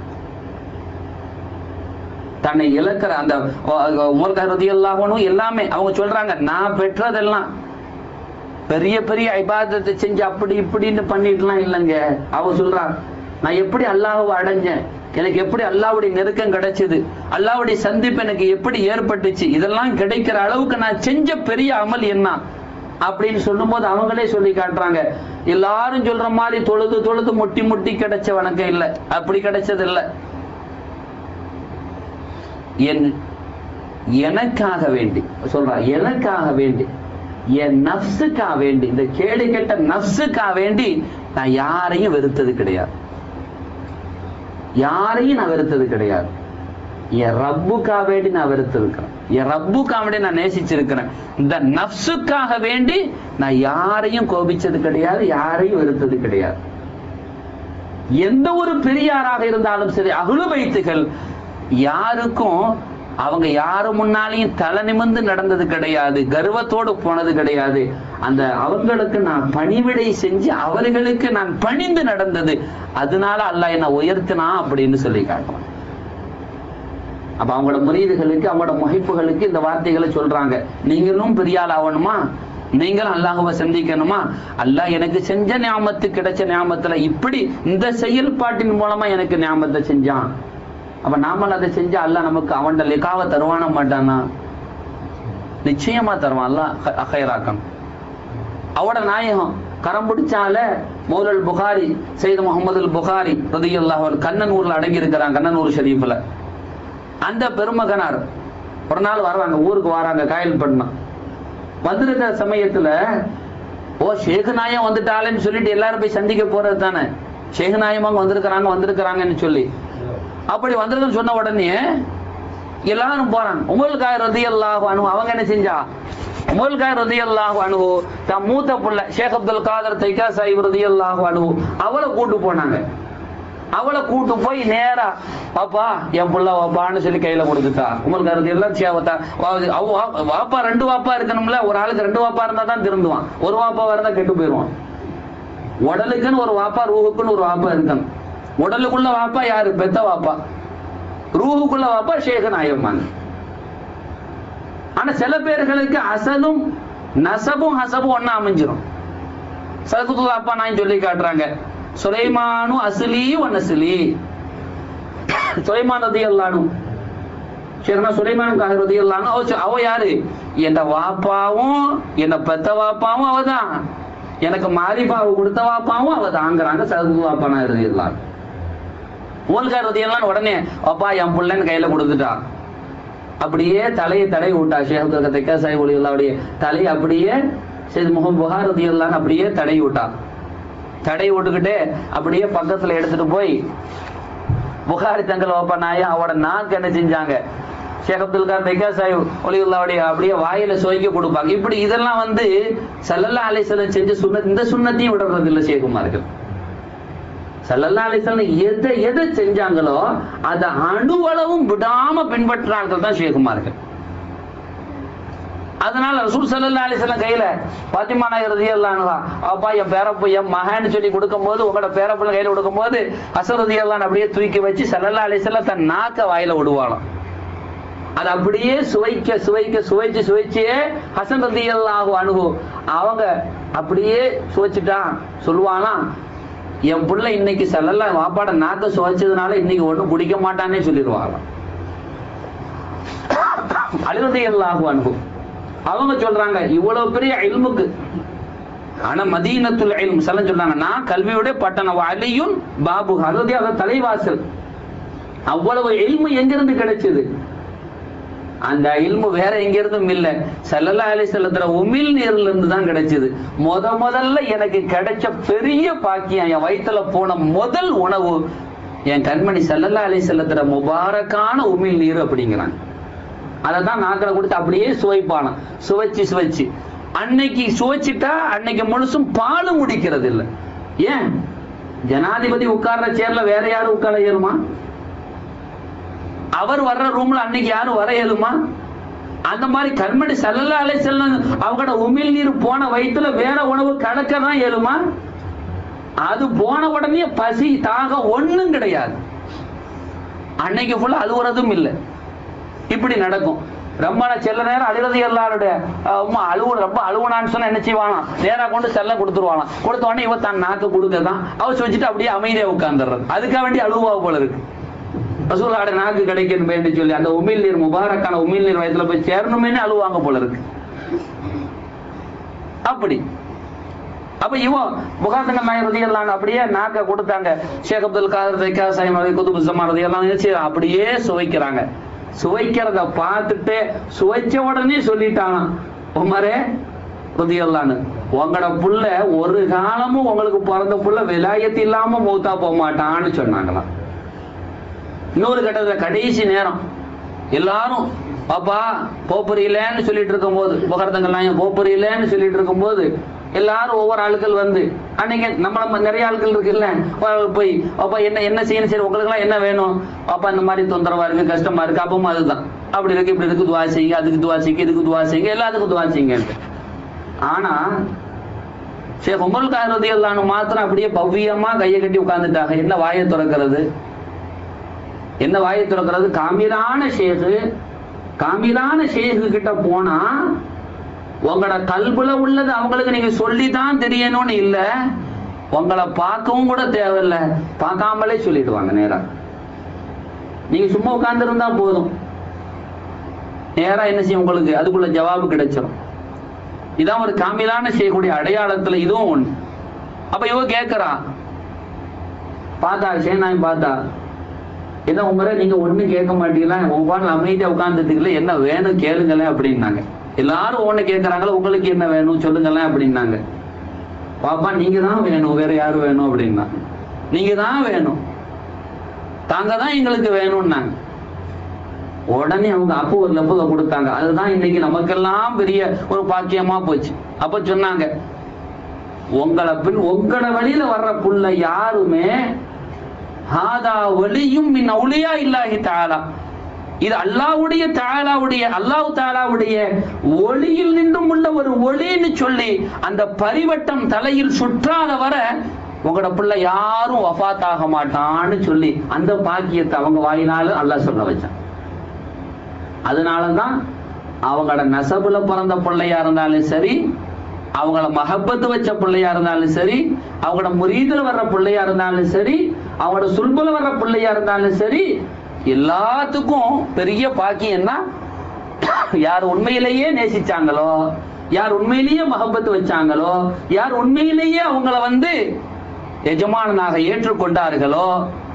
தன்னை இழக்கிற அந்த உமர்கருதி எல்லாகணும் எல்லாமே அவங்க சொல்றாங்க நான் பெற்றதெல்லாம் பெரிய பெரிய ஐபாதத்தை செஞ்சு அப்படி இப்படின்னு பண்ணிட்டுலாம் இல்லைங்க அவ சொல்றா நான் எப்படி அல்லாஹ்வை அடைஞ்சேன் எனக்கு எப்படி அல்லாவுடைய நெருக்கம் கிடைச்சது அல்லாவுடைய சந்திப்பு எனக்கு எப்படி ஏற்பட்டுச்சு இதெல்லாம் கிடைக்கிற அளவுக்கு நான் செஞ்ச பெரிய அமல் என்ன அப்படின்னு சொல்லும்போது அவங்களே சொல்லி காட்டுறாங்க எல்லாரும் சொல்ற மாதிரி தொழுது தொழுது முட்டி முட்டி கிடைச்ச வணக்கம் இல்லை அப்படி கிடைச்சது இல்லை என் எனக்காக வேண்டி சொல்றா எனக்காக வேண்டி என் நப்சுக்காக வேண்டி இந்த கேடு கெட்ட நப்சுக்காக வேண்டி நான் யாரையும் வெறுத்தது கிடையாது யாரையும் நான் வெறுத்தது கிடையாது என் ரப்புக்காக வேண்டி நான் வெறுத்திருக்கிறேன் என் ரப்புக்காக வேண்டி நான் நேசிச்சிருக்கிறேன் இந்த நப்சுக்காக வேண்டி நான் யாரையும் கோபிச்சது கிடையாது யாரையும் வெறுத்தது கிடையாது எந்த ஒரு பெரியாராக இருந்தாலும் சரி அகுழு வைத்துகள் யாருக்கும் அவங்க யாரு முன்னாலையும் தலை நிமிர்ந்து நடந்தது கிடையாது கர்வத்தோடு போனது கிடையாது அந்த அவங்களுக்கு நான் பணிவிடை செஞ்சு அவர்களுக்கு நான் பணிந்து நடந்தது அதனால அல்லாஹ் என்ன உயர்த்தினா அப்படின்னு சொல்லி காட்டுறான் அப்ப அவங்களோட முறியீடுகளுக்கு அவங்களோட முகைப்புகளுக்கு இந்த வார்த்தைகளை சொல்றாங்க நீங்களும் பெரியாள் ஆகணுமா நீங்களும் அல்லாஹுவை சந்திக்கணுமா அல்லாஹ் எனக்கு செஞ்ச ஞாபத்து கிடைச்ச ஞாபத்துல இப்படி இந்த செயல்பாட்டின் மூலமா எனக்கு ஞாபகத்தை செஞ்சான் அப்ப நாமல் அதை செஞ்சா அல்லாஹ் நமக்கு அவன்ட லிகாவை தருவான மாட்டானா நிச்சயமா தருவான் அல்லாஹ் அகைராக்கம் அவட நாயகம் கரம் பிடிச்சால மௌலல் புகாரி செய்த முகமது புகாரி ரதியுல்லாஹ் கண்ணனூர்ல அடங்கி இருக்கிறாங்க கண்ணனூர் ஷரீஃப்ல அந்த பெருமகனார் ஒரு நாள் வர்றாங்க ஊருக்கு வராங்க காயல்பட்டினம் வந்திருக்கிற சமயத்துல ஓ ஷேகுநாயம் வந்துட்டாலேன்னு சொல்லிட்டு எல்லாரும் போய் சந்திக்க போறது தானே ஷேகுநாயமாக வந்திருக்கிறாங்க வந்திருக்கிறாங்கன்னு சொல்லி அப்படி வந்திருக்குன்னு சொன்ன உடனே எல்லாரும் போறாங்க உங்களுக்காக ரதி அல்லாஹ் அவங்க என்ன செஞ்சா உமல்கார் ரதி அல்லாஹ் அனுகு தன் மூத்த புள்ள ஷேக் அப்துல் காதர் தைக்கா சாஹிப் ரதி அல்லாஹ் அனுகு அவளை கூட்டு போனாங்க அவளை கூட்டு போய் நேரா பாப்பா என் புள்ள வாப்பான்னு சொல்லி கையில கொடுத்துட்டா உமர் கருதி எல்லாம் சேவத்தா வாப்பா ரெண்டு வாப்பா இருக்கணும்ல ஒரு ஆளுக்கு ரெண்டு வாப்பா இருந்தா தான் திருந்துவான் ஒரு வாப்பா இருந்தா கெட்டு போயிடுவான் உடலுக்குன்னு ஒரு வாப்பா ரூஹுக்குன்னு ஒரு வாப்பா இருக்கணும் உடலுக்குள்ள வாப்பா யாரு பெத்த வாப்பா ரூஹுக்குள்ள வாப்பா ஷேக நாயம்மான் ஆனா சில பேர்களுக்கு அசலும் நசபும் ஹசபும் ஒண்ணா அமைஞ்சிரும் சதுகுல் அப்பா நான் சொல்லி காட்டுறாங்க சுலைமானு அசிலி ஒன் அசிலி சுலைமான் ரதி அல்லானும் சரினா சுலைமான் காக ரதி அல்லானும் அவ சொ- அவ யாரு என் வாப்பாவும் என்ன பெத்த வாப்பாவும் அவதான் எனக்கு மாரிபாவு கொடுத்த வாப்பாவும் அவதாங்கிறாங்க சதுகுல் அப்பா நான் ரதி அல்லான் ஊல்கார் ரதி அல்லான் உடனே அப்பா என் புள்ளன்னு கையில கொடுத்துட்டான் அப்படியே தலையை தடை விட்டா ஷேக் தைக்கா சாஹிப் ஒலி அல்லாவுடைய தலையை அப்படியே சரி முகம் புகார் ரதி அல்லான்னு அப்படியே தடை விட்டா தடை விட்டுக்கிட்டு அப்படியே பக்கத்துல எடுத்துட்டு போய் புகாரி தங்கள் ஓப்ப நாயா அவட நாக்கு என்ன செஞ்சாங்க ஷேக் அப்துல் கார் தைக்கா சாஹிப் ஒலியுல்லாவுடைய அப்படியே வாயில சுவைக்க கொடுப்பாங்க இப்படி இதெல்லாம் வந்து சல்லல்லா அலிசல்லம் செஞ்ச சுண்ண இந்த சுண்ணத்தையும் விடுறது இல்லை ஷேகுமார்கள் சல்லல்லா அலிசல்லம் எதை எதை செஞ்சாங்களோ அதை அணுவளவும் விடாம பின்பற்றார்கள் தான் ஷேகுமார்கள் அதனால ரசூல் சல்லல்லா அலிஸ்லாம் கையில பாத்திமா நாயர் ரதியல்லானுவா அப்பா என் பேரப்பு என் மகன்னு சொல்லி கொடுக்கும்போது உங்களோட பேரப்புள்ள கையில கொடுக்கும்போது அசர் ரதியல்லான் அப்படியே தூக்கி வச்சு சல்லல்லா அலிஸ்லாம் தன் நாக்க வாயில விடுவாளாம் அது அப்படியே சுவைக்க சுவைக்க சுவைச்சு சுவைச்சே ஹசன் ரதியல்லாஹு அணுகு அவங்க அப்படியே சுவைச்சுட்டான் சொல்லுவானாம் என் புள்ள இன்னைக்கு சல்லல்லா வாப்பாட நாக்க சுவைச்சதுனால இன்னைக்கு ஒண்ணும் குடிக்க மாட்டானே சொல்லிடுவாங்களாம் அழுகதையல்லாஹு அணுகு அவங்க சொல்றாங்க இவ்வளவு பெரிய இல்முக்கு ஆனா மதீனத்துல் இல்ம் செல்லம் சொல்றாங்க நான் கல்வியோட பட்டணம் அலியும் பாபு அதாவது அத தலைவாசல் அவ்வளவு இல்மு எங்கிருந்து கிடைச்சது அந்த இல்மு வேற எங்க இருந்தும் இல்ல சல்லல்லா அலி செல்லத்துல உமிழ் நீர்ல இருந்து தான் கிடைச்சது முத முதல்ல எனக்கு கிடைச்ச பெரிய பாக்கியம் என் வயித்துல போன முதல் உணவு என் கண்மணி சல்லல்லா அலி செல்லத்துல முபாரக்கான உமிழ் நீர் அப்படிங்கிறாங்க அதை தான் நாக்களை கொடுத்து அப்படியே சுவைப்பானாம் சுவைச்சு சுவைச்சு அன்னைக்கு சுவைச்சிட்டா அன்னைக்கு முழுசும் பாலும் குடிக்கிறது இல்லை ஏன் ஜனாதிபதி உட்கார்ற சேர்ல வேற யாரும் உட்கார இயலுமா அவர் வர்ற ரூம்ல அன்னைக்கு யாரும் வர இயலுமா அந்த மாதிரி கண்மணி சல்லல்லா அலை செல்லம் அவங்களோட உமிழ் நீர் போன வயிற்றுல வேற உணவு கடக்க தான் இயலுமா அது போன உடனே பசி தாகம் ஒண்ணும் கிடையாது அன்னைக்கு ஃபுல்லா அழுவுறதும் இல்லை இப்படி நடக்கும் ரொம்ப செல்ல நேரம் அழுகிறது எல்லாருடைய அம்மா அழுவு ரொம்ப அழுவனான்னு சொன்னா என்ன செய்வானா நேரா கொண்டு செல்ல கொடுத்துருவானா கொடுத்த உடனே இவ தான் நாக்கு கொடுக்கதான் அவ வச்சுட்டு அப்படியே அமைதியா உட்கார்ந்துடுறது அதுக்காக வேண்டி அழுவா போல இருக்கு ரசூலாட நாக்கு கிடைக்கணும் வேண்டி சொல்லி அந்த உமிழ் நீர் முபாரக்கான உமிழ் நீர் வயதுல போய் சேரணுமேனு அழுவாங்க போல இருக்கு அப்படி அப்ப இவன் முகாந்தங்கள் நாயர் ரதியெல்லாம் அப்படியே நாக்க கொடுத்தாங்க ஷேக் அப்துல் காதர் தைக்கா சாயம் ரதி குதுபு ஜமான் ரதியெல்லாம் வச்சு அப்படியே சுவைக்கிறாங்க சுவைக்கிறத பார்த்துட்டு சுவைச்ச உடனே சொல்லிட்டானாம் உமரே ரதியல்லான்னு உங்களோட புள்ள ஒரு காலமும் உங்களுக்கு பிறந்த புள்ள விலாயத்து இல்லாம மூத்தா போக மாட்டான்னு சொன்னாங்களாம் இன்னொரு கட்டத்துல கடைசி நேரம் எல்லாரும் பாப்பா போப்பறியிலன்னு சொல்லிட்டு இருக்கும்போது புகர்தங்கள்லாம் போப்பறியிலன்னு சொல்லிட்டு இருக்கும்போது எல்லாரும் ஒவ்வொரு ஆட்கள் வந்து அன்னைக்கு நம்ம நம்ம நிறைய ஆட்கள் இருக்குல்ல வ- போய் அப்பா என்ன என்ன செய்யணும் சரி உங்களுக்கு என்ன வேணும் அப்பா இந்த மாதிரி தொந்தரவா இருக்கு கஷ்டமா இருக்கு அப்பவும் அதுதான் அப்படி இருக்கு இப்படி இருக்கு துவா செய்யுங்க அதுக்கு துவா செய்யுங்க இதுக்கு துவா செய்யுங்க எல்லாத்துக்கும் துவா செய்யுங்க ஆனா ஷேக் உமர் காரதி எல்லாம் மாத்திரம் அப்படியே பவ்யமா கையை கட்டி உட்கார்ந்துட்டாங்க என்ன வாயை திறக்கிறது என்ன வாயை திறக்கிறது காமிலான ஷேகு காமிலான ஷேகு கிட்ட போனா உங்களோட கல்புல உள்ளது அவங்களுக்கு நீங்க சொல்லிதான் தெரியணும்னு இல்ல உங்களை பார்க்கவும் கூட தேவையில்ல பார்க்காமலே சொல்லிடுவாங்க நேரா நீங்க சும்மா உட்கார்ந்து இருந்தா போதும் நேரா என்ன செய்யும் உங்களுக்கு அதுக்குள்ள ஜவாபு கிடைச்சிடும் இதான் ஒரு காமிலான செய்யக்கூடிய அடையாளத்துல இதுவும் ஒண்ணு அப்ப இவ கேக்குறா பார்த்தா சேனாய் பார்த்தா என்ன உமரை நீங்க ஒண்ணும் கேட்க மாட்டீங்களா ஒவ்வொரு அமைதியா உட்கார்ந்துட்டுல என்ன வேணும் கேளுங்களேன் அப்படின்னாங்க எல்லாரும் ஒண்ணு கேட்கறாங்களா உங்களுக்கு என்ன வேணும் சொல்லுங்களேன் அப்படின்னாங்க பாப்பா நீங்க தான் வேணும் வேற யாரு வேணும் அப்படின்னா நீங்க தான் வேணும் தாங்க தான் எங்களுக்கு வேணும்னாங்க உடனே அவங்க அப்போ ஒரு லெப்பதை கொடுத்தாங்க அதுதான் இன்னைக்கு நமக்கெல்லாம் பெரிய ஒரு பாக்கியமா போச்சு அப்ப சொன்னாங்க உங்களை பின் உங்களோட வழியில வர்ற புள்ள யாருமே ஹாதா வலியும் மின் அவுளியா இல்லாஹி தாலா இது அல்லாவுடைய தாலாவுடைய அல்லாஹ் தாலாவுடைய ஒளியில் நின்றும் உள்ள ஒரு ஒளின்னு சொல்லி அந்த பரிவட்டம் தலையில் சுற்றாத வர உங்களோட பிள்ளை யாரும் வஃபாத் ஆக மாட்டான்னு சொல்லி அந்த பாக்கியத்தை அவங்க வாயினால அல்லாஹ் சொல்ல வச்சான் அதனாலதான் அவங்களோட நசபுல பிறந்த பிள்ளையா இருந்தாலும் சரி அவங்கள மஹப்பத்து வச்ச பிள்ளையா இருந்தாலும் சரி அவங்களோட முரீதுல வர்ற பிள்ளையா இருந்தாலும் சரி அவங்களோட சுல்புல வர்ற பிள்ளையா இருந்தாலும் சரி எல்லாத்துக்கும் பெரிய பாக்கியம்னா யார் உண்மையிலேயே நேசிச்சாங்களோ யார் உண்மையிலேயே மஹப்பத்து வச்சாங்களோ யார் உண்மையிலேயே அவங்கள வந்து எஜமானனாக ஏற்றுக்கொண்டார்களோ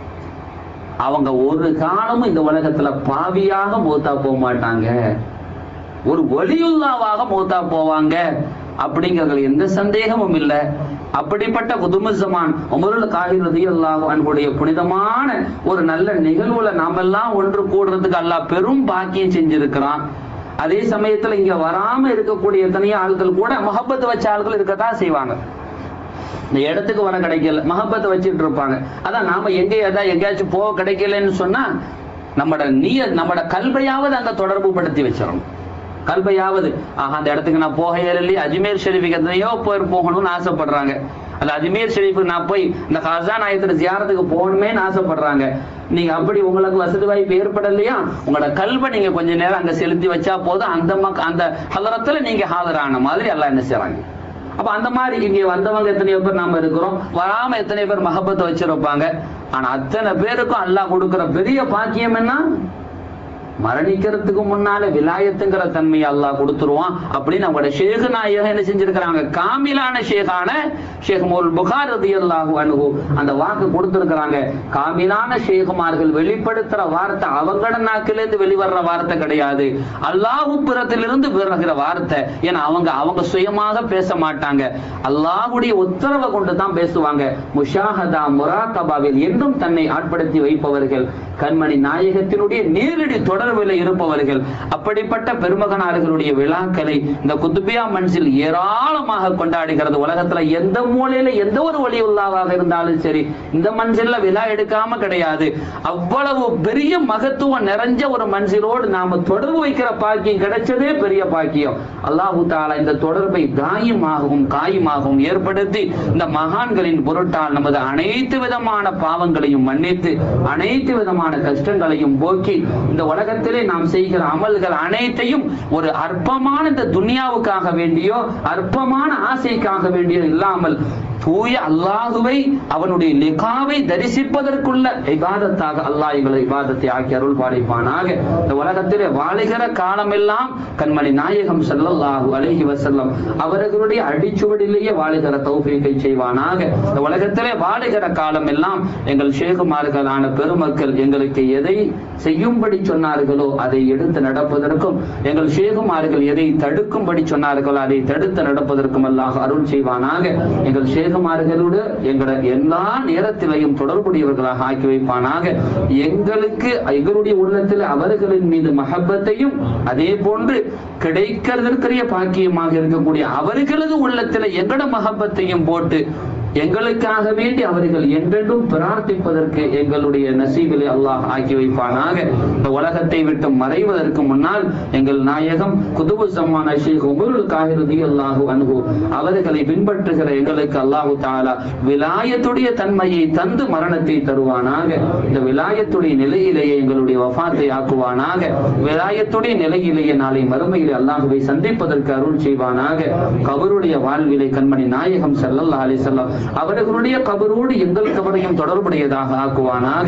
அவங்க ஒரு காலமும் இந்த உலகத்துல பாவியாக மூத்தா போக மாட்டாங்க ஒரு ஒளியுல்லாவாக மூத்தா போவாங்க அப்படிங்கிறதுல எந்த சந்தேகமும் இல்லை அப்படிப்பட்ட குதுமுசமான் உமருல் காஹிர் ரதியல்லாஹு அன்புடைய புனிதமான ஒரு நல்ல நிகழ்வுல நாமெல்லாம் ஒன்று கூடுறதுக்கு அல்லாஹ் பெரும் பாக்கியம் செஞ்சிருக்கிறான் அதே சமயத்துல இங்க வராம இருக்கக்கூடிய எத்தனையோ ஆட்கள் கூட முகப்பத்து வச்ச ஆட்கள் இருக்கத்தான் செய்வாங்க இந்த இடத்துக்கு வர கிடைக்கல மகப்பத்தை வச்சுட்டு இருப்பாங்க அதான் நாம எங்க ஏதாவது எங்கேயாச்சும் போக கிடைக்கலன்னு சொன்னா நம்மட நீய நம்மட கல்வையாவது அங்க தொடர்பு படுத்தி வச்சிடணும் கல்வையாவது ஆஹா அந்த இடத்துக்கு நான் போக இல்லையே அஜ்மீர் ஷெரீஃபுக்கு எத்தனையோ போய் போகணும்னு ஆசைப்படுறாங்க அல்ல அஜ்மீர் ஷெரீஃபுக்கு நான் போய் இந்த ஹசான் ஆயத்துல ஜியாரத்துக்கு போகணுமேன்னு ஆசைப்படுறாங்க நீங்க அப்படி உங்களுக்கு வசதி வாய்ப்பு ஏற்படலையா உங்களோட கல்வை நீங்க கொஞ்ச நேரம் அங்க செலுத்தி வச்சா போதும் அந்த மக் அந்த ஹலரத்துல நீங்க ஹாஜரான மாதிரி எல்லாம் என்ன செய்றாங்க அப்ப அந்த மாதிரி இங்க வந்தவங்க எத்தனையோ பேர் நாம இருக்கிறோம் வராம எத்தனை பேர் மகப்பத்தை வச்சிருப்பாங்க ஆனா அத்தனை பேருக்கும் அல்லாஹ் கொடுக்கிற பெரிய பாக்கியம் என்ன மரணிக்கிறதுக்கு முன்னால விலாயத்துங்கிற தன்மையை அல்லாஹ் கொடுத்துருவான் அப்படின்னு அவங்களோட ஷேக் நாயகம் என்ன செஞ்சிருக்கிறாங்க காமிலான ஷேகான ஷேக் மோல் புகார் ரதி அல்லாஹு அனுகு அந்த வாக்கு கொடுத்திருக்கிறாங்க காமிலான ஷேகுமார்கள் வெளிப்படுத்துற வார்த்தை அவங்களோட நாக்கிலிருந்து வெளிவர்ற வார்த்தை கிடையாது அல்லாஹு புறத்திலிருந்து வருகிற வார்த்தை ஏன்னா அவங்க அவங்க சுயமாக பேச மாட்டாங்க அல்லாஹ்வுடைய உத்தரவை கொண்டு தான் பேசுவாங்க முஷாஹதா முராகபாவில் என்றும் தன்னை ஆட்படுத்தி வைப்பவர்கள் கண்மணி நாயகத்தினுடைய நேரடி தொடர்பில் இருப்பவர்கள் அப்படிப்பட்ட பெருமகனார்களுடைய விழாக்களை இந்த குத்துபியா மன்சில் ஏராளமாக கொண்டாடுகிறது உலகத்துல எந்த மூலையில எந்த ஒரு ஒளி உள்ளாவாக இருந்தாலும் சரி இந்த மன்சில்ல விழா எடுக்காம கிடையாது அவ்வளவு பெரிய மகத்துவம் நிறைஞ்ச ஒரு மன்சிலோடு நாம தொடர்பு வைக்கிற பாக்கியம் கிடைச்சதே பெரிய பாக்கியம் அல்லாஹு தாலா இந்த தொடர்பை தாயுமாகவும் காயுமாகவும் ஏற்படுத்தி இந்த மகான்களின் பொருட்டால் நமது அனைத்து விதமான பாவங்களையும் மன்னித்து அனைத்து விதமான கஷ்டங்களையும் போக்கி இந்த உலகத்திலே நாம் செய்கிற அமல்கள் அனைத்தையும் ஒரு அற்பமான இந்த துனியாவுக்காக வேண்டியோ அற்பமான ஆசைக்காக வேண்டியோ இல்லாமல் தூய அல்லாஹுவை அவனுடைய லிகாவை தரிசிப்பதற்குள்ள இபாதத்தாக அல்லாஹ் எங்களை இபாதத்தை ஆக்கி அருள் பாலிப்பானாக இந்த உலகத்திலே வாழுகிற காலமெல்லாம் கண்மணி நாயகம் ஸல்லல்லாஹு அலைஹி வஸல்லம் அவர்களுடைய அடிச்சுவடிலேயே வாழுகிற தௌஃபீகை செய்வானாக இந்த உலகத்திலே வாழுகிற காலம் எல்லாம் எங்கள் ஷேகுமார்களான பெருமக்கள் எங்களுக்கு எதை செய்யும்படி சொன்னார்களோ அதை எடுத்து நடப்பதற்கும் எங்கள் ஷேகுமார்கள் எதை தடுக்கும்படி சொன்னார்களோ அதை தடுத்து நடப்பதற்கும் அல்லாஹ் அருள் செய்வானாக எங்கள் ஷேகுமார்களோடு எங்களை எல்லா நேரத்திலையும் தொடர்புடையவர்களாக ஆக்கி வைப்பானாக எங்களுக்கு எங்களுடைய உள்ளத்தில் அவர்களின் மீது மஹப்பத்தையும் அதே போன்று கிடைக்கிறதற்குரிய பாக்கியமாக இருக்கக்கூடிய அவர்களது உள்ளத்தில் எங்கட மஹப்பத்தையும் போட்டு எங்களுக்காக வேண்டி அவர்கள் என்றென்றும் பிரார்த்திப்பதற்கு எங்களுடைய நசீபிலே அல்லாஹ் ஆக்கி வைப்பானாக இந்த உலகத்தை விட்டு மறைவதற்கு முன்னால் எங்கள் நாயகம் குதுபு சம்மான ஷேக் உமருல் காஹிருதி அல்லாஹு அன்ஹு அவர்களை பின்பற்றுகிற எங்களுக்கு அல்லாஹு தாலா விலாயத்துடைய தன்மையை தந்து மரணத்தை தருவானாக இந்த விலாயத்துடைய நிலையிலேயே எங்களுடைய வஃபாத்தை ஆக்குவானாக விலாயத்துடைய நிலையிலேயே நாளை மறுமையிலே அல்லாஹுவை சந்திப்பதற்கு அருள் செய்வானாக கபருடைய வாழ்விலை கண்மணி நாயகம் ஸல்லல்லாஹு அலைஹி வஸல்லம் அவர்களுடைய கபரோடு எங்கள் கபரையும் தொடர்புடையதாக ஆக்குவானாக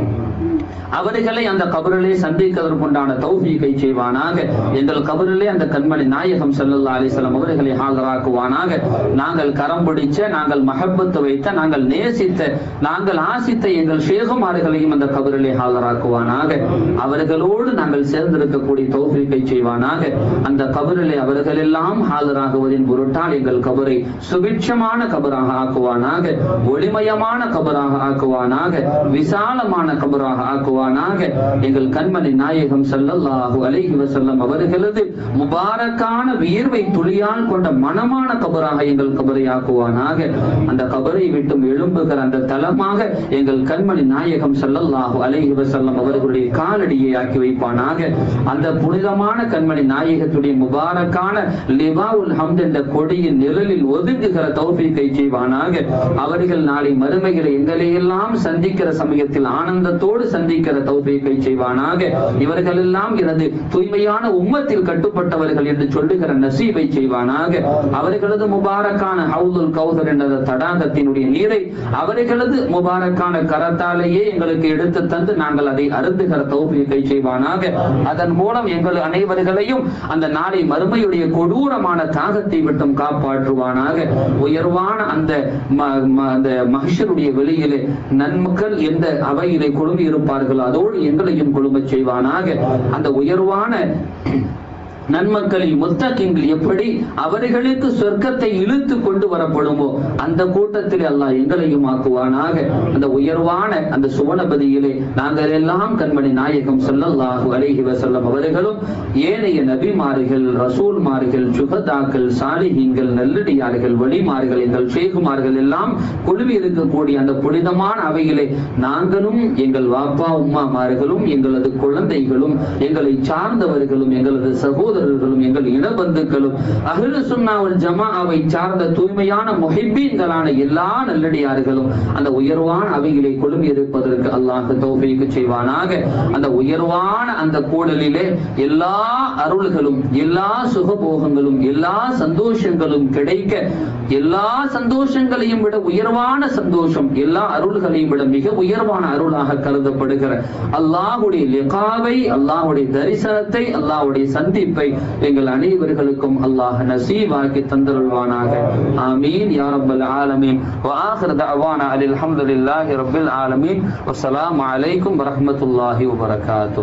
அவர்களை அந்த கபரிலே சந்திப்பதற்குண்டான தௌஃபீகை செய்வானாக எங்கள் கபரிலே அந்த கண்மணி நாயகம் ஸல்லல்லாஹு அலைஹி வஸல்லம் அவர்களை ஆஜராக்குவானாக நாங்கள் கரம் பிடிச்ச நாங்கள் மஹப்பத்து வைத்த நாங்கள் நேசித்த நாங்கள் ஆசித்த எங்கள் ஷேகுமார்களையும் அந்த கபரிலே ஆஜராக்குவானாக அவர்களோடு நாங்கள் சேர்ந்திருக்கக்கூடிய தௌஃபீகை செய்வானாக அந்த கபரிலே அவர்கள் எல்லாம் ஆஜராகுவதின் பொருட்டால் எங்கள் கபரை சுபிட்சமான கபராக ஆக்குவானாக ஒளிமயமான கபராக ஆக்குவானாக விசாலமான கபராக ஆக்குவானாக செய்வானாக எங்கள் கண்மணி நாயகம் ஸல்லல்லாஹு அலைஹி வஸல்லம் அவர்களது முபாரக்கான வியர்வை துளியால் கொண்ட மனமான கபராக எங்கள் கபரை ஆக்குவானாக அந்த கபரை விட்டும் எழும்புகிற அந்த தலமாக எங்கள் கண்மணி நாயகம் ஸல்லல்லாஹு அலைஹி வஸல்லம் அவர்களுடைய காலடியை ஆக்கி வைப்பானாக அந்த புனிதமான கண்மணி நாயகத்துடைய முபாரக்கான லிவாவுல் ஹம்த் என்ற கொடியின் நிழலில் ஒதுங்குகிற தௌஃபீக்கை செய்வானாக அவர்கள் நாளை மறுமைகளை எங்களை எல்லாம் சந்திக்கிற சமயத்தில் ஆனந்தத்தோடு சந்திக்கிற தௌஃபீக்கை செய்வானாக இவர்கள் எல்லாம் எனது தூய்மையான உம்மத்தில் கட்டுப்பட்டவர்கள் என்று சொல்லுகிற நசீபை செய்வானாக அவர்களது முபாரக்கான ஹவுதுல் கௌதர் என்ற தடாகத்தினுடைய நீரை அவர்களது முபாரக்கான கரத்தாலேயே எங்களுக்கு எடுத்து தந்து நாங்கள் அதை அருந்துகிற தௌஃபீக்கை செய்வானாக அதன் மூலம் எங்கள் அனைவர்களையும் அந்த நாளை மறுமையுடைய கொடூரமான தாகத்தை விட்டும் காப்பாற்றுவானாக உயர்வான அந்த ம- ம- அந்த மகிஷருடைய வெளியிலே நன்மக்கள் எந்த அவையிலே குழுமி இருப்பார்களோ அதோடு எங்களையும் குழுமச் செய்வானாக அந்த உயர்வான நன்மக்களில் முத்தகிங்கள் எப்படி அவர்களுக்கு சொர்க்கத்தை இழுத்து கொண்டு வரப்படுமோ அந்த கூட்டத்தில் அல்லாஹ் எங்களையும் ஆக்குவானாக அந்த உயர்வான அந்த சுவனபதியிலே நாங்கள் எல்லாம் கண்மணி நாயகம் ஸல்லல்லாஹு அலைஹி வஸல்லம் அவர்களும் ஏனைய நபிமார்கள் ரசூல்மார்கள் சுகதாக்கள் சாலிஹீன்கள் நல்லடியார்கள் வழிமார்கள் எங்கள் ஷேகுமார்கள் எல்லாம் குழுமி இருக்கக்கூடிய அந்த புனிதமான அவையிலே நாங்களும் எங்கள் வாப்பா உம்மாமார்களும் எங்களது குழந்தைகளும் எங்களை சார்ந்தவர்களும் எங்களது சகோதரர்களும் எங்கள் இனபந்துக்களும் அஹ்லு சுன்னாவல் ஜமாஅவை சார்ந்த தூய்மையான முஹிப்பீன்களான எல்லா நல்லடியார்களும் அந்த உயர்வான அவைகளை குழுமி இருப்பதற்கு அல்லாஹ் தௌஃபீக்கு செய்வானாக அந்த உயர்வான அந்த கூடலிலே எல்லா அருள்களும் எல்லா சுகபோகங்களும் எல்லா சந்தோஷங்களும் கிடைக்க எல்லா சந்தோஷங்களையும் விட உயர்வான சந்தோஷம் எல்லா அருள்களையும் விட மிக உயர்வான அருளாக கருதப்படுகிற அல்லாஹ்வுடைய லிகாவை அல்லாஹ்வுடைய தரிசனத்தை அல்லாஹ்வுடைய சந்திப்பை எங்கள் அனைவர்களுக்கும் அல்லாஹ் நசீவாக்கி தந்தருள்வானாக ஆமீன் யா ரப்பல் ஆலமீன் وآخر دعوانا الحمد لله رب العالمين والسلام عليكم ورحمة الله وبركاته